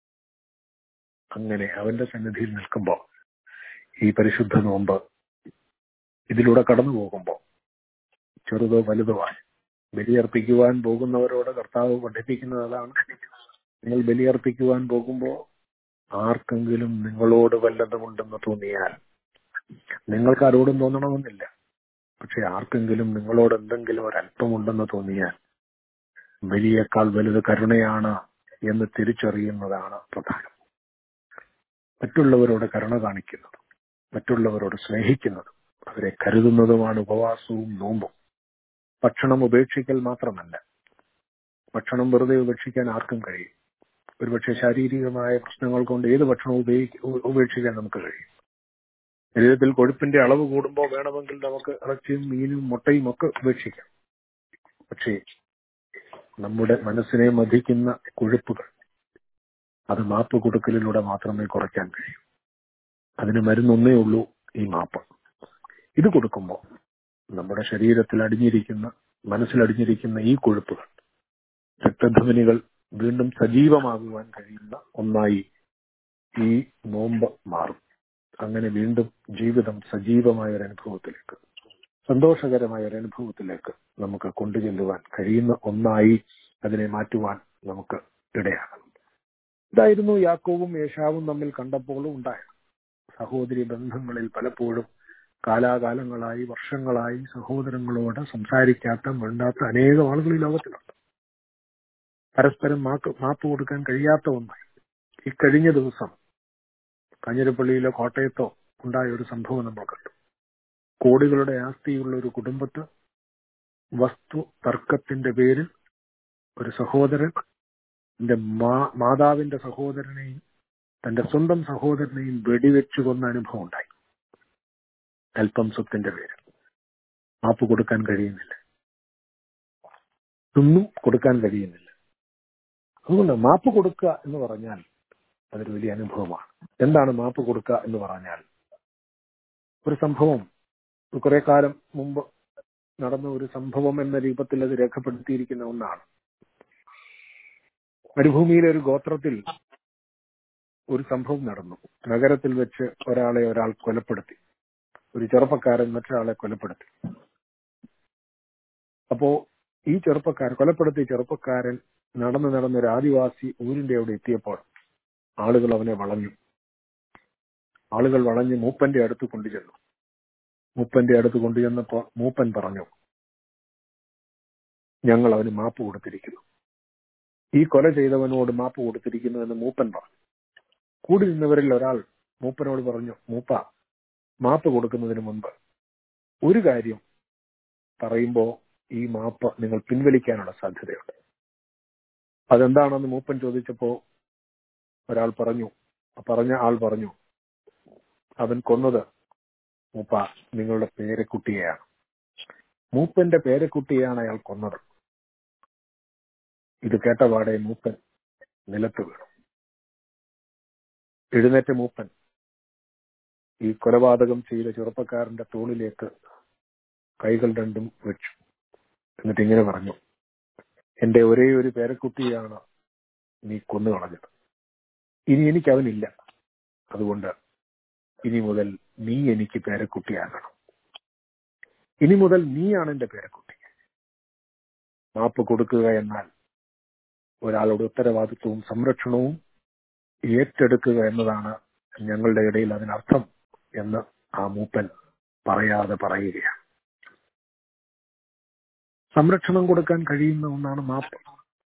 അങ്ങനെ അവന്റെ സന്നിധിയിൽ നിൽക്കുമ്പോൾ ഈ പരിശുദ്ധ നോമ്പ് ഇതിലൂടെ കടന്നു പോകുമ്പോൾ ചെറുതോ വലുതോ ആയി ബലിയർപ്പിക്കുവാൻ പോകുന്നവരോട് കർത്താവ് പഠിപ്പിക്കുന്നത് അതാണ് നിങ്ങൾ ബലിയർപ്പിക്കുവാൻ പോകുമ്പോൾ ആർക്കെങ്കിലും നിങ്ങളോട് വല്ലതുമുണ്ടെന്ന് തോന്നിയാൽ നിങ്ങൾക്ക് ആരോടും തോന്നണമെന്നില്ല പക്ഷെ ആർക്കെങ്കിലും നിങ്ങളോട് എന്തെങ്കിലും ഒരല്പമുണ്ടെന്ന് തോന്നിയാൽ ബലിയേക്കാൾ വലുത് കരുണയാണ് എന്ന് തിരിച്ചറിയുന്നതാണ് പ്രധാനം മറ്റുള്ളവരോട് കരുണ കാണിക്കുന്നത് മറ്റുള്ളവരോട് സ്നേഹിക്കുന്നതും അവരെ കരുതുന്നതുമാണ് ഉപവാസവും നോമ്പും ഭക്ഷണം ഉപേക്ഷിക്കൽ മാത്രമല്ല ഭക്ഷണം വെറുതെ ഉപേക്ഷിക്കാൻ ആർക്കും കഴിയും ഒരുപക്ഷെ ശാരീരികമായ പ്രശ്നങ്ങൾ കൊണ്ട് ഏത് ഭക്ഷണവും ഉപയോഗിക്ക ഉപേക്ഷിക്കാൻ നമുക്ക് കഴിയും ശരീരത്തിൽ കൊഴുപ്പിന്റെ അളവ് കൂടുമ്പോൾ വേണമെങ്കിൽ നമുക്ക് ഇറച്ചിയും മീനും മുട്ടയും ഒക്കെ ഉപേക്ഷിക്കാം പക്ഷേ നമ്മുടെ മനസ്സിനെ മതിക്കുന്ന കൊഴുപ്പുകൾ അത് മാപ്പ് കൊടുക്കലിലൂടെ മാത്രമേ കുറയ്ക്കാൻ കഴിയൂ അതിന് മരുന്നൊന്നേ ഉള്ളൂ ഈ മാപ്പ് ഇത് കൊടുക്കുമ്പോൾ നമ്മുടെ ശരീരത്തിൽ അടിഞ്ഞിരിക്കുന്ന മനസ്സിലടിഞ്ഞിരിക്കുന്ന ഈ കൊഴുപ്പുകൾ രക്തധമനികൾ വീണ്ടും സജീവമാകുവാൻ കഴിയുന്ന ഒന്നായി ഈ നോമ്പ് മാറും അങ്ങനെ വീണ്ടും ജീവിതം സജീവമായ ഒരു അനുഭവത്തിലേക്ക് സന്തോഷകരമായ ഒരു അനുഭവത്തിലേക്ക് നമുക്ക് കൊണ്ടുചെല്ലുവാൻ കഴിയുന്ന ഒന്നായി അതിനെ മാറ്റുവാൻ നമുക്ക് ഇടയാകണം ഇതായിരുന്നു യാക്കോവും യേശാവും തമ്മിൽ കണ്ടപ്പോഴും ഉണ്ടായത് സഹോദരി ബന്ധങ്ങളിൽ പലപ്പോഴും കാലാകാലങ്ങളായി വർഷങ്ങളായി സഹോദരങ്ങളോട് സംസാരിക്കാത്ത മിണ്ടാത്ത അനേകം ആളുകൾ ഈ ലോകത്തിലുണ്ട് പരസ്പരം മാക്ക് മാപ്പ് കൊടുക്കാൻ കഴിയാത്ത ഒന്നായി ഈ കഴിഞ്ഞ ദിവസം കാഞ്ഞിരപ്പള്ളിയിലോ കോട്ടയത്തോ ഉണ്ടായ ഒരു സംഭവം നമ്മൾ കണ്ടു കോടികളുടെ ആസ്തിയുള്ള ഒരു കുടുംബത്ത് വസ്തു തർക്കത്തിന്റെ പേരിൽ ഒരു സഹോദരൻ തന്റെ മാ- മാതാവിന്റെ സഹോദരനെയും തന്റെ സ്വന്തം സഹോദരനെയും വെടിവെച്ചു കൊന്ന അനുഭവം ഉണ്ടായി അല്പം സ്വത്തിന്റെ പേരിൽ മാപ്പ് കൊടുക്കാൻ കഴിയുന്നില്ല ഒന്നും കൊടുക്കാൻ കഴിയുന്നില്ല അതുകൊണ്ട് മാപ്പ് കൊടുക്കുക എന്ന് പറഞ്ഞാൽ അതൊരു വലിയ അനുഭവമാണ് എന്താണ് മാപ്പ് കൊടുക്കുക എന്ന് പറഞ്ഞാൽ ഒരു സംഭവം കുറെ കാലം മുമ്പ് നടന്ന ഒരു സംഭവം എന്ന രൂപത്തിൽ അത് രേഖപ്പെടുത്തിയിരിക്കുന്ന ഒന്നാണ് മരുഭൂമിയിലെ ഒരു ഗോത്രത്തിൽ ഒരു സംഭവം നടന്നു നഗരത്തിൽ വെച്ച് ഒരാളെ ഒരാൾ കൊലപ്പെടുത്തി ഒരു ചെറുപ്പക്കാരൻ മറ്റൊരാളെ കൊലപ്പെടുത്തി അപ്പോ ഈ ചെറുപ്പക്കാരൻ കൊലപ്പെടുത്തിയ ചെറുപ്പക്കാരൻ നടന്നു നടന്ന ഒരു ആദിവാസി ഊരിന്റെ അവിടെ എത്തിയപ്പോൾ ആളുകൾ അവനെ വളഞ്ഞു ആളുകൾ വളഞ്ഞ് മൂപ്പന്റെ അടുത്ത് കൊണ്ടുചെന്നു മൂപ്പന്റെ അടുത്ത് കൊണ്ടുചെന്നപ്പോൾ മൂപ്പൻ പറഞ്ഞു ഞങ്ങൾ അവന് മാപ്പ് കൊടുത്തിരിക്കുന്നു ഈ കൊല ചെയ്തവനോട് മാപ്പ് കൊടുത്തിരിക്കുന്നു എന്ന് മൂപ്പൻ പറഞ്ഞു കൂടി നിന്നവരിൽ ഒരാൾ മൂപ്പനോട് പറഞ്ഞു മൂപ്പ മാപ്പ് കൊടുക്കുന്നതിന് മുൻപ് ഒരു കാര്യം പറയുമ്പോ ഈ മാപ്പ് നിങ്ങൾ പിൻവലിക്കാനുള്ള സാധ്യതയുണ്ട് അതെന്താണെന്ന് മൂപ്പൻ ചോദിച്ചപ്പോ ഒരാൾ പറഞ്ഞു പറഞ്ഞ ആൾ പറഞ്ഞു അവൻ കൊന്നത് മൂപ്പ നിങ്ങളുടെ പേരക്കുട്ടിയെയാണ് മൂപ്പന്റെ പേരക്കുട്ടിയാണ് അയാൾ കൊന്നത് ഇത് കേട്ടപാടെ മൂപ്പൻ നിലത്ത് വീണു എഴുന്നേറ്റ മൂപ്പൻ ഈ കൊലപാതകം ചെയ്ത ചെറുപ്പക്കാരന്റെ തോളിലേക്ക് കൈകൾ രണ്ടും വെച്ചു എന്നിട്ട് ഇങ്ങനെ പറഞ്ഞു എന്റെ ഒരേ ഒരു പേരക്കുട്ടിയാണ് നീ കൊന്നു കളഞ്ഞത് ഇനി എനിക്ക് അവനില്ല അതുകൊണ്ട് ഇനി മുതൽ നീ എനിക്ക് പേരക്കുട്ടിയാകണം ഇനി മുതൽ നീയാണ് എന്റെ പേരക്കുട്ടി മാപ്പ് കൊടുക്കുക എന്നാൽ ഒരാളുടെ ഉത്തരവാദിത്വവും സംരക്ഷണവും ഏറ്റെടുക്കുക എന്നതാണ് ഞങ്ങളുടെ ഇടയിൽ അതിനർത്ഥം എന്ന് ആ മൂപ്പൻ പറയാതെ പറയുകയാണ് സംരക്ഷണം കൊടുക്കാൻ കഴിയുന്ന ഒന്നാണ് മാപ്പ്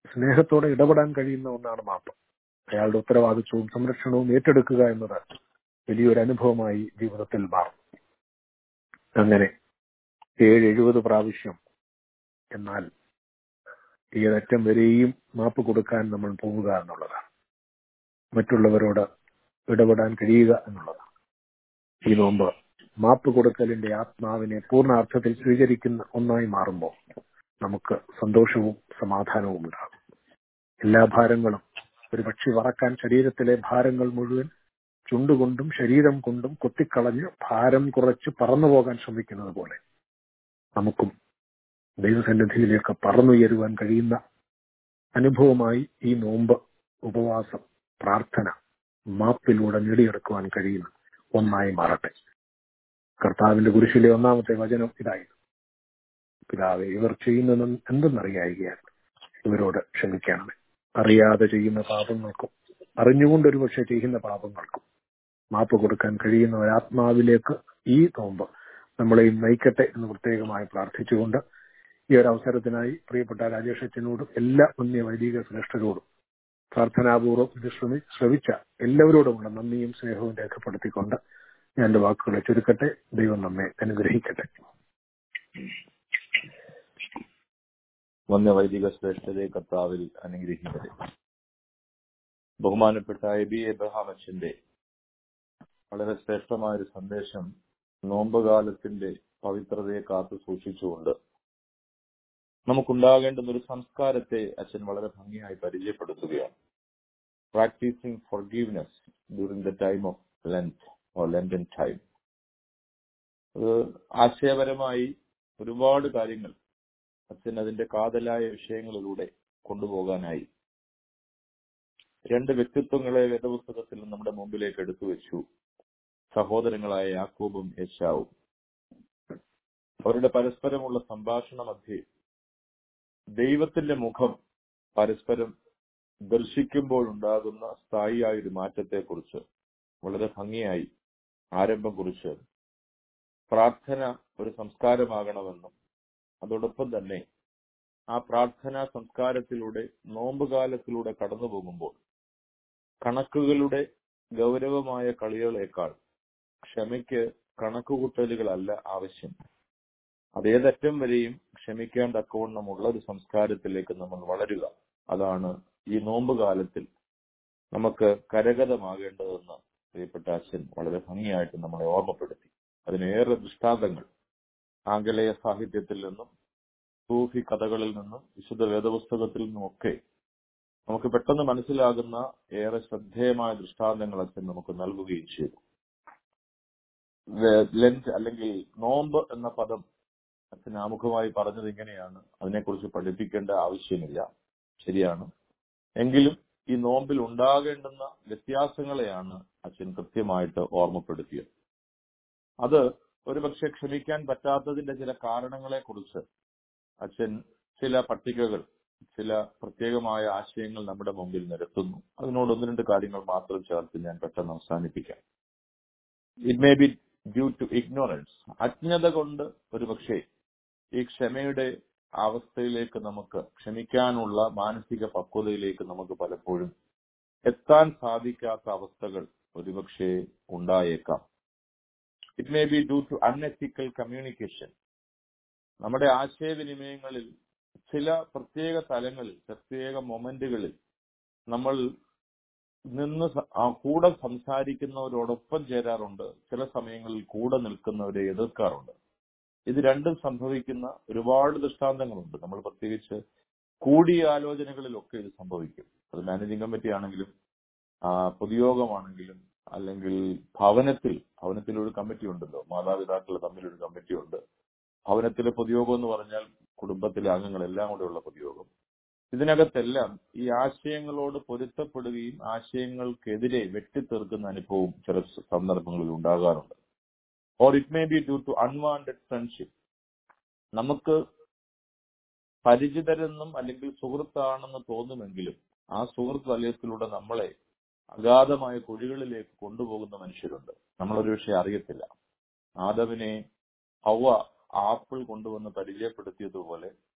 സ്നേഹത്തോടെ ഇടപെടാൻ കഴിയുന്ന ഒന്നാണ് മാപ്പ് അയാളുടെ ഉത്തരവാദിത്വവും സംരക്ഷണവും ഏറ്റെടുക്കുക എന്നത് വലിയൊരു അനുഭവമായി ജീവിതത്തിൽ മാറും അങ്ങനെ ഏഴ് എഴുപത് പ്രാവശ്യം എന്നാൽ ഏതറ്റം വരെയും മാപ്പ് കൊടുക്കാൻ നമ്മൾ പോവുക എന്നുള്ളതാണ് മറ്റുള്ളവരോട് ഇടപെടാൻ കഴിയുക എന്നുള്ളതാണ് ഈ നോമ്പ് മാപ്പ് കൊടുക്കലിന്റെ ആത്മാവിനെ പൂർണ്ണാർത്ഥത്തിൽ സ്വീകരിക്കുന്ന ഒന്നായി മാറുമ്പോൾ നമുക്ക് സന്തോഷവും സമാധാനവും ഉണ്ടാകും എല്ലാ ഭാരങ്ങളും ഒരു പക്ഷി വറക്കാൻ ശരീരത്തിലെ ഭാരങ്ങൾ മുഴുവൻ ചുണ്ടുകൊണ്ടും ശരീരം കൊണ്ടും കൊത്തിക്കളഞ്ഞ് ഭാരം കുറച്ച് പറന്നു പോകാൻ ശ്രമിക്കുന്നത് പോലെ നമുക്കും ദൈവസന്നിധിയിലേക്ക് പറന്നുയരുവാൻ കഴിയുന്ന അനുഭവമായി ഈ നോമ്പ് ഉപവാസം പ്രാർത്ഥന മാപ്പിലൂടെ നേടിയെടുക്കുവാൻ കഴിയുന്ന ഒന്നായി മാറട്ടെ കർത്താവിന്റെ കുരിശിലെ ഒന്നാമത്തെ വചനം ഇതായിരുന്നു പിതാവെ ഇവർ ചെയ്യുന്നത് എന്തെന്നറിയായികയാൽ ഇവരോട് ക്ഷമിക്കണമേ അറിയാതെ ചെയ്യുന്ന പാപങ്ങൾക്കും അറിഞ്ഞുകൊണ്ട് ഒരു പക്ഷെ ചെയ്യുന്ന പാപങ്ങൾക്കും മാപ്പ് കൊടുക്കാൻ കഴിയുന്ന ഒരാത്മാവിലേക്ക് ഈ നോമ്പ് നമ്മളെയും നയിക്കട്ടെ എന്ന് പ്രത്യേകമായി പ്രാർത്ഥിച്ചുകൊണ്ട് ഈ ഒരു അവസരത്തിനായി പ്രിയപ്പെട്ട രാജേഷ് അച്ഛനോടും എല്ലാ മുന്യ വൈദിക ശ്രേഷ്ഠരോടും പ്രാർത്ഥനാപൂർവ്വം ഇത് ശ്രമി ശ്രമിച്ച എല്ലാവരോടുമുള്ള നന്ദിയും സ്നേഹവും രേഖപ്പെടുത്തിക്കൊണ്ട് ഞാൻ എന്റെ വാക്കുകളെ ചുരുക്കട്ടെ ദൈവം നമ്മെ അനുഗ്രഹിക്കട്ടെ
വന്യ വൈദിക ശ്രേഷ്ഠരെ കർത്താവിൽ അനുഗ്രഹിക്കട്ടെ ബഹുമാനപ്പെട്ട എ ബി എബ്രഹാം അച്ഛന്റെ വളരെ ശ്രേഷ്ഠമായ ഒരു സന്ദേശം നോമ്പുകാലത്തിന്റെ പവിത്രതയെ കാത്തു സൂക്ഷിച്ചുകൊണ്ട് നമുക്കുണ്ടാകേണ്ടുന്ന ഒരു സംസ്കാരത്തെ അച്ഛൻ വളരെ ഭംഗിയായി പരിചയപ്പെടുത്തുകയാണ് practising forgiveness during the time of Lent or lenten time അത് ആശയപരമായി ഒരുപാട് കാര്യങ്ങൾ അച്ഛൻ അതിന്റെ കാതലായ വിഷയങ്ങളിലൂടെ കൊണ്ടുപോകാനായി രണ്ട് വ്യക്തിത്വങ്ങളെ വേദപുസ്തകത്തിൽ നമ്മുടെ മുമ്പിലേക്ക് എടുത്തു വെച്ചു സഹോദരങ്ങളായ യാക്കോബും യശാവും അവരുടെ പരസ്പരമുള്ള സംഭാഷണ മധ്യേ ദൈവത്തിന്റെ മുഖം പരസ്പരം ദർശിക്കുമ്പോഴുണ്ടാകുന്ന സ്ഥായിയായ ഒരു മാറ്റത്തെക്കുറിച്ച് വളരെ ഭംഗിയായി ആരംഭം കുറിച്ച് പ്രാർത്ഥന ഒരു സംസ്കാരമാകണമെന്നും അതോടൊപ്പം തന്നെ ആ പ്രാർത്ഥനാ സംസ്കാരത്തിലൂടെ നോമ്പുകാലത്തിലൂടെ കടന്നു പോകുമ്പോൾ കണക്കുകളുടെ ഗൗരവമായ കളികളേക്കാൾ ക്ഷമയ്ക്ക് കണക്കുകൂട്ടലുകളല്ല ആവശ്യം അതേതറ്റം വരെയും ക്ഷമിക്കാൻ തക്കവണ്ണമുള്ള ഒരു സംസ്കാരത്തിലേക്ക് നമ്മൾ വളരുക അതാണ് ഈ നോമ്പുകാലത്തിൽ നമുക്ക് കരഗതമാകേണ്ടതെന്ന് പ്രിയപ്പെട്ട അച്ഛൻ വളരെ ഭംഗിയായിട്ട് നമ്മളെ ഓർമ്മപ്പെടുത്തി അതിനേറെ ദൃഷ്ടാന്തങ്ങൾ ആംഗലേയ സാഹിത്യത്തിൽ നിന്നും സൂഫി കഥകളിൽ നിന്നും വിശുദ്ധ വേദപുസ്തകത്തിൽ നിന്നുമൊക്കെ നമുക്ക് പെട്ടെന്ന് മനസ്സിലാകുന്ന ഏറെ ശ്രദ്ധേയമായ ദൃഷ്ടാന്തങ്ങൾ അച്ഛൻ നമുക്ക് നൽകുകയും ചെയ്തു ലെൻറ്റ് അല്ലെങ്കിൽ നോമ്പ് എന്ന പദം അച്ഛൻ ആമുഖമായി പറഞ്ഞത് ഇങ്ങനെയാണ് അതിനെക്കുറിച്ച് പഠിപ്പിക്കേണ്ട ആവശ്യമില്ല ശരിയാണ് എങ്കിലും ഈ നോമ്പിൽ ഉണ്ടാകേണ്ടുന്ന വ്യത്യാസങ്ങളെയാണ് അച്ഛൻ കൃത്യമായിട്ട് ഓർമ്മപ്പെടുത്തിയത് അത് ഒരുപക്ഷെ ക്ഷമിക്കാൻ പറ്റാത്തതിന്റെ ചില കാരണങ്ങളെ കുറിച്ച് അച്ഛൻ ചില പട്ടികകൾ ചില പ്രത്യേകമായ ആശയങ്ങൾ നമ്മുടെ മുമ്പിൽ നിരത്തുന്നു അതിനോട് ഒന്ന് രണ്ട് കാര്യങ്ങൾ മാത്രം ചേർത്ത് ഞാൻ പെട്ടെന്ന് അവസാനിപ്പിക്കാം it may be due to ignorance അജ്ഞത കൊണ്ട് ഒരുപക്ഷെ ഈ ക്ഷമയുടെ അവസ്ഥയിലേക്ക് നമുക്ക് ക്ഷമിക്കാനുള്ള മാനസിക പക്വതയിലേക്ക് നമുക്ക് പലപ്പോഴും എത്താൻ സാധിക്കാത്ത അവസ്ഥകൾ ഒരുപക്ഷെ ഉണ്ടായേക്കാം it may be due to unethical communication നമ്മുടെ ആശയവിനിമയങ്ങളിൽ ചില പ്രത്യേക തലങ്ങളിൽ പ്രത്യേക മൊമെന്റുകളിൽ നമ്മൾ നിന്ന് കൂടെ സംസാരിക്കുന്നവരോടൊപ്പം ചേരാറുണ്ട് ചില സമയങ്ങളിൽ കൂടെ നിൽക്കുന്നവരെ എതിർക്കാറുണ്ട് ഇത് രണ്ടും സംഭവിക്കുന്ന ഒരുപാട് ദൃഷ്ടാന്തങ്ങളുണ്ട് നമ്മൾ പ്രത്യേകിച്ച് കൂടിയാലോചനകളിലൊക്കെ ഇത് സംഭവിക്കും അത് മാനേജിംഗ് കമ്മിറ്റി ആണെങ്കിലും പൊതുയോഗമാണെങ്കിലും അല്ലെങ്കിൽ ഭവനത്തിൽ ഭവനത്തിൽ ഒരു കമ്മിറ്റി ഉണ്ടല്ലോ മാതാപിതാക്കൾ തമ്മിൽ ഒരു കമ്മിറ്റി ഉണ്ട് ഭവനത്തിലെ പൊതുയോഗം എന്ന് പറഞ്ഞാൽ കുടുംബത്തിലെ അംഗങ്ങളെല്ലാം കൂടെ ഉള്ള പൊതുയോഗം ഇതിനകത്തെല്ലാം ഈ ആശയങ്ങളോട് പൊരുത്തപ്പെടുകയും ആശയങ്ങൾക്കെതിരെ വെട്ടിത്തീർക്കുന്ന അനുഭവം ചില സന്ദർഭങ്ങളിൽ ഉണ്ടാകാറുണ്ട് or it may be due to unwanted friendship നമുക്ക് പരിചിതരെന്നും അല്ലെങ്കിൽ സുഹൃത്താണെന്ന് തോന്നുമെങ്കിലും ആ സുഹൃത്ത് വലയത്തിലൂടെ നമ്മളെ അഗാധമായ കുഴികളിലേക്ക് കൊണ്ടുപോകുന്ന മനുഷ്യരുണ്ട് നമ്മളൊരു പക്ഷേ അറിയത്തില്ല ആദവിനെ ഹവ ആപ്പിൾ കൊണ്ടുവന്ന് പരിചയപ്പെടുത്തിയതുപോലെ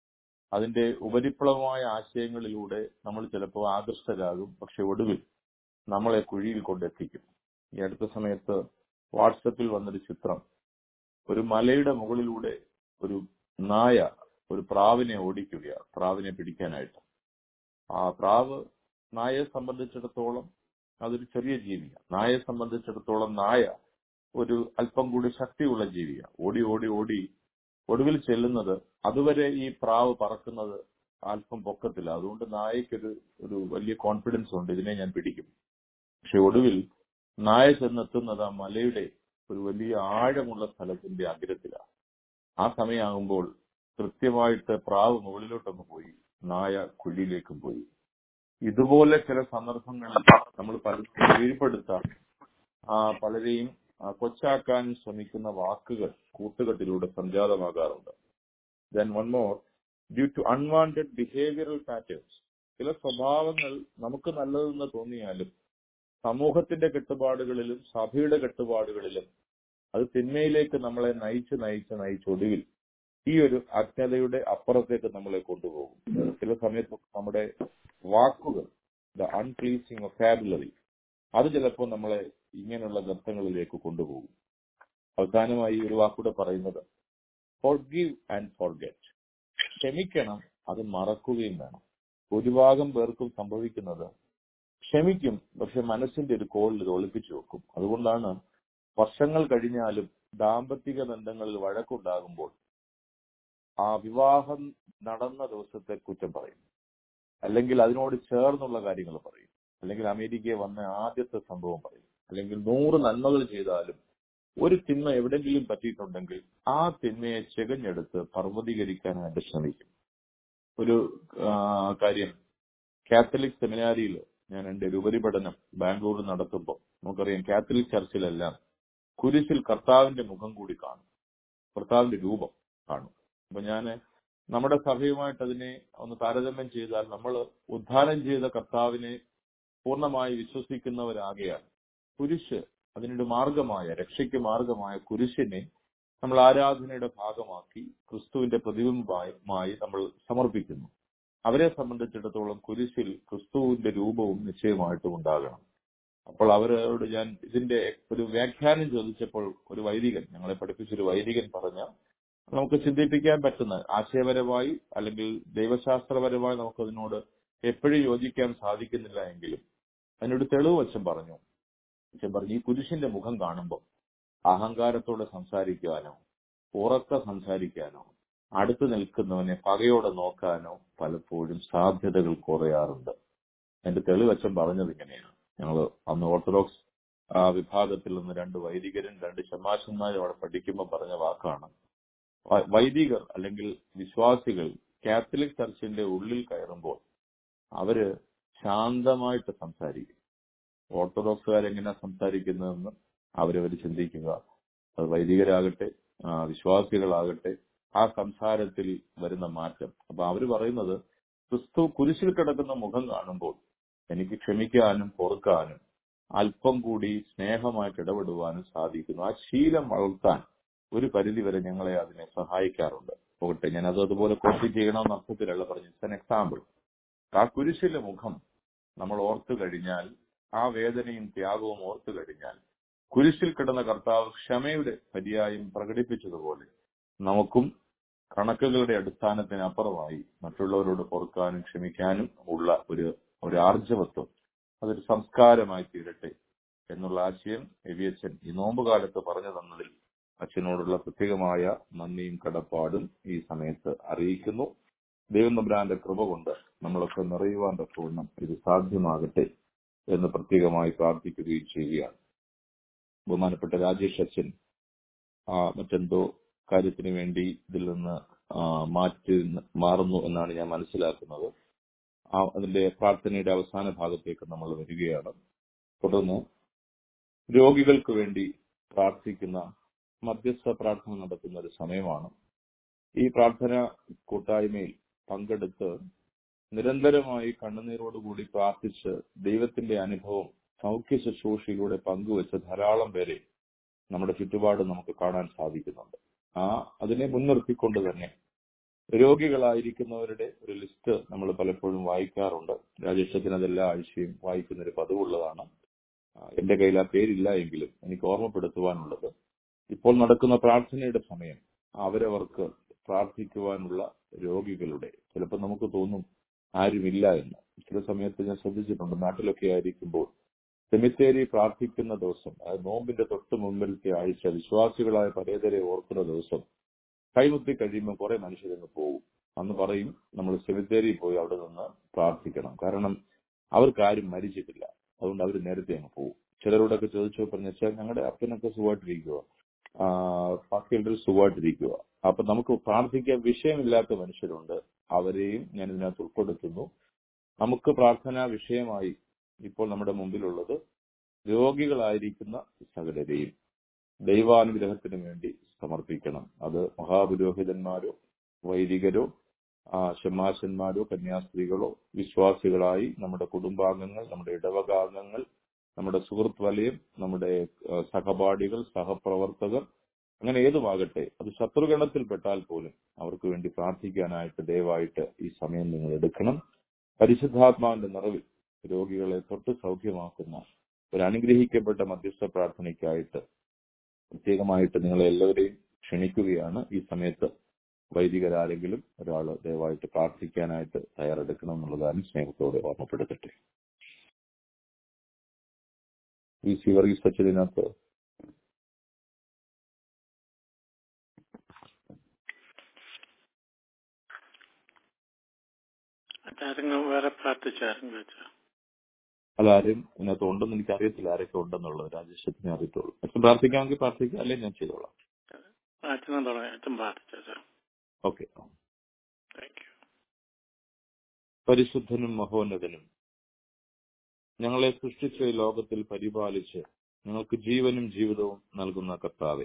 അതിന്റെ ഉപരിപ്ലവമായ ആശയങ്ങളിലൂടെ നമ്മൾ ചിലപ്പോൾ ആകൃഷ്ടരാകും പക്ഷെ ഒടുവിൽ നമ്മളെ കുഴിയിൽ കൊണ്ടെത്തിക്കും ഈ അടുത്ത സമയത്ത് വാട്സപ്പിൽ വന്നൊരു ചിത്രം ഒരു മലയുടെ മുകളിലൂടെ ഒരു നായ ഒരു പ്രാവിനെ ഓടിക്കുകയാണ് പ്രാവിനെ പിടിക്കാനായിട്ട് ആ പ്രാവ് നായയെ സംബന്ധിച്ചിടത്തോളം അതൊരു ചെറിയ ജീവിയാണ് നായയെ സംബന്ധിച്ചിടത്തോളം നായ ഒരു അല്പം കൂടി ശക്തിയുള്ള ജീവിയാണ് ഓടി ഓടി ഓടി ഒടുവിൽ ചെല്ലുന്നത് അതുവരെ ഈ പ്രാവ് പറക്കുന്നത് അല്പം പൊക്കത്തില്ല അതുകൊണ്ട് നായക്കൊരു ഒരു വലിയ കോൺഫിഡൻസ് ഉണ്ട് ഇതിനെ ഞാൻ പിടിക്കും പക്ഷെ ഒടുവിൽ നായ ചെന്നെത്തുന്നത് ആ മലയുടെ ഒരു വലിയ ആഴമുള്ള സ്ഥലത്തിന്റെ അഗ്രത്തിലാണ് ആ സമയമാകുമ്പോൾ കൃത്യമായിട്ട് പ്രാവ് മുകളിലോട്ടൊന്ന് പോയി നായ കുഴിയിലേക്കും പോയി ഇതുപോലെ ചില സന്ദർഭങ്ങളിൽ നമ്മൾ പലരും കീഴ്പ്പെടുത്താൻ ആ പലരെയും ആ, കൊച്ചാക്കാൻ ശ്രമിക്കുന്ന വാക്കുകൾ കൂട്ടുകെട്ടിലൂടെ സംജാതമാകാറുണ്ട് then one more due to unwanted behavioural patterns ചില സ്വഭാവങ്ങൾ നമുക്ക് നല്ലതെന്ന് തോന്നിയാലും സമൂഹത്തിന്റെ കെട്ടുപാടുകളിലും സഭയുടെ കെട്ടുപാടുകളിലും അത് തിന്മയിലേക്ക് നമ്മളെ നയിച്ച് നയിച്ച് നയിച്ചൊടുവിൽ ഈ ഒരു അജ്ഞതയുടെ അപ്പുറത്തേക്ക് നമ്മളെ കൊണ്ടുപോകും ചില സമയത്ത് നമ്മുടെ വാക്കുകൾ ദ അൺപ്ലീസിങ് വൊക്കാബുലറി അത് ചിലപ്പോൾ നമ്മളെ ഇങ്ങനെയുള്ള ഗർത്തങ്ങളിലേക്ക് കൊണ്ടുപോകും അവസാനമായി ഒരു വാക്കൂടെ പറയുന്നത് ഫോർഗീവ് ആൻഡ് ഫോർഗെറ്റ് ക്ഷമിക്കണം അത് മറക്കുകയും വേണം ഭൂരിഭാഗം പേർക്കും സംഭവിക്കുന്നത് ക്ഷമിക്കും പക്ഷെ മനസ്സിന്റെ ഒരു കോളിൽ ഇത് ഒളിപ്പിച്ചു വെക്കും അതുകൊണ്ടാണ് വർഷങ്ങൾ കഴിഞ്ഞാലും ദാമ്പത്തിക ബന്ധങ്ങളിൽ വഴക്കുണ്ടാകുമ്പോൾ ആ വിവാഹം നടന്ന ദിവസത്തെ കുറ്റം പറയും അല്ലെങ്കിൽ അതിനോട് ചേർന്നുള്ള കാര്യങ്ങൾ പറയും അല്ലെങ്കിൽ അമേരിക്കയെ വന്ന ആദ്യത്തെ സംഭവം പറയും അല്ലെങ്കിൽ നൂറ് നന്മകൾ ചെയ്താലും ഒരു തിന്മ എവിടെങ്കിലും പറ്റിയിട്ടുണ്ടെങ്കിൽ ആ തിന്മയെ ചെകഞ്ഞെടുത്ത് പർവ്വതീകരിക്കാനായിട്ട് ശ്രമിക്കും ഒരു ആ, കാര്യം കാത്തലിക് സെമിനാരിയിൽ ഞാൻ എന്റെ ഒരു ഉപരിപഠനം ബാംഗ്ലൂരിൽ നടത്തുമ്പോൾ നമുക്കറിയാം കാത്തലിക് ചർച്ചിലെല്ലാം കുരിശിൽ കർത്താവിന്റെ മുഖം കൂടി കാണും കർത്താവിന്റെ രൂപം കാണും അപ്പൊ ഞാൻ നമ്മുടെ സഭയുമായിട്ട് അതിനെ ഒന്ന് താരതമ്യം ചെയ്താൽ നമ്മൾ ഉദ്ധാനം ചെയ്ത കർത്താവിനെ പൂർണ്ണമായി വിശ്വസിക്കുന്നവരാകയാൽ കുരിശ് അതിനൊരു മാർഗമായ രക്ഷയ്ക്ക് മാർഗമായ കുരിശിനെ നമ്മൾ ആരാധനയുടെ ഭാഗമാക്കി ക്രിസ്തുവിന്റെ പ്രതിബിംബമായി നമ്മൾ സമർപ്പിക്കുന്നു അവരെ സംബന്ധിച്ചിടത്തോളം കുരിശിൽ ക്രിസ്തുവിന്റെ രൂപവും നിശ്ചയമായിട്ടും ഉണ്ടാകണം അപ്പോൾ അവരോട് ഞാൻ ഇതിന്റെ ഒരു വ്യാഖ്യാനം ചോദിച്ചപ്പോൾ ഒരു വൈദികൻ ഞങ്ങളെ പഠിപ്പിച്ചൊരു വൈദികൻ പറഞ്ഞ നമുക്ക് ചിന്തിപ്പിക്കാൻ പറ്റുന്ന ആശയപരമായി അല്ലെങ്കിൽ ദൈവശാസ്ത്രപരമായി നമുക്കതിനോട് എപ്പോഴും യോജിക്കാൻ സാധിക്കുന്നില്ല എങ്കിലും അതിനൊരു തെളിവ് വച്ചം പറഞ്ഞു വച്ചം പറഞ്ഞു ഈ കുരിശിന്റെ മുഖം കാണുമ്പോൾ അഹങ്കാരത്തോടെ സംസാരിക്കാനോ ഉറക്ക സംസാരിക്കാനോ അടുത്ത് നിൽക്കുന്നവനെ പകയോടെ നോക്കാനോ പലപ്പോഴും സാധ്യതകൾ കുറയാറുണ്ട് എന്റെ തെളിവച്ചം പറഞ്ഞത് ഇങ്ങനെയാണ് ഞങ്ങൾ അന്ന് ഓർത്തഡോക്സ് ആ വിഭാഗത്തിൽ നിന്ന് രണ്ട് വൈദികരും രണ്ട് ശമാശന്മാരും അവിടെ പഠിക്കുമ്പോൾ പറഞ്ഞ വാക്കാണ് വ- വൈദികർ അല്ലെങ്കിൽ വിശ്വാസികൾ കാത്തലിക് ചർച്ചിന്റെ ഉള്ളിൽ കയറുമ്പോൾ അവര് ശാന്തമായിട്ട് സംസാരിക്കും ഓർത്തഡോക്സുകാർ എങ്ങനെയാ സംസാരിക്കുന്നതെന്ന് അവരവർ ചിന്തിക്കുക അത് വൈദികരാകട്ടെ ആ, വിശ്വാസികളാകട്ടെ ആ സംസാരത്തിൽ വരുന്ന മാറ്റം അപ്പൊ അവര് പറയുന്നത് ക്രിസ്തു കുരിശിൽ കിടക്കുന്ന മുഖം കാണുമ്പോൾ എനിക്ക് ക്ഷമിക്കാനും പൊറുക്കാനും അല്പം കൂടി സ്നേഹമായിട്ട് ഇടപെടുവാനും സാധിക്കുന്നു ആ ശീലം വളർത്താൻ ഒരു പരിധി വരെ ഞങ്ങളെ അതിനെ സഹായിക്കാറുണ്ട് പോകട്ടെ ഞാൻ അത് അതുപോലെ കോപ്പി ചെയ്യണമെന്ന അർത്ഥത്തിലല്ല പറഞ്ഞു ഇറ്റ്സ് എൻ എക്സാമ്പിൾ ആ കുരിശിലെ മുഖം നമ്മൾ ഓർത്തു കഴിഞ്ഞാൽ ആ വേദനയും ത്യാഗവും ഓർത്തു കഴിഞ്ഞാൽ കുരിശിൽ കിടന്ന കർത്താവ് ക്ഷമയുടെ പര്യായം പ്രകടിപ്പിച്ചതുപോലെ നമുക്കും കണക്കുകളുടെ അടിസ്ഥാനത്തിന് അപ്പുറമായി മറ്റുള്ളവരോട് പൊറുക്കാനും ക്ഷമിക്കാനും ഉള്ള ഒരു ഒരു ആർജവത്വം അതൊരു സംസ്കാരമായി തീരട്ടെ എന്നുള്ള ആശയം എവിയച്ചൻ ഈ നോമ്പുകാലത്ത് പറഞ്ഞു തന്നതിൽ അച്ഛനോടുള്ള പ്രത്യേകമായ നന്ദിയും കടപ്പാടും ഈ സമയത്ത് അറിയിക്കുന്നു ദൈവം നമ്പുരാന്റെ കൃപ കൊണ്ട് നമ്മളൊക്കെ നിറയുവാൻ തക്കവണ്ണം ഇത് സാധ്യമാകട്ടെ എന്ന് പ്രത്യേകമായി പ്രാർത്ഥിക്കുകയും ചെയ്യുകയാണ് ബഹുമാനപ്പെട്ട രാജേഷ് അച്ഛൻ ആ, മറ്റെന്തോ കാര്യത്തിന് വേണ്ടി ഇതിൽ നിന്ന് ആ, മാറ്റി മാറുന്നു എന്നാണ് ഞാൻ മനസ്സിലാക്കുന്നത് ആ അതിന്റെ പ്രാർത്ഥനയുടെ അവസാന ഭാഗത്തേക്ക് നമ്മൾ വരികയാണ് തുടർന്ന് രോഗികൾക്ക് വേണ്ടി പ്രാർത്ഥിക്കുന്ന മധ്യസ്ഥ പ്രാർത്ഥന നടത്തുന്ന ഒരു സമയമാണ് ഈ പ്രാർത്ഥന കൂട്ടായ്മയിൽ പങ്കെടുത്ത് നിരന്തരമായി കണ്ണുനീരോടുകൂടി പ്രാർത്ഥിച്ച് ദൈവത്തിന്റെ അനുഭവം സൗഖ്യ ശുശ്രൂഷയിലൂടെ പങ്കുവെച്ച ധാരാളം പേരെ നമ്മുടെ ചുറ്റുപാട് നമുക്ക് കാണാൻ സാധിക്കുന്നുണ്ട് ആ അതിനെ മുൻനിർത്തിക്കൊണ്ട് തന്നെ രോഗികളായിരിക്കുന്നവരുടെ ഒരു ലിസ്റ്റ് നമ്മൾ പലപ്പോഴും വായിക്കാറുണ്ട് രാജേഷത്തിന് അതെല്ലാ ആഴ്ചയും വായിക്കുന്ന ഒരു പതിവുള്ളതാണ് ആ, എന്റെ കയ്യിൽ ആ പേരില്ല എങ്കിലും എനിക്ക് ഓർമ്മപ്പെടുത്തുവാനുള്ളത് ഇപ്പോൾ നടക്കുന്ന പ്രാർത്ഥനയുടെ സമയം അവരവർക്ക് പ്രാർത്ഥിക്കുവാനുള്ള രോഗികളുടെ ചിലപ്പോൾ നമുക്ക് തോന്നും ആരുമില്ല എന്ന് ചില സമയത്ത് ഞാൻ ശ്രദ്ധിച്ചിട്ടുണ്ട് നാട്ടിലൊക്കെ ആയിരിക്കുമ്പോൾ സെമിത്തേരി പ്രാർത്ഥിക്കുന്ന ദിവസം അതായത് നോമ്പിന്റെ തൊട്ട് മുമ്പിലത്തെ ആഴ്ച വിശ്വാസികളായ പരേതരെ ഓർക്കുന്ന ദിവസം കൈമുത്തി കഴിയുമ്പോൾ കുറെ മനുഷ്യരങ്ങ് പോകും അന്ന് പറയും നമ്മൾ സെമിത്തേരിയിൽ പോയി അവിടെ നിന്ന് പ്രാർത്ഥിക്കണം കാരണം അവർക്ക് ആരും മരിച്ചിട്ടില്ല അതുകൊണ്ട് അവർ നേരത്തെ അങ്ങ് പോകും ചിലരോടൊക്കെ ചോദിച്ചു പറഞ്ഞു വെച്ചാൽ ഞങ്ങളുടെ അപ്പനൊക്കെ സുഖമായിട്ടിരിക്കുക ബാക്കിയുള്ളവർ സുഖമായിട്ടിരിക്കുക അപ്പൊ നമുക്ക് പ്രാർത്ഥിക്കാൻ വിഷയമില്ലാത്ത മനുഷ്യരുണ്ട് അവരെയും ഞാൻ ഇതിനകത്ത് ഉൾപ്പെടുത്തുന്നു നമുക്ക് പ്രാർത്ഥനാ വിഷയമായി ഇപ്പോൾ നമ്മുടെ മുമ്പിലുള്ളത് രോഗികളായിരിക്കുന്ന സകലരെയും ദൈവാനുഗ്രഹത്തിന് വേണ്ടി സമർപ്പിക്കണം അത് മഹാപുരോഹിതന്മാരോ വൈദികരോ ആ, ഷമാശന്മാരോ കന്യാസ്ത്രീകളോ വിശ്വാസികളായി നമ്മുടെ കുടുംബാംഗങ്ങൾ നമ്മുടെ ഇടവകാംഗങ്ങൾ നമ്മുടെ സുഹൃത്ത് വലയം നമ്മുടെ ആ, സഹപാഠികൾ സഹപ്രവർത്തകർ അങ്ങനെ ഏതുമാകട്ടെ അത് ശത്രുഗണത്തിൽപ്പെട്ടാൽ പോലും അവർക്ക് വേണ്ടി പ്രാർത്ഥിക്കാനായിട്ട് ദയവായിട്ട് ഈ സമയം നിങ്ങൾ എടുക്കണം പരിശുദ്ധാത്മാവിന്റെ നിറവിൽ രോഗികളെ തൊട്ട് സൗഖ്യമാക്കുന്ന ഒരു അനുഗ്രഹിക്കപ്പെട്ട മധ്യസ്ഥ പ്രാർത്ഥനയ്ക്കായിട്ട് പ്രത്യേകമായിട്ട് നിങ്ങളെ എല്ലാവരെയും ക്ഷണിക്കുകയാണ് ഈ സമയത്ത് വൈദികരാരെങ്കിലും ഒരാൾ ദയവായിട്ട് പ്രാർത്ഥിക്കാനായിട്ട് തയ്യാറെടുക്കണം എന്നുള്ള കാര്യം സ്നേഹത്തോടെ ഓർമ്മപ്പെടുത്തട്ടെ ഈ സി വർഗീസ് അച്ഛനകത്ത്
ആരെങ്കിലും വേറെ പ്രാർത്ഥിച്ചാരെങ്കിലും വെച്ചാ
അതാരും ഇതിനകത്ത് ഉണ്ടെന്ന് എനിക്ക് അറിയത്തില്ല ആരൊക്കെ ഉണ്ടെന്നുള്ളത് രാജേഷത്തിന് അറിയത്തുള്ളൂ അച്ഛൻ പ്രാർത്ഥിക്കാമെങ്കിൽ പ്രാർത്ഥിക്കാം അല്ലെങ്കിൽ ഞാൻ ചെയ്തോളാം
അച്ഛനും തുടങ്ങി അച്ഛൻ പ്രാർത്ഥിച്ചാ
ഓക്കെ
താങ്ക് യു
പരിശുദ്ധനും മഹോന്നതനും ഞങ്ങളെ സൃഷ്ടിച്ച ഈ ലോകത്തിൽ പരിപാലിച്ച് ഞങ്ങൾക്ക് ജീവനും ജീവിതവും നൽകുന്ന കർത്താവെ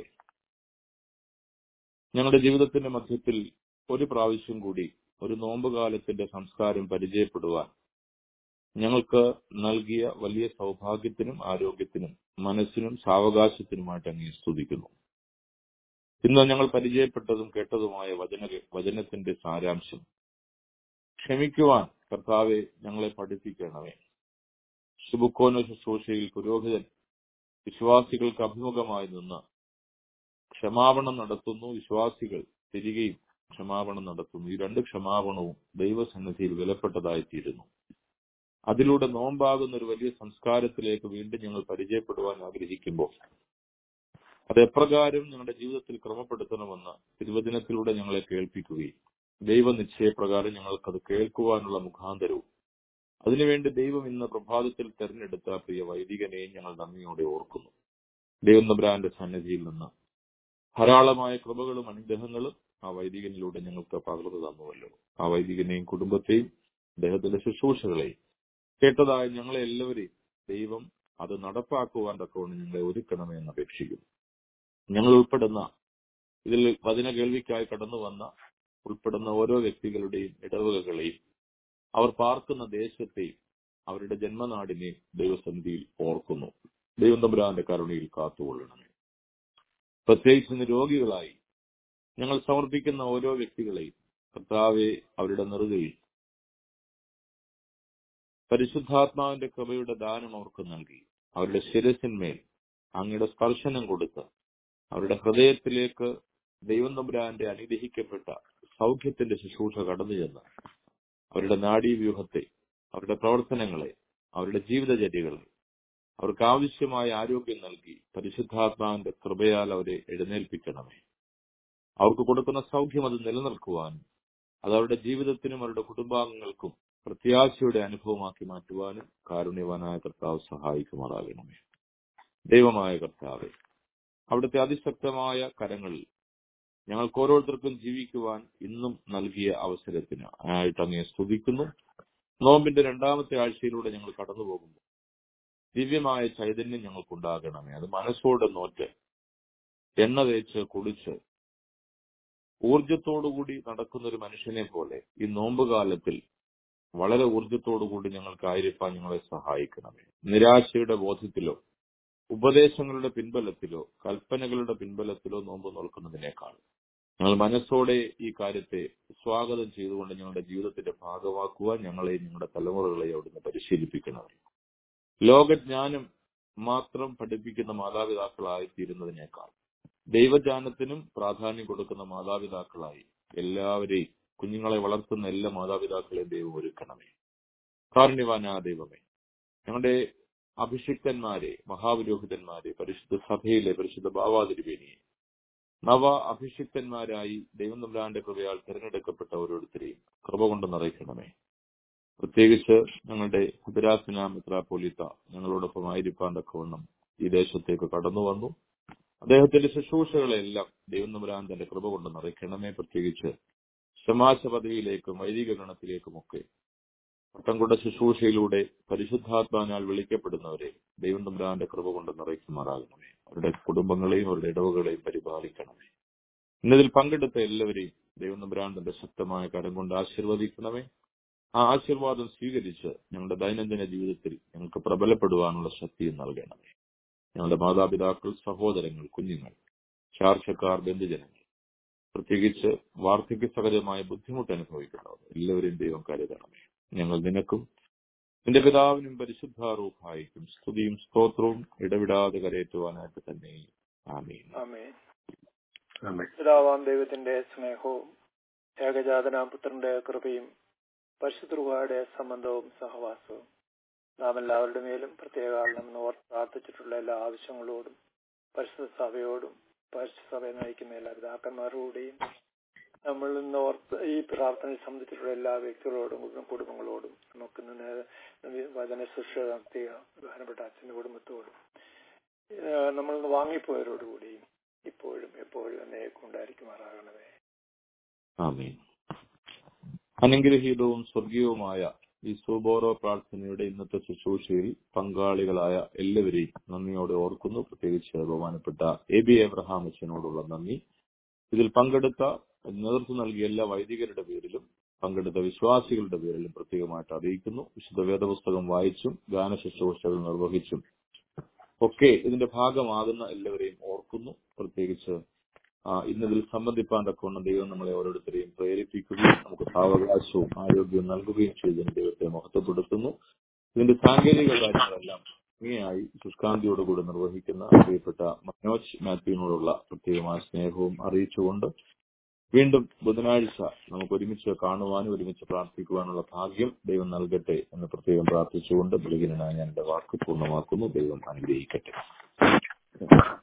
ഞങ്ങളുടെ ജീവിതത്തിന്റെ മധ്യത്തിൽ ഒരു പ്രാവശ്യം കൂടി ഒരു നോമ്പുകാലത്തിന്റെ സംസ്കാരം പരിചയപ്പെടുവാൻ ഞങ്ങൾക്ക് നൽകിയ വലിയ സൗഭാഗ്യത്തിനും ആരോഗ്യത്തിനും മനസ്സിനും സാവകാശത്തിനുമായിട്ട് അങ്ങേ സ്തുതിക്കുന്നു ഇന്ന് ഞങ്ങൾ പരിചയപ്പെട്ടതും കേട്ടതുമായ വചന വചനത്തിന്റെ സാരാംശം ക്ഷമിക്കുവാൻ കർത്താവെ ഞങ്ങളെ പഠിപ്പിക്കണമേ ശുഭക്കോന ശുശ്രൂഷയിൽ പുരോഹിതൻ വിശ്വാസികൾക്ക് അഭിമുഖമായി നിന്ന് ക്ഷമാപണം നടത്തുന്നു വിശ്വാസികൾ തിരികെയും ക്ഷമാപണം നടത്തുന്നു ഈ രണ്ട് ക്ഷമാപണവും ദൈവസന്നിധിയിൽ വിലപ്പെട്ടതായിത്തീരുന്നു അതിലൂടെ നോമ്പാകുന്ന ഒരു വലിയ സംസ്കാരത്തിലേക്ക് വീണ്ടും ഞങ്ങൾ പരിചയപ്പെടുവാൻ ആഗ്രഹിക്കുമ്പോൾ അത് എപ്രകാരം ഞങ്ങളുടെ ജീവിതത്തിൽ ക്രമപ്പെടുത്തണമെന്ന് തിരുവചനത്തിലൂടെ ഞങ്ങളെ കേൾപ്പിക്കുകയും ദൈവനിശ്ചയപ്രകാരം ഞങ്ങൾക്കത് കേൾക്കുവാനുള്ള മുഖാന്തരവും അതിനുവേണ്ടി ദൈവം ഇന്ന് പ്രഭാതത്തിൽ തെരഞ്ഞെടുത്ത പ്രിയ വൈദികനെയും ഞങ്ങൾ നന്ദിയോടെ ഓർക്കുന്നു ദൈവം നബ്രാന്റെ സന്നിധിയിൽ നിന്ന് ധാരാളമായ കൃപകളും അനുഗ്രഹങ്ങളും ആ വൈദികനിലൂടെ ഞങ്ങൾക്ക് പകർന്നു തന്നുവല്ലോ ആ വൈദികനെയും കുടുംബത്തെയും അദ്ദേഹത്തിന്റെ ശുശ്രൂഷകളെയും കേട്ടതായ ഞങ്ങളെ എല്ലാവരെയും ദൈവം അത് നടപ്പാക്കുവാൻ തക്കവണ്ണം ഞങ്ങളെ ഒരുക്കണമേ എന്ന് അപേക്ഷിക്കുന്നു ഞങ്ങൾ ഉൾപ്പെടുന്ന ഇതിൽ വചന കേൾവിക്കായി കടന്നു വന്ന ഉൾപ്പെടുന്ന ഓരോ വ്യക്തികളുടെയും ഇടവകകളെയും അവർ പാർക്കുന്ന ദേശത്തെയും അവരുടെ ജന്മനാടിനെയും ദൈവസന്നിധിയിൽ ഓർക്കുന്നു ദൈവം തമ്പുരാന്റെ കരുണയിൽ കാത്തുകൊള്ളണമേ പ്രത്യേകിച്ച് ഇന്ന് രോഗികളായി ഞങ്ങൾ സമർപ്പിക്കുന്ന ഓരോ വ്യക്തികളെയും കർത്താവെ അവരുടെ നെറുകയിൽ പരിശുദ്ധാത്മാവിന്റെ കൃപയുടെ ദാനം അവർക്ക് നൽകി അവരുടെ ശിരസിന്മേൽ അങ്ങയുടെ സ്പർശനം കൊടുത്ത് അവരുടെ ഹൃദയത്തിലേക്ക് ദൈവം തമ്പുരാന്റെ അനുഗ്രഹിക്കപ്പെട്ട സൗഖ്യത്തിന്റെ ശുശ്രൂഷ കടന്നു ചെന്ന് അവരുടെ നാഡീവ്യൂഹത്തെ അവരുടെ പ്രവർത്തനങ്ങളെ അവരുടെ ജീവിതചര്യകളെ അവർക്ക് ആവശ്യമായ ആരോഗ്യം നൽകി പരിശുദ്ധാത്മാവിന്റെ കൃപയാൽ അവരെ എഴുന്നേൽപ്പിക്കണമേ അവർക്ക് കൊടുക്കുന്ന സൗഖ്യം അത് നിലനിൽക്കുവാനും അത് അവരുടെ ജീവിതത്തിനും അവരുടെ കുടുംബാംഗങ്ങൾക്കും പ്രത്യാശയുടെ അനുഭവമാക്കി മാറ്റുവാനും കാരുണ്യവാനായ കർത്താവ് സഹായിക്കുമാറാകണമേ ദൈവമായ കർത്താവെ അവിടുത്തെ അതിശക്തമായ കരങ്ങളിൽ ഞങ്ങൾക്ക് ഓരോരുത്തർക്കും ജീവിക്കുവാൻ ഇന്നും നൽകിയ അവസരത്തിന് ആയിട്ട് അങ്ങേ സ്തുതിക്കുന്നു നോമ്പിന്റെ രണ്ടാമത്തെ ആഴ്ചയിലൂടെ ഞങ്ങൾ കടന്നു പോകുമ്പോൾ ദിവ്യമായ ചൈതന്യം ഞങ്ങൾക്കുണ്ടാകണമേ അത് മനസ്സോടെ നോറ്റ് എണ്ണ തേച്ച് കുളിച്ച് ഊർജത്തോടുകൂടി നടക്കുന്ന ഒരു മനുഷ്യനെ പോലെ ഈ നോമ്പ് കാലത്തിൽ വളരെ ഊർജത്തോടുകൂടി ഞങ്ങൾക്കായിരിക്കാൻ ഞങ്ങളെ സഹായിക്കണമേ നിരാശയുടെ ബോധത്തിലോ ഉപദേശങ്ങളുടെ പിൻബലത്തിലോ കൽപ്പനകളുടെ പിൻബലത്തിലോ നോമ്പ് നോക്കുന്നതിനേക്കാൾ ഞങ്ങൾ മനസ്സോടെ ഈ കാര്യത്തെ സ്വാഗതം ചെയ്തുകൊണ്ട് ഞങ്ങളുടെ ജീവിതത്തിന്റെ ഭാഗമാക്കുവാൻ ഞങ്ങളെയും ഞങ്ങളുടെ തലമുറകളെയും അവിടുന്ന് പരിശീലിപ്പിക്കണമേ ലോകജ്ഞാനം മാത്രം പഠിപ്പിക്കുന്ന മാതാപിതാക്കളായിത്തീരുന്നതിനേക്കാൾ ദൈവജ്ഞാനത്തിനും പ്രാധാന്യം കൊടുക്കുന്ന മാതാപിതാക്കളായി എല്ലാവരെയും കുഞ്ഞുങ്ങളെ വളർത്തുന്ന എല്ലാ മാതാപിതാക്കളെയും ദൈവം ഒരുക്കണമേ കാരുണ്യവാനാ ദൈവമേ ഞങ്ങളുടെ അഭിഷിക്തന്മാരെ മഹാപുരോഹിതന്മാരെ പരിശുദ്ധ സഭയിലെ പരിശുദ്ധ ബാവാതിരുവേനിയെ നവ അഭിഷിക്തന്മാരായി ദൈവം തമ്പുരാന്റെ കൃപയാൽ തിരഞ്ഞെടുക്കപ്പെട്ട ഓരോരുത്തരെയും കൃപ കൊണ്ട് നിറയ്ക്കണമേ പ്രത്യേകിച്ച് ഞങ്ങളുടെ ഹുദരാസന മിത്രാപോലിത്ത ഞങ്ങളോടൊപ്പം ആയിരിക്കാൻ തക്കവണ്ണം ഈ ദേശത്തേക്ക് കടന്നു വന്നു അദ്ദേഹത്തിന്റെ ശുശ്രൂഷകളെല്ലാം ദൈവം തമ്പുരാൻ തന്റെ കൃപ കൊണ്ട് നിറയ്ക്കണമേ പ്രത്യേകിച്ച് ശമാശ പദവിയിലേക്കും വൈദിക ഗണത്തിലേക്കുമൊക്കെ പട്ടം കൊണ്ട ശുശ്രൂഷയിലൂടെ പരിശുദ്ധാത്മാനാൽ വിളിക്കപ്പെടുന്നവരെ ദൈവം തമ്പുരാന്റെ കൃപ കൊണ്ട് നിറയ്ക്കുമാറാകണമേ അവരുടെ കുടുംബങ്ങളെയും അവരുടെ ഇടവുകളെയും പരിപാലിക്കണമേ ഇന്നതിൽ പങ്കെടുത്ത എല്ലാവരെയും ദൈവം തമ്പുരാൻ തന്റെ ശക്തമായ കരം കൊണ്ട് ആശീർവദിക്കണമേ ആ ആശീർവാദം സ്വീകരിച്ച് ഞങ്ങളുടെ ദൈനംദിന ജീവിതത്തിൽ ഞങ്ങൾക്ക് പ്രബലപ്പെടുവാനുള്ള ശക്തിയും നൽകണമേ ഞങ്ങളുടെ മാതാപിതാക്കൾ സഹോദരങ്ങൾ കുഞ്ഞുങ്ങൾ ചാർച്ചക്കാർ ബന്ധുജനങ്ങൾ പ്രത്യേകിച്ച് വാർദ്ധക്യ സഹജമായ ബുദ്ധിമുട്ട് അനുഭവിക്കുന്നവർ എല്ലാവരെയും ദൈവം കരുതണമേ ഞങ്ങൾ നിനക്കും നിന്റെ പിതാവിനും പരിശുദ്ധ റൂഹായിക്കും സ്തുതിയും സ്തോത്രവും ഇടവിടാതെ കരയേറ്റുവാനായിട്ട് തന്നെ ആമീൻ
ആമേൻ
ആമേൻ
പിതാവാം ദൈവത്തിന്റെ സ്നേഹവും ഏകജാതനാം പുത്രന്റെ കൃപയും പരിശുദ്ധയുടെ സംബന്ധവും സഹവാസവും നാം എല്ലാവരുടെ മേലും പ്രത്യേക നമ്മൾ ഓർ പ്രാർത്ഥിച്ചിട്ടുള്ള എല്ലാ ആവശ്യങ്ങളോടും പരിശുദ്ധ സഭയോടും പരിശുദ്ധ സഭയെ നയിക്കുന്ന എല്ലാ പിതാക്കന്മാരോടെയും നമ്മൾ ഇന്ന് ഓർത്ത് ഈ പ്രാർത്ഥനയിൽ സംബന്ധിച്ചിട്ടുള്ള എല്ലാ വ്യക്തികളോടും കുടുംബ- കുടുംബങ്ങളോടും നമുക്ക് ഇന്ന് വചന ശുശ്രൂഷ നടത്തിയ ബഹുമാനപ്പെട്ട അച്ഛന്റെ കുടുംബത്തോടും ഏഹ് നമ്മൾ ഇന്ന് വാങ്ങിപ്പോയവരോടുകൂടിയും ഇപ്പോഴും എപ്പോഴും എന്നേക്കും ഉണ്ടായിരിക്കുമാറാകണമേ
ആമീൻ അനുഗ്രഹീതവും സ്വർഗീയവുമായ ഈ സുബോറോ പ്രാർത്ഥനയുടെ ഇന്നത്തെ ശുശ്രൂഷയിൽ പങ്കാളികളായ എല്ലാവരെയും നന്ദിയോടെ ഓർക്കുന്നു പ്രത്യേകിച്ച് ബഹുമാനപ്പെട്ട എ ബി എബ്രഹാം അച്ഛനോടുള്ള നന്ദി ഇതിൽ പങ്കെടുത്ത നേതൃത്വം നൽകിയ എല്ലാ വൈദികരുടെ പേരിലും പങ്കെടുത്ത വിശ്വാസികളുടെ പേരിലും പ്രത്യേകമായിട്ട് അറിയിക്കുന്നു വിശുദ്ധ വേദപുസ്തകം വായിച്ചും ഗാന ശുശ്രൂഷകൾ നിർവഹിച്ചും ഒക്കെ ഇതിന്റെ ഭാഗമാകുന്ന എല്ലാവരെയും ഓർക്കുന്നു പ്രത്യേകിച്ച് ആ, ഇന്നതിൽ സംബന്ധിപ്പാൻ തക്കവണ്ണം ദൈവം നമ്മളെ ഓരോരുത്തരെയും പ്രേരിപ്പിക്കുകയും നമുക്ക് സാവകാശവും ആരോഗ്യവും നൽകുകയും ചെയ്തതിന് ദൈവത്തെ മഹത്വപ്പെടുത്തുന്നു ഇതിന്റെ സാങ്കേതിക കാര്യങ്ങളെല്ലാം ഭംഗിയായി ശുഷ്കാന്തിയോടുകൂടി നിർവഹിക്കുന്ന പ്രിയപ്പെട്ട മനോജ് മാത്യുവിനോടുള്ള പ്രത്യേകമായ സ്നേഹവും അറിയിച്ചുകൊണ്ട് വീണ്ടും ബുധനാഴ്ച നമുക്ക് ഒരുമിച്ച് കാണുവാനും ഒരുമിച്ച് പ്രാർത്ഥിക്കുവാനുള്ള ഭാഗ്യം ദൈവം നൽകട്ടെ എന്ന് പ്രത്യേകം പ്രാർത്ഥിച്ചുകൊണ്ട് ബലികനായ ഞാൻ എന്റെ വാക്ക് പൂർണ്ണമാക്കുന്നു ദൈവം അനുഗ്രഹിക്കട്ടെ